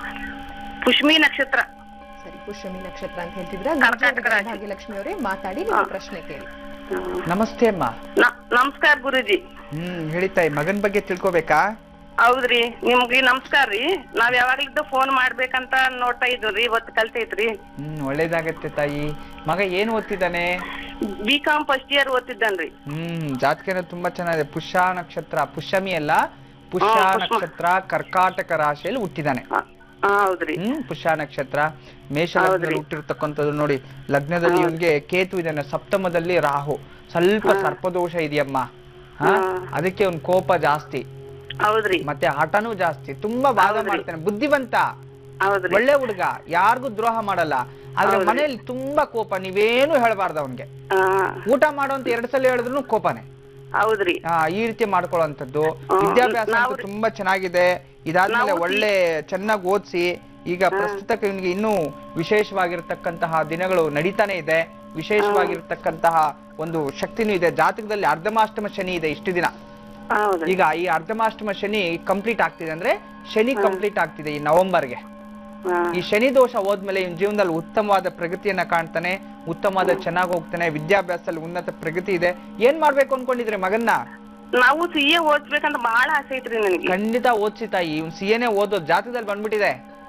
ಪುಷ್ಮಿ ನಕ್ಷತ್ರ ಸರಿ ಪುಷ್ಯಮಿ ನಕ್ಷತ್ರ ಅಂತ ಹೇಳ್ತಿದ್ರ ಕರ್ನಾಟಕ ರಾಶಿ. ಭಾಗ್ಯಲಕ್ಷ್ಮಿ ಅವರೇ ಮಾತಾಡಿ ನಿಮ್ಮ ಹಾ. ಪ್ರಶ್ನೆ ಕೇಳಿ ಹ್ಮ್. ನಮಸ್ತೆ ಅಮ್ಮ ನ- ನಮಸ್ಕಾರ ಗುರುಜಿ ಹ್ಮ್ ಹೇಳಿತಾಯಿ ಮಗನ್ ಬಗ್ಗೆ ತಿಳ್ಕೊಬೇಕಾ ಹೌದ್ರಿ ನಿಮ್ಗೆ ನಮಸ್ಕಾರ ರೀ ನಾವ್ ಯಾವಾಗ್ಲಿದ್ದು ಫೋನ್ ಮಾಡ್ಬೇಕಂತ ನೋಡ್ತಾ ಇದ್ವಿ ಇವತ್ತು ಕಲ್ತೈತ್ರಿ ಹ್ಮ್ ಒಳ್ಳೇದಾಗತ್ತೆ ತಾಯಿ ಮಗ ಏನ್ ಓದ್ತಿದ್ದಾನೆ ಬಿ ಕಾಮ್ ಫಸ್ಟ್ ಇಯರ್ ಓದ್ತಿದ್ದಾನ್ರಿ ಹ್ಮ್ ಜಾತಕನ ತುಂಬಾ ಚೆನ್ನಾಗಿದೆ ಪುಷ್ಯ ನಕ್ಷತ್ರ ಪುಷ್ಯಮಿ ಅಲ್ಲ ಪುಷ್ಯ ಹಾ, ಪುಷ್ಪ. ನಕ್ಷತ್ರ ಕರ್ಕಾಟಕ ರಾಶಿಯಲ್ಲಿ ಹುಟ್ಟಿದಾನೆ ಹ, ಹಾ, ಹೌದ್ರಿ ಹ್ಮ್ ಪುಷ್ಯ ನಕ್ಷತ್ರ ಮೇಷ ಲಗ್ನದಲ್ಲಿ ಹೌದ್ರಿ. ಹುಟ್ಟಿರ್ತಕ್ಕಂಥದ್ದು ನೋಡಿ ಲಗ್ನದಲ್ಲಿ ಹೌದು. ಇವನ್ಗೆ ಕೇತು ಇದ್ದಾನೆ ಸಪ್ತಮದಲ್ಲಿ ರಾಹು ಸ್ವಲ್ಪ ಹಾ. ಸರ್ಪದೋಷ ಇದೆಯಮ್ಮ ಹಾ ಹಾ. ಅದಕ್ಕೆ ಅವ್ನ್ ಕೋಪ ಜಾಸ್ತಿ ಹೌದ್ರಿ ಮತ್ತೆ ಹಠನೂ ಜಾಸ್ತಿ ತುಂಬಾ ಬಾಧ ಹೌದ್ರಿ. ಮಾಡ್ತಾನೆ ಬುದ್ಧಿವಂತ ಹೌದ್ರಿ ಒಳ್ಳೆ ಹುಡುಗ ಯಾರಿಗೂ ದ್ರೋಹ ಮಾಡಲ್ಲ ಆದ್ರೆ ಹೌದ್ರಿ. ಮನೇಲಿ ತುಂಬಾ ಕೋಪ ನೀವೇನು ಹೇಳ್ಬಾರ್ದು ಅವನ್ಗೆ ಹಾ, ಊಟ ಮಾಡೋ ಅಂತ ಎರಡ್ ಸಲ ಹೇಳಿದ್ರು ಕೋಪನೆ ಹೌದ್ರಿ ಆ, ಈ ರೀತಿ ಮಾಡ್ಕೊಳ್ಳುವಂಥದ್ದು ಹ್ಮ್, ವಿದ್ಯಾಭ್ಯಾಸ ಅಂತೂ ನಾವು- ತುಂಬಾ ಚೆನ್ನಾಗಿದೆ ಇದಾದ್ಮೇಲೆ ನಾವು ಒಳ್ಳೆ ಚೆನ್ನಾಗಿ ಓದಿಸಿ ಈಗ ಪ್ರಸ್ತುತ ಇವನಿಗೆ ಇನ್ನೂ ವಿಶೇಷವಾಗಿರ್ತಕ್ಕಂತಹ ದಿನಗಳು ನಡೀತಾನೆ ಇದೆ ವಿಶೇಷವಾಗಿರ್ತಕ್ಕಂತಹ ಒಂದು ಶಕ್ತಿನೂ ಇದೆ ಜಾತಕದಲ್ಲಿ ಅರ್ಧಮಾಷ್ಟಮ ಶನಿ ಇದೆ ಇಷ್ಟು ದಿನ ಹೌದ್ರಿ ಈಗ ಈ ಅರ್ಧಮಾಷ್ಟಮ ಶನಿ ಕಂಪ್ಲೀಟ್ ಆಗ್ತಿದೆ ಅಂದ್ರೆ ಶನಿ ಕಂಪ್ಲೀಟ್ ಆಗ್ತಿದೆ ಈ ನವೆಂಬರ್ಗೆ ಹಾ, ಈ ಶನಿ ದೋಷ ಹೋದ್ಮೇಲೆ ಇವನ್ ಜೀವನದಲ್ಲಿ ಉತ್ತಮವಾದ ಪ್ರಗತಿಯನ್ನ ಕಾಣ್ತಾನೆ ಉತ್ತಮವಾದ ಚೆನ್ನಾಗಿ ಹೋಗ್ತಾನೆ ವಿದ್ಯಾಭ್ಯಾಸದಲ್ಲಿ ಉನ್ನತ ಪ್ರಗತಿ ಇದೆ ಏನ್ ಮಾಡ್ಬೇಕು ಅನ್ಕೊಂಡಿದ್ರೆ ಮಗನ್ನ ನಾವು ಸಿ ಎ ಓದ್ಬೇಕಂತ ಬಹಳ ಆಸೆ ಐತ್ರಿ ನನಗೆ ಖಂಡಿತ ಓದ್ಸಿ ತಾಯಿ ಇವ್ನ್ ಸಿ ಎನೇ ಓದೋದು ಜಾತಕದಲ್ಲಿ ಬಂದ್ಬಿಟ್ಟಿದೆ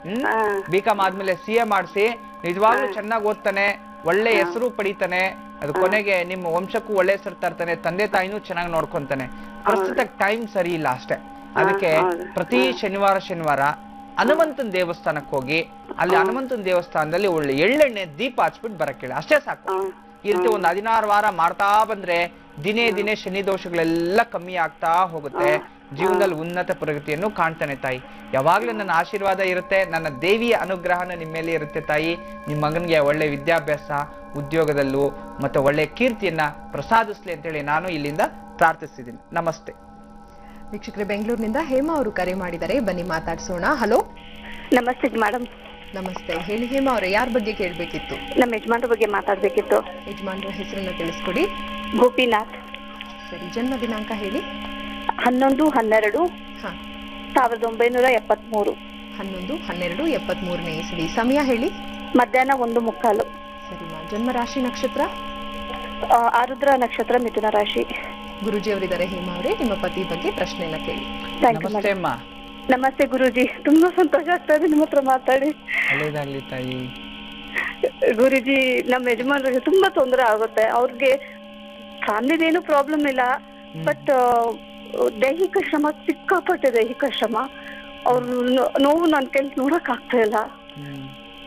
ಹ್ಮ್ ಹಾ. ಬಿ ಕಾಮ್ ಆದ್ಮೇಲೆ ಸಿ ಎ ಮಾಡಿಸಿ ನಿಜವಾಗ್ಲೂ ಚೆನ್ನಾಗಿ ಓದ್ತಾನೆ ಒಳ್ಳೆ ಹೆಸರು ಪಡಿತಾನೆ ಅದು ಕೊನೆಗೆ ನಿಮ್ಮ ವಂಶಕ್ಕೂ ಒಳ್ಳೆ ಹೆಸರು ತರ್ತಾನೆ ತಂದೆ ತಾಯಿನೂ ಚೆನ್ನಾಗಿ ನೋಡ್ಕೊಂತಾನೆ ಪ್ರಸ್ತುತ ಟೈಮ್ ಸರಿ ಇಲ್ಲ ಅಷ್ಟೇ ಅದಕ್ಕೆ ಹೌದು. ಪ್ರತಿ ಶನಿವಾರ ಶನಿವಾರ ಹನುಮಂತನ ದೇವಸ್ಥಾನಕ್ಕೆ ಹೋಗಿ ಅಲ್ಲಿ ಹನುಮಂತನ ದೇವಸ್ಥಾನದಲ್ಲಿ ಒಳ್ಳೆ ಎಳ್ಳೆಣ್ಣೆ ದೀಪ ಹಚ್ಬಿಟ್ಟು ಬರಕ್ಕೆ ಅಷ್ಟೇ ಸಾಕು ಹಾ. ಈ ರೀತಿ ಒಂದು ಹದಿನಾರು ವಾರ ಮಾಡ್ತಾ ಬಂದ್ರೆ ದಿನೇ ದಿನೇ ಶನಿ ದೋಷಗಳೆಲ್ಲ ಕಮ್ಮಿ ಆಗ್ತಾ ಹೋಗುತ್ತೆ ಜೀವನದಲ್ಲಿ ಉನ್ನತ ಪ್ರಗತಿಯನ್ನು ಕಾಣ್ತಾನೆ ತಾಯಿ ಯಾವಾಗ್ಲೂ ನನ್ನ ಆಶೀರ್ವಾದ ಇರುತ್ತೆ ನನ್ನ ದೇವಿಯ ಅನುಗ್ರಹನ ನಿಮ್ಮ ಮೇಲೆ ಇರುತ್ತೆ ತಾಯಿ ನಿಮ್ಮ ಮಗನಿಗೆ ಒಳ್ಳೆ ವಿದ್ಯಾಭ್ಯಾಸ ಉದ್ಯೋಗದಲ್ಲೂ ಮತ್ತೆ ಒಳ್ಳೆ ಕೀರ್ತಿಯನ್ನ ಪ್ರಸಾದಿಸ್ಲಿ ಅಂತೇಳಿ ನಾನು ಇಲ್ಲಿಂದ ಪ್ರಾರ್ಥಿಸ್ತಿದ್ದೀನಿ ನಮಸ್ತೆ ವೀಕ್ಷಕರೇ ಬೆಂಗಳೂರಿನಿಂದ ಹೇಮಾ ಅವರು ಕರೆ ಮಾಡಿದ್ದಾರೆ ಬನ್ನಿ ಮಾತಾಡ್ಸೋಣ ಹಲೋ ನಮಸ್ತೆ ಮೇಡಮ್ ನಮಸ್ತೆ ಹೇಳಿ ಹೇಮಾ ಅವರೇ ಯಾರ ಬಗ್ಗೆ ಕೇಳಬೇಕಿತ್ತು ನಮ್ಮ ಯಜಮಾನ್ರ ಬಗ್ಗೆ ಮಾತಾಡ್ಬೇಕಿತ್ತು ಯಜಮಾನ್ರ ಹೆಸರನ್ನ ತಿಳಿಸ್ಕೊಡಿ ಗೋಪಿನಾಥ್ ಸರಿ ಜನ್ಮ ದಿನಾಂಕ ಹೇಳಿ ಹನ್ನೊಂದು ಹನ್ನೆರಡು ಹಾ ಸಾವಿರದ ಒಂಬೈನೂರ ಎಪ್ಪತ್ಮೂರು ಹನ್ನೊಂದು ಹನ್ನೆರಡು ಎಪ್ಪತ್ಮೂರನೇ ಇಸವಿ ಸಮಯ ಹೇಳಿ ಮಧ್ಯಾಹ್ನ ಒಂದು ಮುಕ್ಕಾಲು ಸರಿಮಾ ಜನ್ಮ ರಾಶಿ ನಕ್ಷತ್ರ ಆ, ಆರುದ್ರ ನಕ್ಷತ್ರ ಮಿಥುನ ರಾಶಿ ಗುರುಜಿ ಅವರಿದ್ದಾರೆ ಹೇಮಾ ಅವರೇ ನಿಮ್ಮ ಪತಿ ಬಗ್ಗೆ ಪ್ರಶ್ನೆಯನ್ನ ಕೇಳಿ ಥ್ಯಾಂಕ್ ಯು ನಮಸ್ತೆ ಅಮ್ಮ ನಮಸ್ತೆ ಗುರುಜಿ ತುಂಬಾ ಸಂತೋಷ ಆಗ್ತಾ ಇದೆ ನಿಮ್ಮ ಹತ್ರ ಮಾತಾಡಿ ಒಳ್ಳೇದಾಗ್ಲಿ ತಾಯಿ ಗುರುಜಿ ನಮ್ಮ ಯಜಮಾನ್ರಿಗೆ ತುಂಬಾ ತೊಂದರೆ ಆಗುತ್ತೆ ಅವ್ರಿಗೆ ಫ್ಯಾಮಿಲಿದೇನು ಪ್ರಾಬ್ಲಮ್ ಇಲ್ಲ ಬಟ್ ದೈಹಿಕ ಶ್ರಮ ಸಿಕ್ಕಾಪಟ್ಟೆ ದೈಹಿಕ ಶ್ರಮ ಅವ್ರ ನೋವು ನನ್ ಕೈಲಿ ನೋಡಕ್ ಆಗ್ತಾ ಇಲ್ಲ ಹ್ಮ್.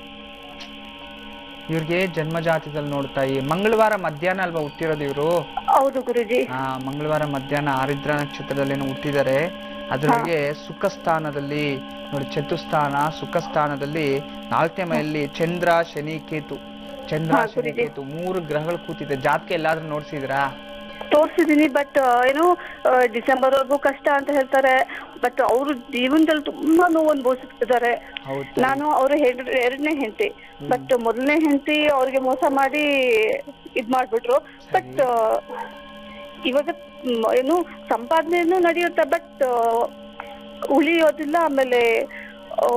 ಇವ್ರಿಗೆ ಜನ್ಮ ಜಾತಕದಲ್ಲಿ ನೋಡ್ತಾಯಿ ಮಂಗಳವಾರ ಮಧ್ಯಾಹ್ನ ಅಲ್ವಾ ಹುಟ್ಟಿರೋದು ಇವರು ಹೌದು ಗುರುಜಿ ಆ ಮಂಗಳವಾರ ಮಧ್ಯಾಹ್ನ ಆರಿದ್ರ ನಕ್ಷತ್ರದಲ್ಲಿ ಏನೋ ಹುಟ್ಟಿದ್ದಾರೆ ಅದ್ರೊಳಗೆ ಸುಖ ಸ್ಥಾನದಲ್ಲಿ ನೋಡಿ ಚತುಸ್ಥಾನ ಸುಖ ಸ್ಥಾನದಲ್ಲಿ ನಾಲ್ಕನೇ ಮನೆಯಲ್ಲಿ ಚಂದ್ರ ಶನಿ ಕೇತು ಚಂದ್ರ ಹಾ, ಶನಿ ಗುರೂಜಿ. ಕೇತು ಮೂರು ಗ್ರಹಗಳು ಕೂತಿದೆ ಜಾತಕ ಎಲ್ಲಾದ್ರೂ ನೋಡ್ಸಿದ್ರಾ ತೋರ್ಸಿದೀನಿ ಬಟ್ ಏನು ಡಿಸೆಂಬರ್ ವರ್ಗೂ ಕಷ್ಟ ಅಂತ ಹೇಳ್ತಾರೆ ಬಟ್ ಅವರು ಜೀವನದಲ್ಲಿ ತುಂಬಾ ನೋವು ಅನುಭವಿಸ್ತಿದ್ದಾರೆ ಹೌದು ನಾನು ಅವ್ರ ಎರಡನೇ ಹೆಂಡತಿ ಬಟ್ ಮೊದಲನೇ ಹೆಂಡತಿ ಅವ್ರಿಗೆ ಮೋಸ ಮಾಡಿ ಇದ್ ಮಾಡ್ಬಿಟ್ರು ಬಟ್ ಇವಾಗ ಮ್, ಏನು ಸಂಪಾದನೆನೂ ನಡೆಯುತ್ತೆ ಬಟ್ ಉಳಿಯೋದಿಲ್ಲ ಆಮೇಲೆ ಆ,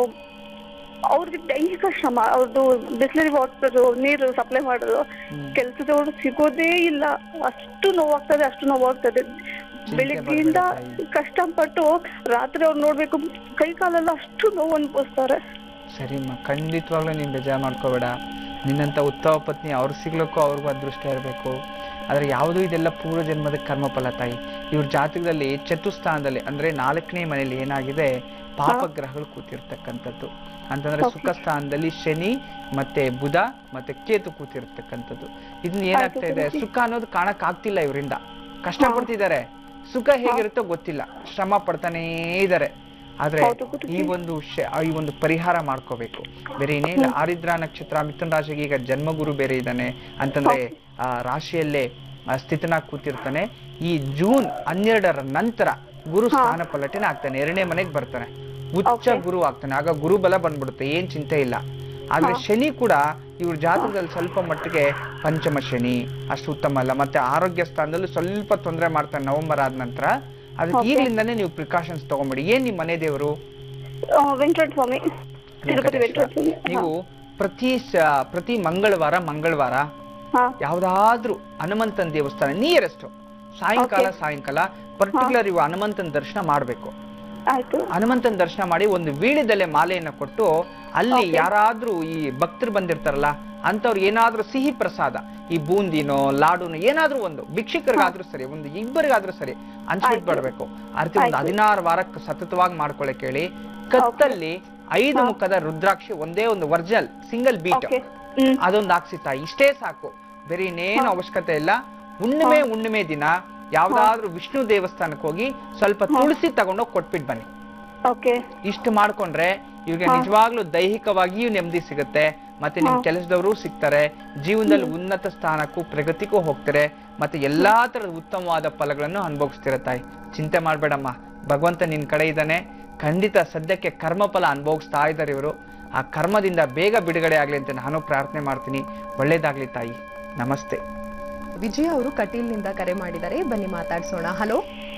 ಅವ್ರಿಗೆ ದೈಹಿಕ ಶ್ರಮ ಅವ್ರದ್ದು ಬಿಸ್ಲರಿ ವಾಟರ್ ನೀರು ಸಪ್ಲೈ ಮಾಡೋದು ಕೆಲಸದವ್ರು ಸಿಗೋದೇ ಇಲ್ಲ ಅಷ್ಟು ನೋವಾಗ್ತದೆ ಅಷ್ಟು ನೋವಾಗ್ತದೆ ಬೆಳಿಗ್ಗೆಯಿಂದ ಪಡ್ಬೇಡಿ ಕಷ್ಟಪಟ್ಟು ರಾತ್ರಿ ಅವ್ರು ನೋಡ್ಬೇಕು ಕೈ ಕಾಲೆಲ್ಲ ಅಷ್ಟು ನೋವು ಅನ್ಭವಿಸ್ತಾರೆ ಸರಿಮ್ಮ ಖಂಡಿತವಾಗ್ಲೂ ನೀನ್ ಬೇಜಾರ್ ಮಾಡ್ಕೋಬೇಡ ನಿನ್ನಂತ ಉತ್ತಮ ಪತ್ನಿ ಅವ್ರು ಸಿಗ್ಲಿಕ್ಕೂ ಅವ್ರಿಗೂ ಅದೃಷ್ಟ ಇರಬೇಕು ಆದ್ರೆ ಯಾವುದು ಇದೆಲ್ಲ ಪೂರ್ವ ಜನ್ಮದ ಕರ್ಮಫಲ ತಾಯಿ ಇವ್ರ ಜಾತಕದಲ್ಲಿ ಚತುಸ್ಥಾನದಲ್ಲಿ ಅಂದ್ರೆ ನಾಲ್ಕನೇ ಮನೆಯಲ್ಲಿ ಏನಾಗಿದೆ ಪಾಪ ಗ್ರಹಗಳು ಕೂತಿರ್ತಕ್ಕಂಥದ್ದು ಅಂತಂದ್ರೆ ಸುಖ ಸ್ಥಾನದಲ್ಲಿ ಶನಿ ಮತ್ತೆ ಬುಧ ಮತ್ತೆ ಕೇತು ಕೂತಿರ್ತಕ್ಕಂಥದ್ದು ಇದನ್ನ ಏನಾಗ್ತಾ ಇದೆ ಸುಖ ಅನ್ನೋದು ಕಾಣಕ್ ಆಗ್ತಿಲ್ಲ ಇವರಿಂದ ಕಷ್ಟ ಪಡ್ತಿದ್ದಾರೆ ಸುಖ ಹೇಗಿರುತ್ತೋ ಗೊತ್ತಿಲ್ಲ ಶ್ರಮ ಪಡ್ತಾನೇ ಇದ್ದಾರೆ ಆದ್ರೆ ಹೌದು ಗುರೂಜಿ. ಈ ಒಂದು ಶ- ಈ ಒಂದು ಪರಿಹಾರ ಮಾಡ್ಕೋಬೇಕು ಬೇರೆ ಏನಿಲ್ಲ ಆರಿದ್ರ ನಕ್ಷತ್ರ ಮಿಥುನ ರಾಶಿಗೆ ಈಗ ಜನ್ಮಗುರು ಬೇರೆ ಇದ್ದಾನೆ ಅಂತಂದ್ರೆ ಆ ರಾಶಿಯಲ್ಲೇ ಆ, ಸ್ಥಿತನಾಗಿ ಕೂತಿರ್ತಾನೆ ಈ ಜೂನ್ ಹನ್ನೆರಡರ ನಂತರ ಗುರು ಸ್ಥಾನ ಪಲಟನೆ ಆಗ್ತಾನೆ ಎರಡನೇ ಮನೆಗೆ ಬರ್ತಾನೆ ಉಚ್ಚ ಗುರು ಆಗ್ತಾನೆ ಆಗ ಗುರು ಬಲ ಬಂದ್ಬಿಡುತ್ತೆ ಏನ್ ಚಿಂತೆ ಇಲ್ಲ ಆದ್ರೆ ಶನಿ ಕೂಡ ಇವ್ರ ಜಾತಕದಲ್ಲಿ ಸ್ವಲ್ಪ ಮಟ್ಟಿಗೆ ಪಂಚಮ ಶನಿ ಅಷ್ಟು ಉತ್ತಮ ಅಲ್ಲ ಮತ್ತೆ ಆರೋಗ್ಯ ಸ್ಥಾನದಲ್ಲೂ ಸ್ವಲ್ಪ ತೊಂದರೆ ಮಾಡ್ತಾನೆ ನವೆಂಬರ್ ಆದ ನಂತರ ಅದಕ್ಕೆ ಈಗಲಿಂದಾನೇ ನೀವು ಪ್ರಿಕಾಷನ್ಸ್ ತಗೊಂಬಿಡಿ ಏನ್ ನಿಮ್ ಮನೆ ದೇವರು ಆ, ವೆಂಕಟೇಶ್ವರ ಸ್ವಾಮಿ ತಿರುಪತಿ ವೆಂಕಟೇಶ್ವರ ಸ್ವಾಮಿ ನೀವು ಪ್ರತಿ ಸ- ಪ್ರತಿ ಮಂಗಳವಾರ ಮಂಗಳವಾರ ಹಾ ಯಾವ್ದಾದ್ರೂ ಹನುಮಂತನ ದೇವಸ್ಥಾನ ನಿಯರೆಸ್ಟ್ ಸಾಯಂಕಾಲ ಸಾಯಂಕಾಲ ಪರ್ಟಿಕ್ಯುಲರ್ ಇವು ಹನುಮಂತನ ದರ್ಶನ ಮಾಡ್ಬೇಕು ಆಯ್ತು ಹನುಮಂತನ ದರ್ಶನ ಮಾಡಿ ಒಂದು ವೀಳ್ಯದೆಲೆ ಮಾಲೆಯನ್ನ ಕೊಟ್ಟು ಅಲ್ಲಿ ಯಾರಾದ್ರೂ ಈ ಭಕ್ತರು ಬಂದಿರ್ತಾರಲ್ಲ ಅಂತವ್ರು ಏನಾದ್ರೂ ಸಿಹಿ ಪ್ರಸಾದ ಈ ಬೂಂದಿನೋ ಲಾಡುನೋ ಏನಾದ್ರೂ ಒಂದು ಭಿಕ್ಷುಕರಿಗಾದ್ರೂ ಸರಿ ಒಂದು ಇಬ್ಬರಿಗಾದ್ರೂ ಸರಿ ಹಂಚ್ಬಿಟ್ಟು ಬರ್ಬೇಕು ಆ ರೀತಿ ಒಂದು ಹದಿನಾರು ವಾರಕ್ಕೆ ಸತತವಾಗಿ ಮಾಡ್ಕೊಳಕ್ ಹೇಳಿ ಕತ್ತಲ್ಲಿ ಐದು ಮುಖದ ರುದ್ರಾಕ್ಷಿ ಒಂದೇ ಒಂದು ಒರಿಜಿನಲ್ ಸಿಂಗಲ್ ಬೀಟ್ ಓಕೆ ಹ್ಮ್ ಅದೊಂದು ಹಾಕ್ಸಿತ ಇಷ್ಟೇ ಸಾಕು ಬೇರೆ ಇನ್ನೇನು ಅವಶ್ಯಕತೆ ಇಲ್ಲ ಹುಣ್ಣಿಮೆ ಹುಣ್ಣಿಮೆ ದಿನ ಯಾವ್ದಾದ್ರೂ ವಿಷ್ಣು ದೇವಸ್ಥಾನಕ್ಕೆ ಹೋಗಿ ಸ್ವಲ್ಪ ತುಳಸಿ ತಗೊಂಡೋಗಿ ಕೊಟ್ಬಿಟ್ ಬನ್ನಿ ಓಕೆ ಇಷ್ಟು ಮಾಡ್ಕೊಂಡ್ರೆ ಇವ್ರಿಗೆ ನಿಜವಾಗ್ಲೂ ದೈಹಿಕವಾಗಿಯೂ ನೆಮ್ಮದಿ ಸಿಗುತ್ತೆ ಮತ್ತೆ ನಿಮ್ ಕೆಲಸದವರು ಸಿಗ್ತಾರೆ ಜೀವನದಲ್ಲಿ ಉನ್ನತ ಸ್ಥಾನಕ್ಕೂ ಪ್ರಗತಿಗೂ ಹೋಗ್ತಾರೆ ಮತ್ತೆ ಎಲ್ಲಾ ತರದ ಉತ್ತಮವಾದ ಫಲಗಳನ್ನು ಅನುಭವಿಸ್ತಿರ ತಾಯಿ ಚಿಂತೆ ಮಾಡ್ಬೇಡಮ್ಮ ಭಗವಂತ ನಿನ್ ಕಡೆ ಇದ್ದಾನೆ ಖಂಡಿತ ಸದ್ಯಕ್ಕೆ ಕರ್ಮಫಲ ಅನುಭವಿಸ್ತಾ ಇದ್ದಾರೆ ಇವರು ಆ ಕರ್ಮದಿಂದ ಬೇಗ ಬಿಡುಗಡೆ ಆಗ್ಲಿ ಅಂತ ನಾನು ಪ್ರಾರ್ಥನೆ ಮಾಡ್ತೀನಿ ಒಳ್ಳೇದಾಗ್ಲಿ ತಾಯಿ ನಮಸ್ತೆ ವಿಜಯ ಅವರು ಕಟೀಲ್ನಿಂದ ಕರೆ ಮಾಡಿದ್ದಾರೆ ಬನ್ನಿ ಮಾತಾಡ್ಸೋಣ ಹಲೋ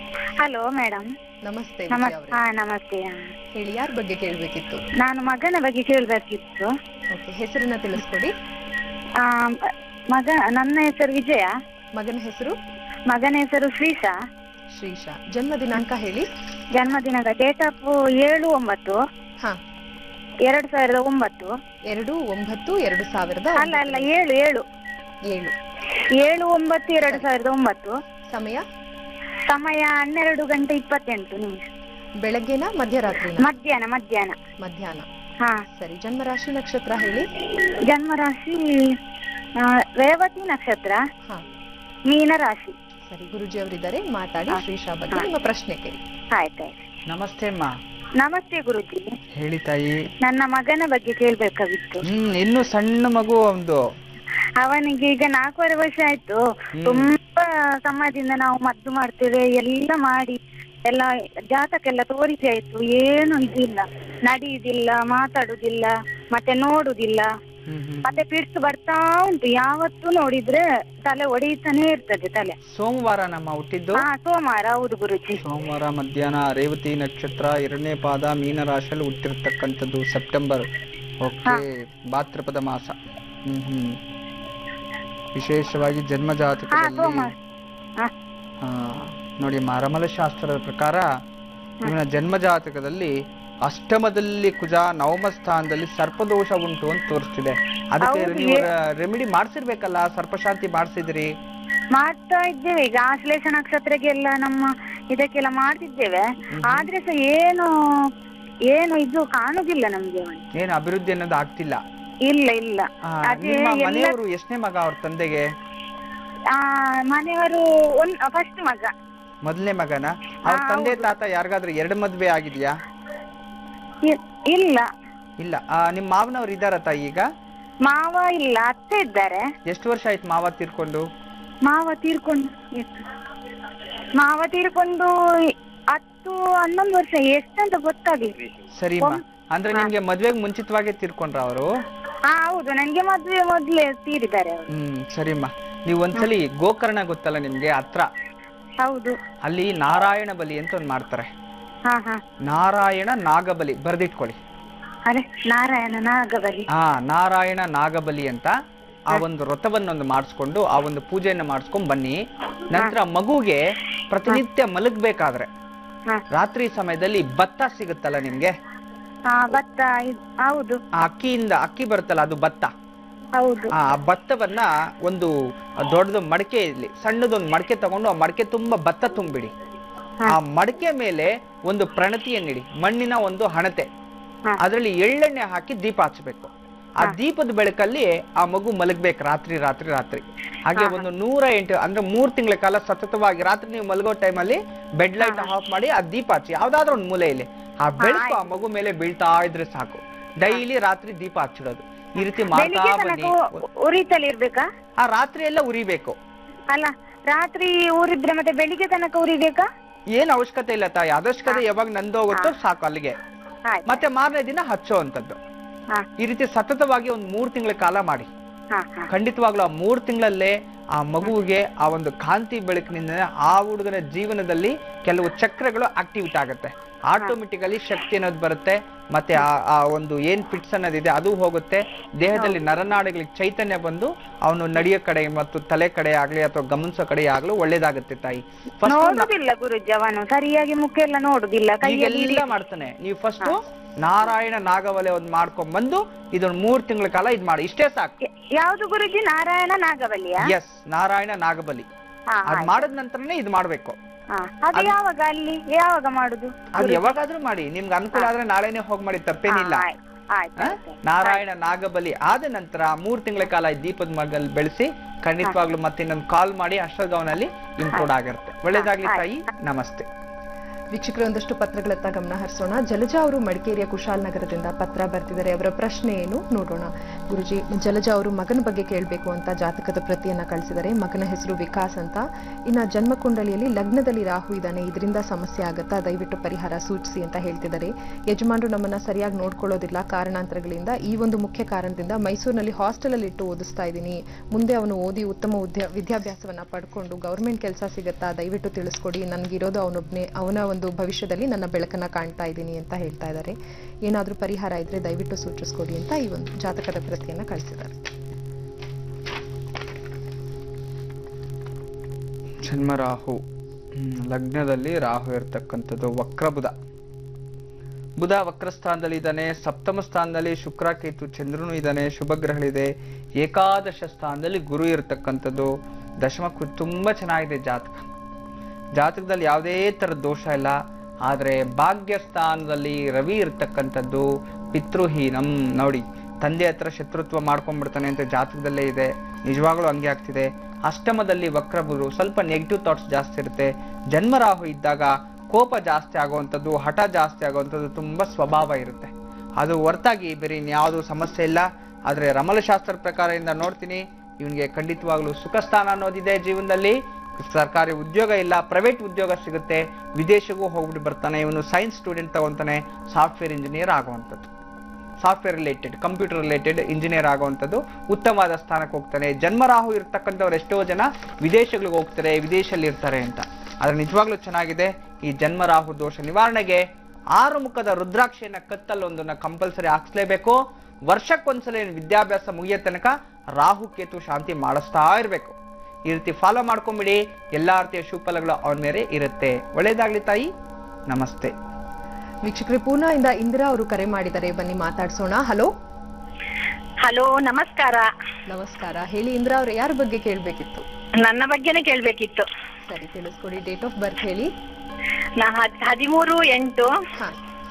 ಹಲೋ ಮೇಡಮ್ ನಮಸ್ತೆ ವಿಜಯ ನಮಸ್ ಅವರೇ ಹಾ ನಮಸ್ತೆ ಹೇಳಿ ಯಾರ ಬಗ್ಗೆ ಕೇಳ್ಬೇಕಿತ್ತು ನಾನು ಮಗನ ಬಗ್ಗೆ ಕೇಳ್ಬೇಕಿತ್ತು ಓಕೆ ಹೆಸರನ್ನ ತಿಳಿಸ್ಕೊಡಿ ಆ, ಮಗ ನನ್ನ ಹೆಸರು ವಿಜಯ ಮಗನ ಹೆಸರು ಮಗನ ಹೆಸರು ಶ್ರೀಶಾ ಶ್ರೀಶಾ ಜನ್ಮ ದಿನಾಂಕ ಹೇಳಿ ಜನ್ಮದಿನದ ಡೇಟ್ ಆಫ್ ಏಳು ಒಂಬತ್ತು ಹಾ ಎರಡ್ ಸಾವಿರದ ಒಂಬತ್ತು ಎರಡು ಒಂಬತ್ತು ಎರಡು ಸಾವಿರದ ಅಲ್ಲ ಅಲ್ಲ ಏಳು ಏಳು ಏಳು ಏಳು ಒಂಬತ್ತು ಎರಡು ಸಾವಿರದ ಒಂಬತ್ತು ಸಮಯ ಸಮಯ ಹನ್ನೆರಡು ಗಂಟೆ ಇಪ್ಪತ್ತೆಂಟು ನಿಮಿಷ ಬೆಳಗ್ಗೆನ ಮಧ್ಯರಾತ್ರಿನ ಮಧ್ಯಾಹ್ನ ಮಧ್ಯಾಹ್ನ ಮಧ್ಯಾಹ್ನ ಹಾ ಸರಿ ಜನ್ಮರಾಶಿ ನಕ್ಷತ್ರ ಹೇಳಿ ಜನ್ಮರಾಶಿ ಆ, ರೇವತಿ ನಕ್ಷತ್ರ ಹಾ ಮೀನ ರಾಶಿ ಸರಿ ಗುರುಜಿ ಅವರಿದ್ದಾರೆ ಮಾತಾಡಿ ಶ್ರೀಶಾ ಬಗ್ಗೆ ನಿಮ್ಮ ಪ್ರಶ್ನೆ ಕೇಳಿ ಆಯ್ತಾಯ್ತು ನಮಸ್ತೆ ಅಮ್ಮ ನಮಸ್ತೆ ಗುರುಜಿ ಹೇಳಿ ತಾಯಿ ನನ್ನ ಮಗನ ಬಗ್ಗೆ ಕೇಳ್ಬೇಕಾಗಿತ್ತು ಹ್ಮ್ ಇನ್ನು ಸಣ್ಣ ಮಗು ಒಂದು ಅವನಿಗೆ ಈಗ ನಾಲ್ಕೂವರೆ ವರ್ಷ ಆಯ್ತು ತುಂಬಾ ಸಮಯದಿಂದ ನಾವು ಮದ್ದು ಮಾಡ್ತೇವೆ ಎಲ್ಲ ಮಾಡಿ ಎಲ್ಲ ಜಾತಕ್ಕೆಲ್ಲ ತೋರಿಸಿ ಆಯ್ತು ಏನು ಇದಿಲ್ಲ ನಡೆಯುದಿಲ್ಲ ಮಾತಾಡುದಿಲ್ಲ ಮತ್ತೆ ನೋಡುದಿಲ್ಲ ಹ್ಮ್ ಹ್ಮ್ ಮತ್ತೆ ಪಿಡ್ಸ್ ಬರ್ತಾ ಉಂಟು ಯಾವತ್ತೂ ನೋಡಿದ್ರೆ ತಲೆ ಒಡೆಯುತ್ತಾನೆ ಇರ್ತದೆ ತಲೆ ಸೋಮವಾರ ನಮ್ಮ ಹುಟ್ಟಿದ್ದು ಹಾ ಸೋಮವಾರ ಹೌದು ಗುರುಜಿ ಸೋಮವಾರ ಮಧ್ಯಾಹ್ನ ರೇವತಿ ನಕ್ಷತ್ರ ಎರಡನೇ ಪಾದ ಮೀನ ರಾಶಿಯಲ್ಲಿ ಹುಟ್ಟಿರ್ತಕ್ಕಂಥದ್ದು ಸೆಪ್ಟೆಂಬರ್ ಓಕೆ ಭಾದ್ರಪದ ಮಾಸ ಹ್ಮ್ ಹ್ಮ್ ವಿಶೇಷವಾಗಿ ಜನ್ಮ ಹಾ ಜಾತಕದಲ್ಲಿ ಸೋಮವಾರ ಹಾ ಆ, ನೋಡಿ ಮರಮಲ ಶಾಸ್ತ್ರದ ಪ್ರಕಾರ ಇವನ ಜನ್ಮ ಜಾತಕದಲ್ಲಿ ಅಷ್ಟಮದಲ್ಲಿ ಕುಜ ನವಮ ಸ್ಥಾನದಲ್ಲಿ ಸರ್ಪದೋಷ ಉಂಟು ಅಂತ ತೋರಿಸ್ತಿದೆ ಅದಕ್ಕೆ ಹೌದು, ನೀವು ಏ- ರೆಮಿಡಿ ಮಾಡ್ಸಿರ್ಬೇಕಲ್ಲ ಸರ್ಪಶಾಂತಿ ಮಾಡ್ಸಿದ್ರಿ ಮಾಡ್ತಾ ಇದ್ದೇವೆ ಈಗ ಆಶ್ಲೇಷ ನಕ್ಷತ್ರಕ್ಕೆಲ್ಲ ನಮ್ಮ ಇದಕ್ಕೆಲ್ಲ ಮಾಡ್ತಿದ್ದೇವೆ ಆದ್ರೆ ಸಹ ಏನು ಏನು ಇದು ಕಾಣುದಿಲ್ಲ ನಮ್ಗೆ ಅವನು ಏನು ಅಭಿವೃದ್ಧಿ ಅನ್ನೋದು ಆಗ್ತಿಲ್ಲ ಇಲ್ಲ ಇಲ್ಲ ಆ, ಅದೇ ನಿಮ್ಮ ಎಲ್ಲ ಮನೆಯವರು ಎಷ್ಟನೇ ಮಗ ಅವ್ರ ತಂದೆಗೆ ಆ ಮನೆಯವರು ಒಂದ್ ಫಸ್ಟ್ ಮಗ ಮೊದಲನೇ ಮಗನ ಅವ್ರ ಹಾ, ತಂದೆ ಹೌದು. ತಾತ ಯಾರಿಗಾದ್ರೂ ಎರಡು ಮದ್ವೆ ಆಗಿದ್ಯಾ ಇ- ಇಲ್ಲ ಇಲ್ಲ ಆ, ನಿಮ್ ಮಾವನವ್ರು ಇದಾರ ತಾಯಿ ಈಗ ಮಾವ ಇಲ್ಲ ಅತ್ತೆ ಇದ್ದಾರೆ ಎಷ್ಟು ವರ್ಷ ಆಯ್ತು ಮಾವ ತೀರ್ಕೊಂಡು ಮಾವ ತೀರ್ಕೊಂಡು ಎಷ್ಟು? ಮಾವ ತೀರ್ಕೊಂಡು ಹತ್ತು ಹನ್ನೊಂದು ವರ್ಷ ಎಷ್ಟಂತ ಗೊತ್ತಾಗ್ಲಿಲ್ಲ ಸರಿಮ್ಮ ಅಂದ್ರೆ ನಿಮ್ಗೆ ಮದ್ವೆಗ್ ಮುಂಚಿತವಾಗಿ ತೀರ್ಕೊಂಡ್ರ ಅವರು ಹಾ ಹೌದು ನನ್ಗೆ ಮದ್ವೆ ಮೊದ್ಲೇ ತೀರಿದ್ದಾರೆ ಅವರು ಹ್ಮ್ ಸರಿಮ್ಮ ನೀವು ಒಂದ್ಸಲಿ ಗೋಕರ್ಣ ಗೊತ್ತಲ್ಲ ನಿಮ್ಗೆ ಹತ್ರ ಹೌದು ಅಲ್ಲಿ ನಾರಾಯಣ ಬಲಿ ಅಂತ ಒಂದ್ ಮಾಡ್ತಾರೆ ಹಾ ಹಾ ನಾರಾಯಣ ನಾಗಬಲಿ ಬರ್ದಿಟ್ಕೊಳ್ಳಿ ಅರೆ ನಾರಾಯಣ ನಾಗಬಲಿ ಹಾ ನಾರಾಯಣ ನಾಗಬಲಿ ಅಂತ ಆ ಒಂದು ವ್ರತವನ್ನೊಂದು ಮಾಡಿಸ್ಕೊಂಡು ಆ ಒಂದು ಪೂಜೆಯನ್ನ ಮಾಡಿಸ್ಕೊಂಡ್ ಬನ್ನಿ ನಂತರ ಮಗುಗೆ ಪ್ರತಿನಿತ್ಯ ಮಲಗ್ಬೇಕಾದ್ರೆ ಹಾ ರಾತ್ರಿ ಸಮಯದಲ್ಲಿ ಭತ್ತ ಸಿಗುತ್ತಲ್ಲ ನಿಮ್ಗೆ ಹಾ ಭತ್ತ ಇದ್- ಹೌದು ಆ ಅಕ್ಕಿಯಿಂದ ಅಕ್ಕಿ ಬರುತ್ತಲ್ಲ ಅದು ಭತ್ತ ಹೌದು ಆ ಭತ್ತವನ್ನ ಒಂದು ದೊಡ್ಡದು ಮಡಕೆ ಇರ್ಲಿ ಸಣ್ಣದೊಂದು ಮಡಕೆ ತಗೊಂಡು ಆ ಮಡಕೆ ತುಂಬಾ ಭತ್ತ ತುಂಬಿಡಿ ಆ ಮಡಕೆ ಮೇಲೆ ಒಂದು ಪ್ರಣತಿಯನ್ನಿಡಿ ಮಣ್ಣಿನ ಒಂದು ಹಣತೆ ಹಾ. ಅದರಲ್ಲಿ ಎಳ್ಳೆಣ್ಣೆ ಹಾಕಿ ದೀಪ ಹಚ್ಚಬೇಕು ಆ ದೀಪದ ಬೆಳಕಲ್ಲಿ ಆ ಮಗು ಮಲಗ್ಬೇಕು ರಾತ್ರಿ ರಾತ್ರಿ ರಾತ್ರಿ ಹಾಗೆ ಒಂದು ನೂರ ಎಂಟು ಅಂದ್ರೆ ಮೂರ್ ತಿಂಗಳ ಕಾಲ ಸತತವಾಗಿ ರಾತ್ರಿ ನೀವು ಮಲಗೋ ಟೈಮಲ್ಲಿ ಬೆಡ್ ಲೈಟ್ ಆಫ್ ಮಾಡಿ ಆ ದೀಪ ಹಚ್ಚಿ ಯಾವ್ದಾದ್ರು ಒಂದು ಮೂಲೆಯಲ್ಲಿ ಆ ಬೆಳಕು ಆ ಮಗು ಮೇಲೆ ಬೀಳ್ತಾ ಇದ್ರೆ ಸಾಕು ಡೈಲಿ ರಾತ್ರಿ ದೀಪ ಹಚ್ಚಿಡೋದು ಈ ರೀತಿ ಮಾಡ್ತಾ ಬೆಳಿಗ್ಗೆ ಬನ್ನಿ ತನಕ ಉರಿತಲ್ಲಿ ಇರ್ಬೇಕಾ ಆ ರಾತ್ರಿ ಎಲ್ಲ ಉರಿಬೇಕು ಅಲ್ಲ ರಾತ್ರಿ ಊರಿದ್ರೆ ಮತ್ತೆ ಬೆಳಿಗ್ಗೆ ತನಕ ಉರಿಬೇಕಾ ಏನ್ ಅವಶ್ಯಕತೆ ಇಲ್ಲ ತಾಯಿ ಅವಶ್ಯಕತೆ ಯಾವಾಗ ನಂದೋಗುತ್ತೋ ಸಾಕು ಅಲ್ಲಿಗೆ ಆಯ್ತು ಮತ್ತೆ ಮಾರನೇ ದಿನ ಹಚ್ಚೋ ಅಂತದ್ದು ಹಾ ಈ ರೀತಿ ಸತತವಾಗಿ ಒಂದ್ ಮೂರ್ ತಿಂಗಳ ಕಾಲ ಮಾಡಿ ಹಾ ಹಾ ಖಂಡಿತವಾಗ್ಲೂ ಆ ಮೂರ್ ತಿಂಗಳಲ್ಲೇ ಆ ಮಗುವಿಗೆ ಆ ಒಂದು ಕಾಂತಿ ಬೆಳಕಿನಿಂದ ಆ ಹುಡುಗನ ಜೀವನದಲ್ಲಿ ಕೆಲವು ಚಕ್ರಗಳು ಆಕ್ಟಿವೇಟ್ ಆಗುತ್ತೆ ಆಟೋಮೆಟಿಕಲಿ ಶಕ್ತಿ ಅನ್ನೋದು ಬರುತ್ತೆ ಮತ್ತೆ ಆ ಆ ಒಂದು ಏನ್ ಫಿಟ್ಸ್ ಅನ್ನೋದಿದೆ ಅದು ಹೋಗುತ್ತೆ ದೇಹದಲ್ಲಿ ನರನಾಡಿಗಳಿಗೆ ಚೈತನ್ಯ ಬಂದು ಅವನು ನಡೆಯೋ ಕಡೆ ಮತ್ತು ತಲೆ ಕಡೆ ಆಗ್ಲಿ ಅಥವಾ ಗಮನಿಸೋ ಕಡೆ ಆಗ್ಲೂ ಒಳ್ಳೇದಾಗುತ್ತೆ ತಾಯಿ ಫಸ್ಟ್ ನೋಡುದಿಲ್ಲ ಗುರುಜಿ ಅವನು ಸರಿಯಾಗಿ ಮುಖ ಎಲ್ಲ ನೋಡುದಿಲ್ಲ ಕೈಯಲ್ಲಿ ಈಗೆಲ್ಲ ಮಾಡ್ತಾನೆ ನೀವು ಫಸ್ಟ್ ನಾರಾಯಣ ನಾಗವಲೆ ಒಂದ್ ಮಾಡ್ಕೊಂಡ್ ಬಂದು ಇದೊಂದ್ ಮೂರ್ ತಿಂಗಳ ಕಾಲ ಇದ್ ಮಾಡಿ ಇಷ್ಟೇ ಸಾಕು ಯ- ಯಾವ್ದು ಗುರುಜಿ ನಾರಾಯಣ ನಾಗಬಲಿಯ ಎಸ್ ನಾರಾಯಣ ನಾಗಬಲಿ ಹಾ ಅದ್ ಮಾಡಿದ ನಂತರನೇ ಇದು ಮಾಡ್ಬೇಕು ಹಾ ಅದು ಯಾವಾಗ ಅಲ್ಲಿ ಯಾವಾಗ ಮಾಡುದು ಅದು ಯಾವಾಗಾದ್ರೂ ಮಾಡಿ ನಿಮ್ಗೆ ಅನುಕೂಲ ಆದ್ರೆ ನಾಳೆನೆ ಹೋಗಿ ಮಾಡಿ ತಪ್ಪೇನಿಲ್ಲ ಹಾ, ಆಯ್ತು ಆಯ್ತು ಆ? ಆಯ್ತು. ನಾರಾಯಣ ನಾಗಬಲಿ ಆದ ನಂತರ ಮೂರ್ ತಿಂಗಳ ಕಾಲ ಈ ದೀಪದ ಮಗಲ್ ಬೆಳೆಸಿ ಖಂಡಿತವಾಗ್ಲೂ ಮತ್ತೆ ಇನ್ನೊಂದು ಕಾಲ್ ಮಾಡಿ ಅಷ್ಟಗವನಲ್ಲಿ ಇಂಪ್ರೂವ್ ಆಗಿರುತ್ತೆ ಒಳ್ಳೇದಾಗ್ಲಿ ತಾಯಿ ನಮಸ್ತೆ ವೀಕ್ಷಕರು ಒಂದಷ್ಟು ಪತ್ರಗಳತ್ತ ಗಮನ ಹರಿಸೋಣ ಜಲಜಾ ಅವರು ಮಡಿಕೇರಿಯ ಕುಶಾಲನಗರದಿಂದ ಪತ್ರ ಬರ್ತಿದ್ದಾರೆ ಅವರ ಪ್ರಶ್ನೆ ಏನು ನೋಡೋಣ ಗುರುಜಿ ಜಲಜಾ ಅವರು ಮಗನ ಬಗ್ಗೆ ಕೇಳಬೇಕು ಅಂತ ಜಾತಕದ ಪ್ರತಿಯನ್ನ ಕಳಿಸಿದ್ದಾರೆ ಮಗನ ಹೆಸರು ವಿಕಾಸ್ ಅಂತ ಇನ್ನ ಜನ್ಮ ಕುಂಡಲಿಯಲ್ಲಿ ಲಗ್ನದಲ್ಲಿ ರಾಹು ಇದ್ದಾನೆ ಇದರಿಂದ ಸಮಸ್ಯೆ ಆಗುತ್ತಾ ದಯವಿಟ್ಟು ಪರಿಹಾರ ಸೂಚಿಸಿ ಅಂತ ಹೇಳ್ತಿದ್ದಾರೆ ಯಜಮಾನರು ನಮ್ಮನ್ನ ಸರಿಯಾಗಿ ನೋಡ್ಕೊಳ್ಳೋದಿಲ್ಲ ಕಾರಣಾಂತರಗಳಿಂದ ಈ ಒಂದು ಮುಖ್ಯ ಕಾರಣದಿಂದ ಮೈಸೂರಿನಲ್ಲಿ ಹಾಸ್ಟೆಲ್ ಅಲ್ಲಿ ಇಟ್ಟು ಓದಿಸ್ತಾ ಇದ್ದೀನಿ ಮುಂದೆ ಅವನು ಓದಿ ಉತ್ತಮ ಉದ್ಯ ವಿದ್ಯಾಭ್ಯಾಸವನ್ನ ಪಡ್ಕೊಂಡು ಗೌರ್ಮೆಂಟ್ ಕೆಲಸ ಸಿಗುತ್ತಾ ದಯವಿಟ್ಟು ತಿಳಿಸ್ಕೊಡಿ ನನ್ಗಿರೋದು ಅವನೊಬ್ನೇ ಅವನ ಒಂದು ಭವಿಷ್ಯದಲ್ಲಿ ನನ್ನ ಬೆಳಕನ್ನ ಕಾಣ್ತಾ ಇದ್ದೀನಿ ಅಂತ ಹೇಳ್ತಾ ಇದ್ದಾರೆ ಏನಾದ್ರೂ ಪರಿಹಾರ ಇದ್ರೆ ದಯವಿಟ್ಟು ಸೂಚಿಸ್ಕೊಡಿ ಅಂತ ಈ ಒಂದು ಜಾತಕದ ಪ್ರತಿಯನ್ನ ಕಳಿಸಿದ್ದಾರೆ ಜನ್ಮರಾಹು ಹ್ಮ್, ಲಗ್ನದಲ್ಲಿ ರಾಹು ಇರ್ತಕ್ಕಂಥದ್ದು ವಕ್ರಬುಧ ಬುಧ ವಕ್ರಸ್ಥಾನದಲ್ಲಿ ಇದ್ದಾನೆ ಸಪ್ತಮ ಸ್ಥಾನದಲ್ಲಿ ಶುಕ್ರ ಕೇತು ಚಂದ್ರನು ಇದ್ದಾನೆ ಶುಭ ಗ್ರಹಗಳಿದೆ ಏಕಾದಶ ಸ್ಥಾನದಲ್ಲಿ ಗುರು ಇರತಕ್ಕಂಥದ್ದು ದಶಮ ಕು- ತುಂಬಾ ಚೆನ್ನಾಗಿದೆ ಜಾತಕ ಜಾತಕದಲ್ಲಿ ಯಾವುದೇ ಥರದ ದೋಷ ಇಲ್ಲ ಆದರೆ ಭಾಗ್ಯ ಸ್ಥಾನದಲ್ಲಿ ರವಿ ಇರ್ತಕ್ಕಂಥದ್ದು ಪಿತೃಹೀನಂ ನೋಡಿ ತಂದೆ ಹತ್ರ ಶತ್ರುತ್ವ ಮಾಡ್ಕೊಂಡ್ಬಿಡ್ತಾನೆ ಅಂತ ಜಾತಕದಲ್ಲೇ ಇದೆ ನಿಜವಾಗ್ಲೂ ಹಂಗೆ ಆಗ್ತಿದೆ ಅಷ್ಟಮದಲ್ಲಿ ವಕ್ರಬುರು ಸ್ವಲ್ಪ ನೆಗೆಟಿವ್ ಥಾಟ್ಸ್ ಜಾಸ್ತಿ ಇರುತ್ತೆ ಜನ್ಮರಾಹು ಇದ್ದಾಗ ಕೋಪ ಜಾಸ್ತಿ ಆಗುವಂಥದ್ದು ಹಠ ಜಾಸ್ತಿ ಆಗುವಂಥದ್ದು ತುಂಬಾ ಸ್ವಭಾವ ಇರುತ್ತೆ ಅದು ಹೊರತಾಗಿ ಬೇರೆ ಇನ್ಯಾವುದೂ ಸಮಸ್ಯೆ ಇಲ್ಲ ಆದರೆ ರಮಲಶಾಸ್ತ್ರ ಪ್ರಕಾರದಿಂದ ನೋಡ್ತೀನಿ ಇವನಿಗೆ ಖಂಡಿತವಾಗ್ಲೂ ಸುಖ ಸ್ಥಾನ ಅನ್ನೋದಿದೆ ಜೀವನದಲ್ಲಿ ಸರ್ಕಾರಿ ಉದ್ಯೋಗ ಇಲ್ಲ ಪ್ರೈವೇಟ್ ಉದ್ಯೋಗ ಸಿಗುತ್ತೆ ವಿದೇಶಕ್ಕೂ ಹೋಗ್ಬಿಟ್ಟು ಬರ್ತಾನೆ ಇವನು ಸೈನ್ಸ್ ಸ್ಟೂಡೆಂಟ್ ತಗೊಂತಾನೆ ಸಾಫ್ಟ್ವೇರ್ ಇಂಜಿನಿಯರ್ ಆಗುವಂಥದ್ದು software related computer related engineer ಆಗುವಂಥದ್ದು ಉತ್ತಮವಾದ ಸ್ಥಾನಕ್ಕೆ ಹೋಗ್ತಾನೆ ಜನ್ಮರಾಹು ಇರ್ತಕ್ಕಂಥವ್ರು ಎಷ್ಟೋ ಜನ ವಿದೇಶಗಳಿಗೆ ಹೋಗ್ತಾರೆ ವಿದೇಶದಲ್ಲಿ ಇರ್ತಾರೆ ಅಂತ ಆದ್ರೆ ನಿಜವಾಗ್ಲೂ ಚೆನ್ನಾಗಿದೆ ಈ ಜನ್ಮರಾಹು ದೋಷ ನಿವಾರಣೆಗೆ ಆರು ಮುಖದ ರುದ್ರಾಕ್ಷಿಯನ್ನ ಕತ್ತಲ್ಲೊಂದನ್ನ ಕಂಪಲ್ಸರಿ ಹಾಕ್ಸ್ಲೇಬೇಕು ವರ್ಷಕ್ಕೊಂದ್ಸಲ ಏನ್ ವಿದ್ಯಾಭ್ಯಾಸ ಮುಗಿಯೋ ತನಕ ರಾಹು ಕೇತು ಶಾಂತಿ ಮಾಡಿಸ್ತಾ ಇರಬೇಕು ಈ ರೀತಿ ಫಾಲೋ ಮಾಡ್ಕೊಂಬಿಡಿ ಎಲ್ಲಾ ರೀತಿಯ ಶುಭಫಲಗಳು ಅವನ ಮೇಲೆ ಇರುತ್ತೆ ಒಳ್ಳೇದಾಗ್ಲಿ ತಾಯಿ ನಮಸ್ತೆ ವೀಕ್ಷಕರೇ ಪೂನಾಯಿಂದ ಇಂದಿರಾ ಅವರು ಕರೆ ಮಾಡಿದ್ದಾರೆ ಬನ್ನಿ ಮಾತಾಡ್ಸೋಣ ಹಲೋ ಹಲೋ ನಮಸ್ಕಾರ ನಮಸ್ಕಾರ ಹೇಳಿ ಇಂದಿರಾ ಅವ್ರೆ ಯಾರ ಬಗ್ಗೆ ಕೇಳ್ಬೇಕಿತ್ತು ನನ್ನ ಬಗ್ಗೆನೇ ಕೇಳ್ಬೇಕಿತ್ತು ಸರಿ ತಿಳಿಸ್ಕೊಡಿ ಡೇಟ್ ಆಫ್ ಬರ್ತ್ ಹೇಳಿ ನಾ ಹದ್- ಹದಿಮೂರು ಎಂಟು ಹಾ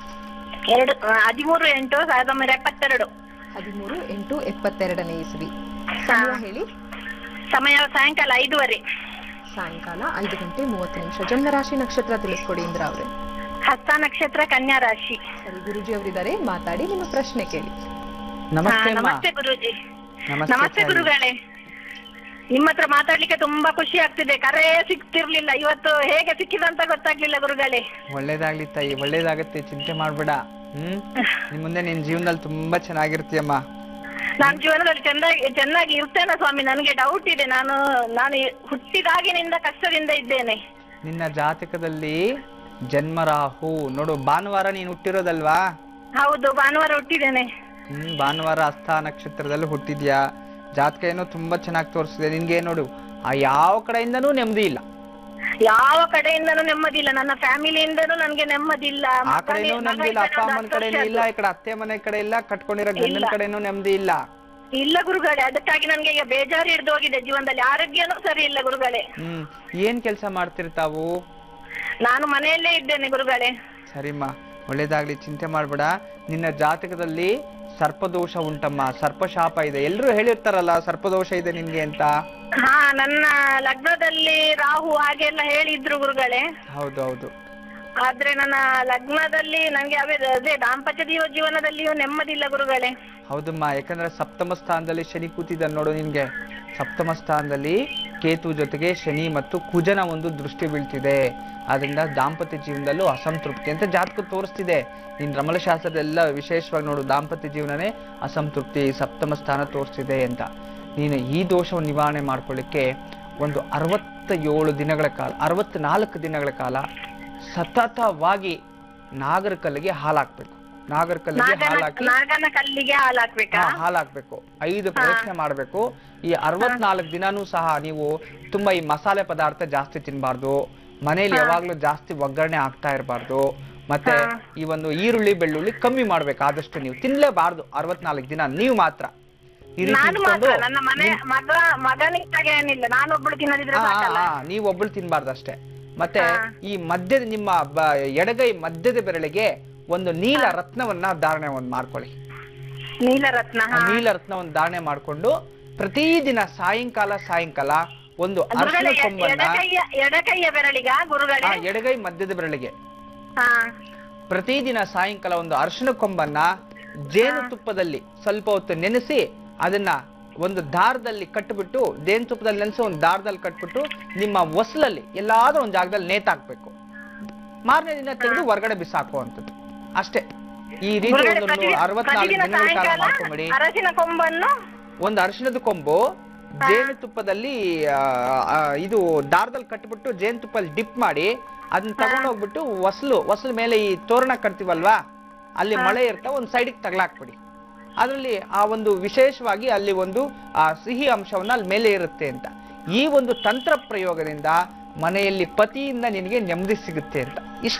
ಎರಡು ಆ, ಹದಿಮೂರು ಎಂಟು ಸಾವಿರದ ಒಂಬೈನೂರ ಎಪ್ಪತ್ತೆರಡು ಹದಿಮೂರು ಎಂಟು ಎಪ್ಪತ್ತೆರಡನೇ ಇಸ್ವಿ ಸಮಯ ಹೇಳಿ ಸಮಯ ಸಾಯಂಕಾಲ ಐದುವರೆ ಸಾಯಂಕಾಲ ಐದು ಗಂಟೆ ಮೂವತ್ತು ನಿಮಿಷ ಜನ್ಮರಾಶಿ ನಕ್ಷತ್ರ ತಿಳಿಸ್ಕೊಡಿ ಇಂದಿರಾ ಅವ್ರೆ ಹಸ್ತ ನಕ್ಷತ್ರ ಕನ್ಯಾ ರಾಶಿ ಸರಿ ಗುರುಜಿ ಅವರಿದ್ದಾರೆ ಮಾತಾಡಿ ನಿಮ್ಮ ಪ್ರಶ್ನೆ ಕೇಳಿ ಹಾ, ನಮಸ್ತೆ ಅಮ್ಮ ನಮಸ್ತೆ ಗುರುಜಿ ನಮಸ್ತೆ ನಮಸ್ತೆ ತಾಯಿ. ಗುರುಗಳೇ ನಿಮ್ಮ ಹತ್ರ ಮಾತಾಡ್ಲಿಕ್ಕೆ ತುಂಬಾ ಖುಷಿ ಆಗ್ತಿದೆ ಕರೆ ಸಿಗ್ತಿರ್ಲಿಲ್ಲ ಇವತ್ತು ಹೇಗೆ ಸಿಕ್ಕಿದಂತ ಗೊತ್ತಾಗ್ಲಿಲ್ಲ ಗುರುಗಳೇ ಒಳ್ಳೇದಾಗ್ಲಿ ತಾಯಿ ಒಳ್ಳೇದಾಗತ್ತೆ ಚಿಂತೆ ಮಾಡ್ಬೇಡ ಹ್ಮ್ ನಿನ್ ಮುಂದೆ ನಿನ್ ಜೀವನದಲ್ಲಿ ತುಂಬಾ ಚೆನ್ನಾಗಿರ್ತೀಯಮ್ಮ ನಾನ್ ಜೀವನದಲ್ಲಿ ಚೆನ್ನಾಗಿ ಚೆನ್ನಾಗಿ ಇರ್ತೇನೆ ಸ್ವಾಮಿ ನನಗೆ ಡೌಟ್ ಇದೆ ನಾನು ನಾನು ಹುಟ್ಟಿದಾಗಿನಿಂದ ಕಷ್ಟದಿಂದ ಇದ್ದೇನೆ ನಿನ್ನ ಜಾತಕದಲ್ಲಿ ಜನ್ಮರಾಹು ನೋಡು ಭಾನುವಾರ ನೀನ್ ಹುಟ್ಟಿರೋದಲ್ವಾ ಹೌದು ಭಾನುವಾರ ಹುಟ್ಟಿದ್ದೇನೆ ಹ್ಮ್ ಭಾನುವಾರ ಹಸ್ತ ನಕ್ಷತ್ರದಲ್ಲಿ ಹುಟ್ಟಿದ್ಯಾ ಜಾತಕ ಏನೋ ತುಂಬಾ ಚೆನ್ನಾಗಿ ತೋರಿಸಿದೆ ನಿನ್ಗೆ ನೋಡು ಆ ಯಾವ ಕಡೆಯಿಂದನೂ ನೆಮ್ಮದಿ ಇಲ್ಲ ಯಾವ ಕಡೆಯಿಂದನೂ ನೆಮ್ಮದಿ ಇಲ್ಲ ನನ್ನ ಫ್ಯಾಮಿಲಿಯಿಂದನೂ ನನ್ಗೆ ನೆಮ್ಮದಿ ಇಲ್ಲ ಆ ಮಗನೇ- ಕಡೆನೂ ಮಗ ನೆಮ್ಮದಿ ಇಲ್ಲ ಅಪ್ಪ ಇದ್ದಾನೆ, ಅಮ್ಮನ ಹತ್ತು ಕಡೆನೂ ವರ್ಷದ್ದು. ಇಲ್ಲ ಈ ಕಡೆ ಅತ್ತೆ ಮನೆ ಕಡೆ ಇಲ್ಲ ಕಟ್ಕೊಂಡಿರೋ ಗಂಡನ ಇಲ್ಲ. ಕಡೆನೂ ನೆಮ್ಮದಿ ಇಲ್ಲ ಇಲ್ಲ ಗುರುಗಳೇ ಅದಕ್ಕಾಗಿ ನನ್ಗೆ ಈಗ ಬೇಜಾರು ಹಿಡ್ದು ಹೋಗಿದೆ ಜೀವನದಲ್ಲಿ ಆರೋಗ್ಯನೂ ಸರಿ ಇಲ್ಲ ಗುರುಗಳೇ ಹ್ಮ್ ಏನ್ ಕೆಲಸ ಮಾಡ್ತಿರ್ತಾವು ನಾನು ಮನೆಯಲ್ಲೇ ಇದ್ದೇನೆ ಗುರುಗಳೇ ಸರಿಮ್ಮ ಒಳ್ಳೇದಾಗ್ಲಿ ಚಿಂತೆ ಮಾಡ್ಬೇಡ ನಿನ್ನ ಜಾತಕದಲ್ಲಿ ಸರ್ಪದೋಷ ಉಂಟಮ್ಮ ಸರ್ಪಶಾಪ ಇದೆ ಎಲ್ರು ಹೇಳಿರ್ತಾರಲ್ಲ ಸರ್ಪದೋಷ ಇದೆ ನಿನ್ಗೆ ಅಂತ ಹಾ ನನ್ನ ಲಗ್ನದಲ್ಲಿ ರಾಹು ಹಾಗೆಲ್ಲ ಹೇಳಿದ್ರು ಗುರುಗಳೇ ಹೌದೌದು ಆದ್ರೆ ನನ್ನ ಲಗ್ನದಲ್ಲಿ ನಂಗೆ ಅವೇ ಅದೇ ದಾಂಪತ್ಯ ಜೀವ ಜೀವನದಲ್ಲಿಯೂ ನೆಮ್ಮದಿ ಇಲ್ಲ ಗುರುಗಳೇ ಹೌದಮ್ಮ ಯಾಕಂದ್ರೆ ಸಪ್ತಮ ಸ್ಥಾನದಲ್ಲಿ ಶನಿ ಕೂತಿದ್ದ ನೋಡು ನಿನ್ಗೆ ಸಪ್ತಮ ಸ್ಥಾನದಲ್ಲಿ ಕೇತು ಜೊತೆಗೆ ಶನಿ ಮತ್ತು ಕುಜನ ಒಂದು ದೃಷ್ಟಿ ಬೀಳ್ತಿದೆ ಆದ್ರಿಂದ ದಾಂಪತ್ಯ ಜೀವನದಲ್ಲೂ ಅಸಂತೃಪ್ತಿ ಅಂತ ಜಾತಕ ತೋರಿಸ್ತಿದೆ ನೀನ್ ರಮಲಶಾಸ್ತ್ರದೆಲ್ಲ ವಿಶೇಷವಾಗಿ ನೋಡು ದಾಂಪತ್ಯ ಜೀವನನೇ ಅಸಂತೃಪ್ತಿ ಸಪ್ತಮ ಸ್ಥಾನ ತೋರಿಸ್ತಿದೆ ಅಂತ ನೀನು ಈ ದೋಷವನ್ನು ನಿವಾರಣೆ ಮಾಡ್ಕೊಳ್ಳಿಕ್ಕೆ ಒಂದು ಅರವತ್ತ ಏಳು ದಿನಗಳ ಕಾಲ ಅರವತ್ನಾಲ್ಕು ದಿನಗಳ ಕಾಲ ಸತತವಾಗಿ ನಾಗರ ಕಲ್ಲಿಗೆ ಹಾಲಾಕ್ಬೇಕು ನಾಗರ ಕಲ್ಲಿಗೆ ನಾಗನ ಹಾಲಾಕಿ ನಾಗನ ಕಲ್ಲಿಗೆ ಹಾಲು ಹಾಕ್ಬೇಕಾ ಹಾ, ಹಾಲ್ ಹಾಕ್ಬೇಕು ಐದು ಪ್ರದಕ್ಷಿಣೆ ಮಾಡ್ಬೇಕು ಈ ಅರವತ್ನಾಲ್ಕು ದಿನಾನೂ ಸಹ ನೀವು ತುಂಬಾ ಈ ಮಸಾಲೆ ಪದಾರ್ಥ ಜಾಸ್ತಿ ತಿನ್ಬಾರ್ದು ಮನೇಲಿ ಯಾವಾಗ್ಲೂ ಜಾಸ್ತಿ ಒಗ್ಗರಣೆ ಆಗ್ತಾ ಇರಬಾರ್ದು ಮತ್ತೆ ಈ ಒಂದು ಈರುಳ್ಳಿ ಬೆಳ್ಳುಳ್ಳಿ ಕಮ್ಮಿ ಮಾಡ್ಬೇಕು ಆದಷ್ಟು ನೀವು ತಿನ್ಲೇಬಾರ್ದು ಅರವತ್ನಾಲ್ಕು ದಿನ ನೀವು ಮಾತ್ರ ಈ ರೀತಿ ನಾನು ಮಾತ್ರ ಇಟ್ಕೊಂಡು ನನ್ನ ಮನೆ ಮಗ ಮಗನಿಗೆ ಏನಿಲ್ಲ ನಾನೊಬ್ಳು ತಿನ್ನದಿದ್ರೆ ಹಾ, ಹಾ, ಸಾಕಲ್ಲ ಹಾ, ನೀವು ಒಬ್ಳು ತಿನ್ಬಾರ್ದು ಅಷ್ಟೇ ಮತ್ತೆ ಹಾ. ಈ ಮಧ್ಯದ ನಿಮ್ಮ ಬ- ಎಡಗೈ ಮಧ್ಯದ ಬೆರಳಿಗೆ ಒಂದು ನೀಲ ರತ್ನವನ್ನ ಧಾರಣೆ ಒಂದ್ ಮಾಡ್ಕೊಳ್ಳಿ ನೀಲರತ್ನ ಆ ಹಾ. ನೀಲ ರತ್ನವನ್ನು ಧಾರಣೆ ಮಾಡ್ಕೊಂಡು ಪ್ರತಿದಿನ ಸಾಯಂಕಾಲ ಸಾಯಂಕಾಲ ಒಂದು ಅರ್ಶಿನ ಗುರುಗಳೇ ಎ- ಕೊಂಬನ್ನ ಎಡಕೈಯ ಎಡಕೈಯ ಬೆರಳಿಗ ಗುರುಗಳೇ ಆ ಎಡಗೈ ಮಧ್ಯದ ಬೆರಳಿಗೆ ಹಾ ಪ್ರತಿದಿನ ಸಾಯಂಕಾಲ ಒಂದು ಅರ್ಶಿನ ಕೊಂಬನ್ನ ಜೇನುತುಪ್ಪದಲ್ಲಿ ಸ್ವಲ್ಪ ಹೊತ್ತು ನೆನೆಸಿ ಅದನ್ನ ಒಂದು ದಾರದಲ್ಲಿ ಕಟ್ಬಿಟ್ಟು ಜೇನುತುಪ್ಪದಲ್ಲಿ ನೆನೆಸಿ ಒಂದು ದಾರದಲ್ಲಿ ಕಟ್ಬಿಟ್ಟು ನಿಮ್ಮ ಹೊಸಲಲ್ಲಿ ಎಲ್ಲಾದ್ರೂ ಒಂದು ಜಾಗದಲ್ಲಿ ನೇತಾಕ್ಬೇಕು ಮಾರನೇ ದಿನ ತೆಗೆದು ಹೊರಗಡೆ ಬಿಸಾಕುವಂಥದ್ದು ಅಷ್ಟೇ ಈ ರೀತಿ ಗುರುಗಳೇ ಒಂದು ಪ್ರತಿದಿನ ಅರವತ್ನಾಲ್ಕು ಪ್ರತಿದಿನ ದಿನಗಳ ಕಾಲ ಸಾಯಂಕಾಲ ಮಾಡ್ಕೊಂಬಿಡಿ ಅರಸಿನ ಕೊಂಬನ್ನು ಒಂದು ಅರಿಶಿಣದ ಕೊಂಬು ಜೇನುತುಪ್ಪದಲ್ಲಿ ಆ, ಆ, ಇದು ದಾರದಲ್ಲಿ ಕಟ್ಬಿಟ್ಟು ಜೇನುತುಪ್ಪಲ್ಲಿ ಡಿಪ್ ಮಾಡಿ ಅದನ್ನ ತಗೊಂಡೋಗ್ಬಿಟ್ಟು ಹೊಸಲು ಹೊಸಲು ಮೇಲೆ ಈ ತೋರಣ ಕಟ್ತೀವಲ್ವಾ ಅಲ್ಲಿ ಮಳೆ ಇರ್ತಾ ಒಂದು ಸೈಡಿಗೆ ತಗಲಾಕ್ಬಿಡಿ ಅದರಲ್ಲಿ ಆ ಒಂದು ವಿಶೇಷವಾಗಿ ಅಲ್ಲಿ ಒಂದು ಆ ಸಿಹಿ ಅಂಶವನ್ನ ಅಲ್ಲಿ ಮೇಲೆ ಇರುತ್ತೆ ಅಂತ ಈ ಒಂದು ತಂತ್ರ ಪ್ರಯೋಗದಿಂದ ಮನೆಯಲ್ಲಿ ಪತಿಯಿಂದ ನಿನಗೆ ನೆಮ್ಮದಿ ಸಿಗುತ್ತೆ ಅಂತ ಇಷ್ಟೇ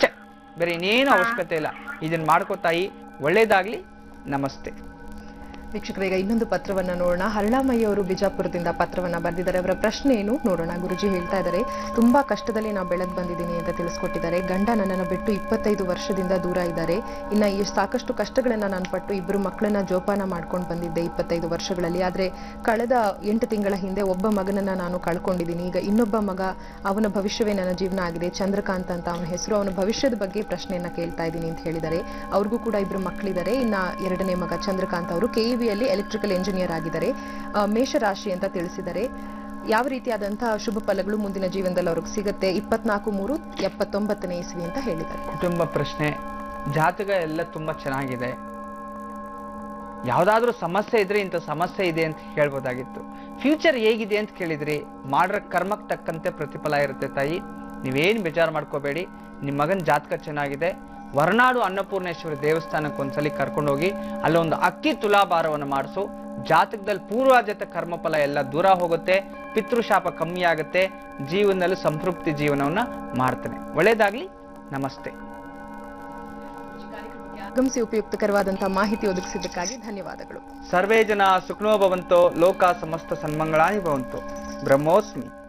ಬೇರೆ ಇನ್ನೇನು ಅವಶ್ಯಕತೆ ಇಲ್ಲ ಇದನ್ನ ಮಾಡ್ಕೋತಾಯಿ ಒಳ್ಳೇದಾಗ್ಲಿ ನಮಸ್ತೆ ವೀಕ್ಷಕರೇ ಈಗ ಇನ್ನೊಂದು ಪತ್ರವನ್ನ ನೋಡೋಣ ಹರಳಾಮಯ್ಯ ಅವರು ಬಿಜಾಪುರದಿಂದ ಪತ್ರವನ್ನ ಬರೆದಿದ್ದಾರೆ ಅವರ ಪ್ರಶ್ನೆ ಏನು ನೋಡೋಣ ಗುರುಜಿ ಹೇಳ್ತಾ ಇದ್ದಾರೆ ತುಂಬಾ ಕಷ್ಟದಲ್ಲಿ ನಾವು ಬೆಳೆದ್ ಬಂದಿದ್ದೀನಿ ಅಂತ ತಿಳಿಸ್ಕೊಟ್ಟಿದ್ದಾರೆ ಗಂಡ ನನ್ನನ್ನು ಬಿಟ್ಟು ಇಪ್ಪತ್ತೈದು ವರ್ಷದಿಂದ ದೂರ ಇದ್ದಾರೆ ಇನ್ನ ಈ ಸಾಕಷ್ಟು ಕಷ್ಟಗಳನ್ನ ನಾನು ಪಟ್ಟು ಇಬ್ಬರು ಮಕ್ಕಳನ್ನ ಜೋಪಾನ ಮಾಡ್ಕೊಂಡು ಬಂದಿದ್ದೆ ಇಪ್ಪತ್ತೈದು ವರ್ಷಗಳಲ್ಲಿ ಆದ್ರೆ ಕಳೆದ ಎಂಟು ತಿಂಗಳ ಹಿಂದೆ ಒಬ್ಬ ಮಗನನ್ನ ನಾನು ಕಳ್ಕೊಂಡಿದ್ದೀನಿ ಈಗ ಇನ್ನೊಬ್ಬ ಮಗ ಅವನ ಭವಿಷ್ಯವೇ ನನ್ನ ಜೀವನ ಆಗಿದೆ ಚಂದ್ರಕಾಂತ್ ಅಂತ ಅವನ ಹೆಸರು ಅವನ ಭವಿಷ್ಯದ ಬಗ್ಗೆ ಪ್ರಶ್ನೆಯನ್ನ ಕೇಳ್ತಾ ಇದ್ದೀನಿ ಅಂತ ಹೇಳಿದ್ದಾರೆ ಅವ್ರಿಗೂ ಕೂಡ ಇಬ್ರು ಮಕ್ಕಳಿದ್ದಾರೆ ಇನ್ನ ಎರಡನೇ ಮಗ ಚಂದ್ರಕಾಂತ್ ಅವರು ಕೆಇವಿಯಲ್ಲಿ ಎಲೆಕ್ಟ್ರಿಕಲ್ ಇಂಜಿನಿಯರ್ ಆಗಿದ್ದಾರೆ ಆ, ಮೇಷರಾಶಿ ಅಂತ ತಿಳಿಸಿದ್ದಾರೆ ಯಾವ ರೀತಿಯಾದಂತಹ ಶುಭ ಫಲಗಳು ಮುಂದಿನ ಜೀವನದಲ್ಲಿ ಅವ್ರಿಗೆ ಸಿಗುತ್ತೆ ಇಪ್ಪತ್ನಾಲ್ಕು ಮೂರು ಎಪ್ಪತ್ತೊಂಬತ್ತನೇ ಇಸ್ವಿ ಅಂತ ಹೇಳಿದ್ದಾರೆ ಕುಟುಂಬ ಪ್ರಶ್ನೆ ಜಾತಕ ಎಲ್ಲ ತುಂಬಾ ಚೆನ್ನಾಗಿದೆ ಯಾವ್ದಾದ್ರೂ ಸಮಸ್ಯೆ ಇದ್ರೆ ಇಂಥ ಸಮಸ್ಯೆ ಇದೆ ಅಂತ ಹೇಳ್ಬೋದಾಗಿತ್ತು ಫ್ಯೂಚರ್ ಹೇಗಿದೆ ಅಂತ ಕೇಳಿದ್ರಿ ಮಾಡ್ರ ಕರ್ಮಕ್ಕೆ ತಕ್ಕಂತೆ ಪ್ರತಿಫಲ ಇರುತ್ತೆ ತಾಯಿ ನೀವೇನ್ ಬೇಜಾರು ಮಾಡ್ಕೋಬೇಡಿ ನಿಮ್ಮ ಮಗನ ಜಾತಕ ಚೆನ್ನಾಗಿದೆ ಹೊರನಾಡು ಅನ್ನಪೂರ್ಣೇಶ್ವರಿ ದೇವಸ್ಥಾನಕ್ಕೆ ಒಂದ್ಸಲಿ ಕರ್ಕೊಂಡೋಗಿ ಅಲ್ಲೊಂದು ಅಕ್ಕಿ ತುಲಾಭಾರವನ್ನು ಮಾಡಿಸು ಜಾತಕದಲ್ಲಿ ಪೂರ್ವಾಜತ ಕರ್ಮಫಲ ಎಲ್ಲ ದೂರ ಹೋಗುತ್ತೆ ಪಿತೃಶಾಪ ಕಮ್ಮಿ ಆಗುತ್ತೆ ಜೀವನದಲ್ಲಿ ಸಂತೃಪ್ತಿ ಜೀವನವನ್ನ ಮಾಡ್ತಾನೆ ಒಳ್ಳೇದಾಗ್ಲಿ ನಮಸ್ತೆ ಆಗಮಿಸಿ ಉಪಯುಕ್ತಕರವಾದಂತಹ ಮಾಹಿತಿ ಒದಗಿಸಿದ್ದಕ್ಕಾಗಿ ಧನ್ಯವಾದಗಳು ಸರ್ವೇ ಜನ ಸುಖನೋ ಭವಂತೋ ಲೋಕ ಸಮಸ್ತ ಸನ್ಮಂಗಳಾನಿ ಭವಂತು ಬ್ರಹ್ಮೋಸ್ಮಿ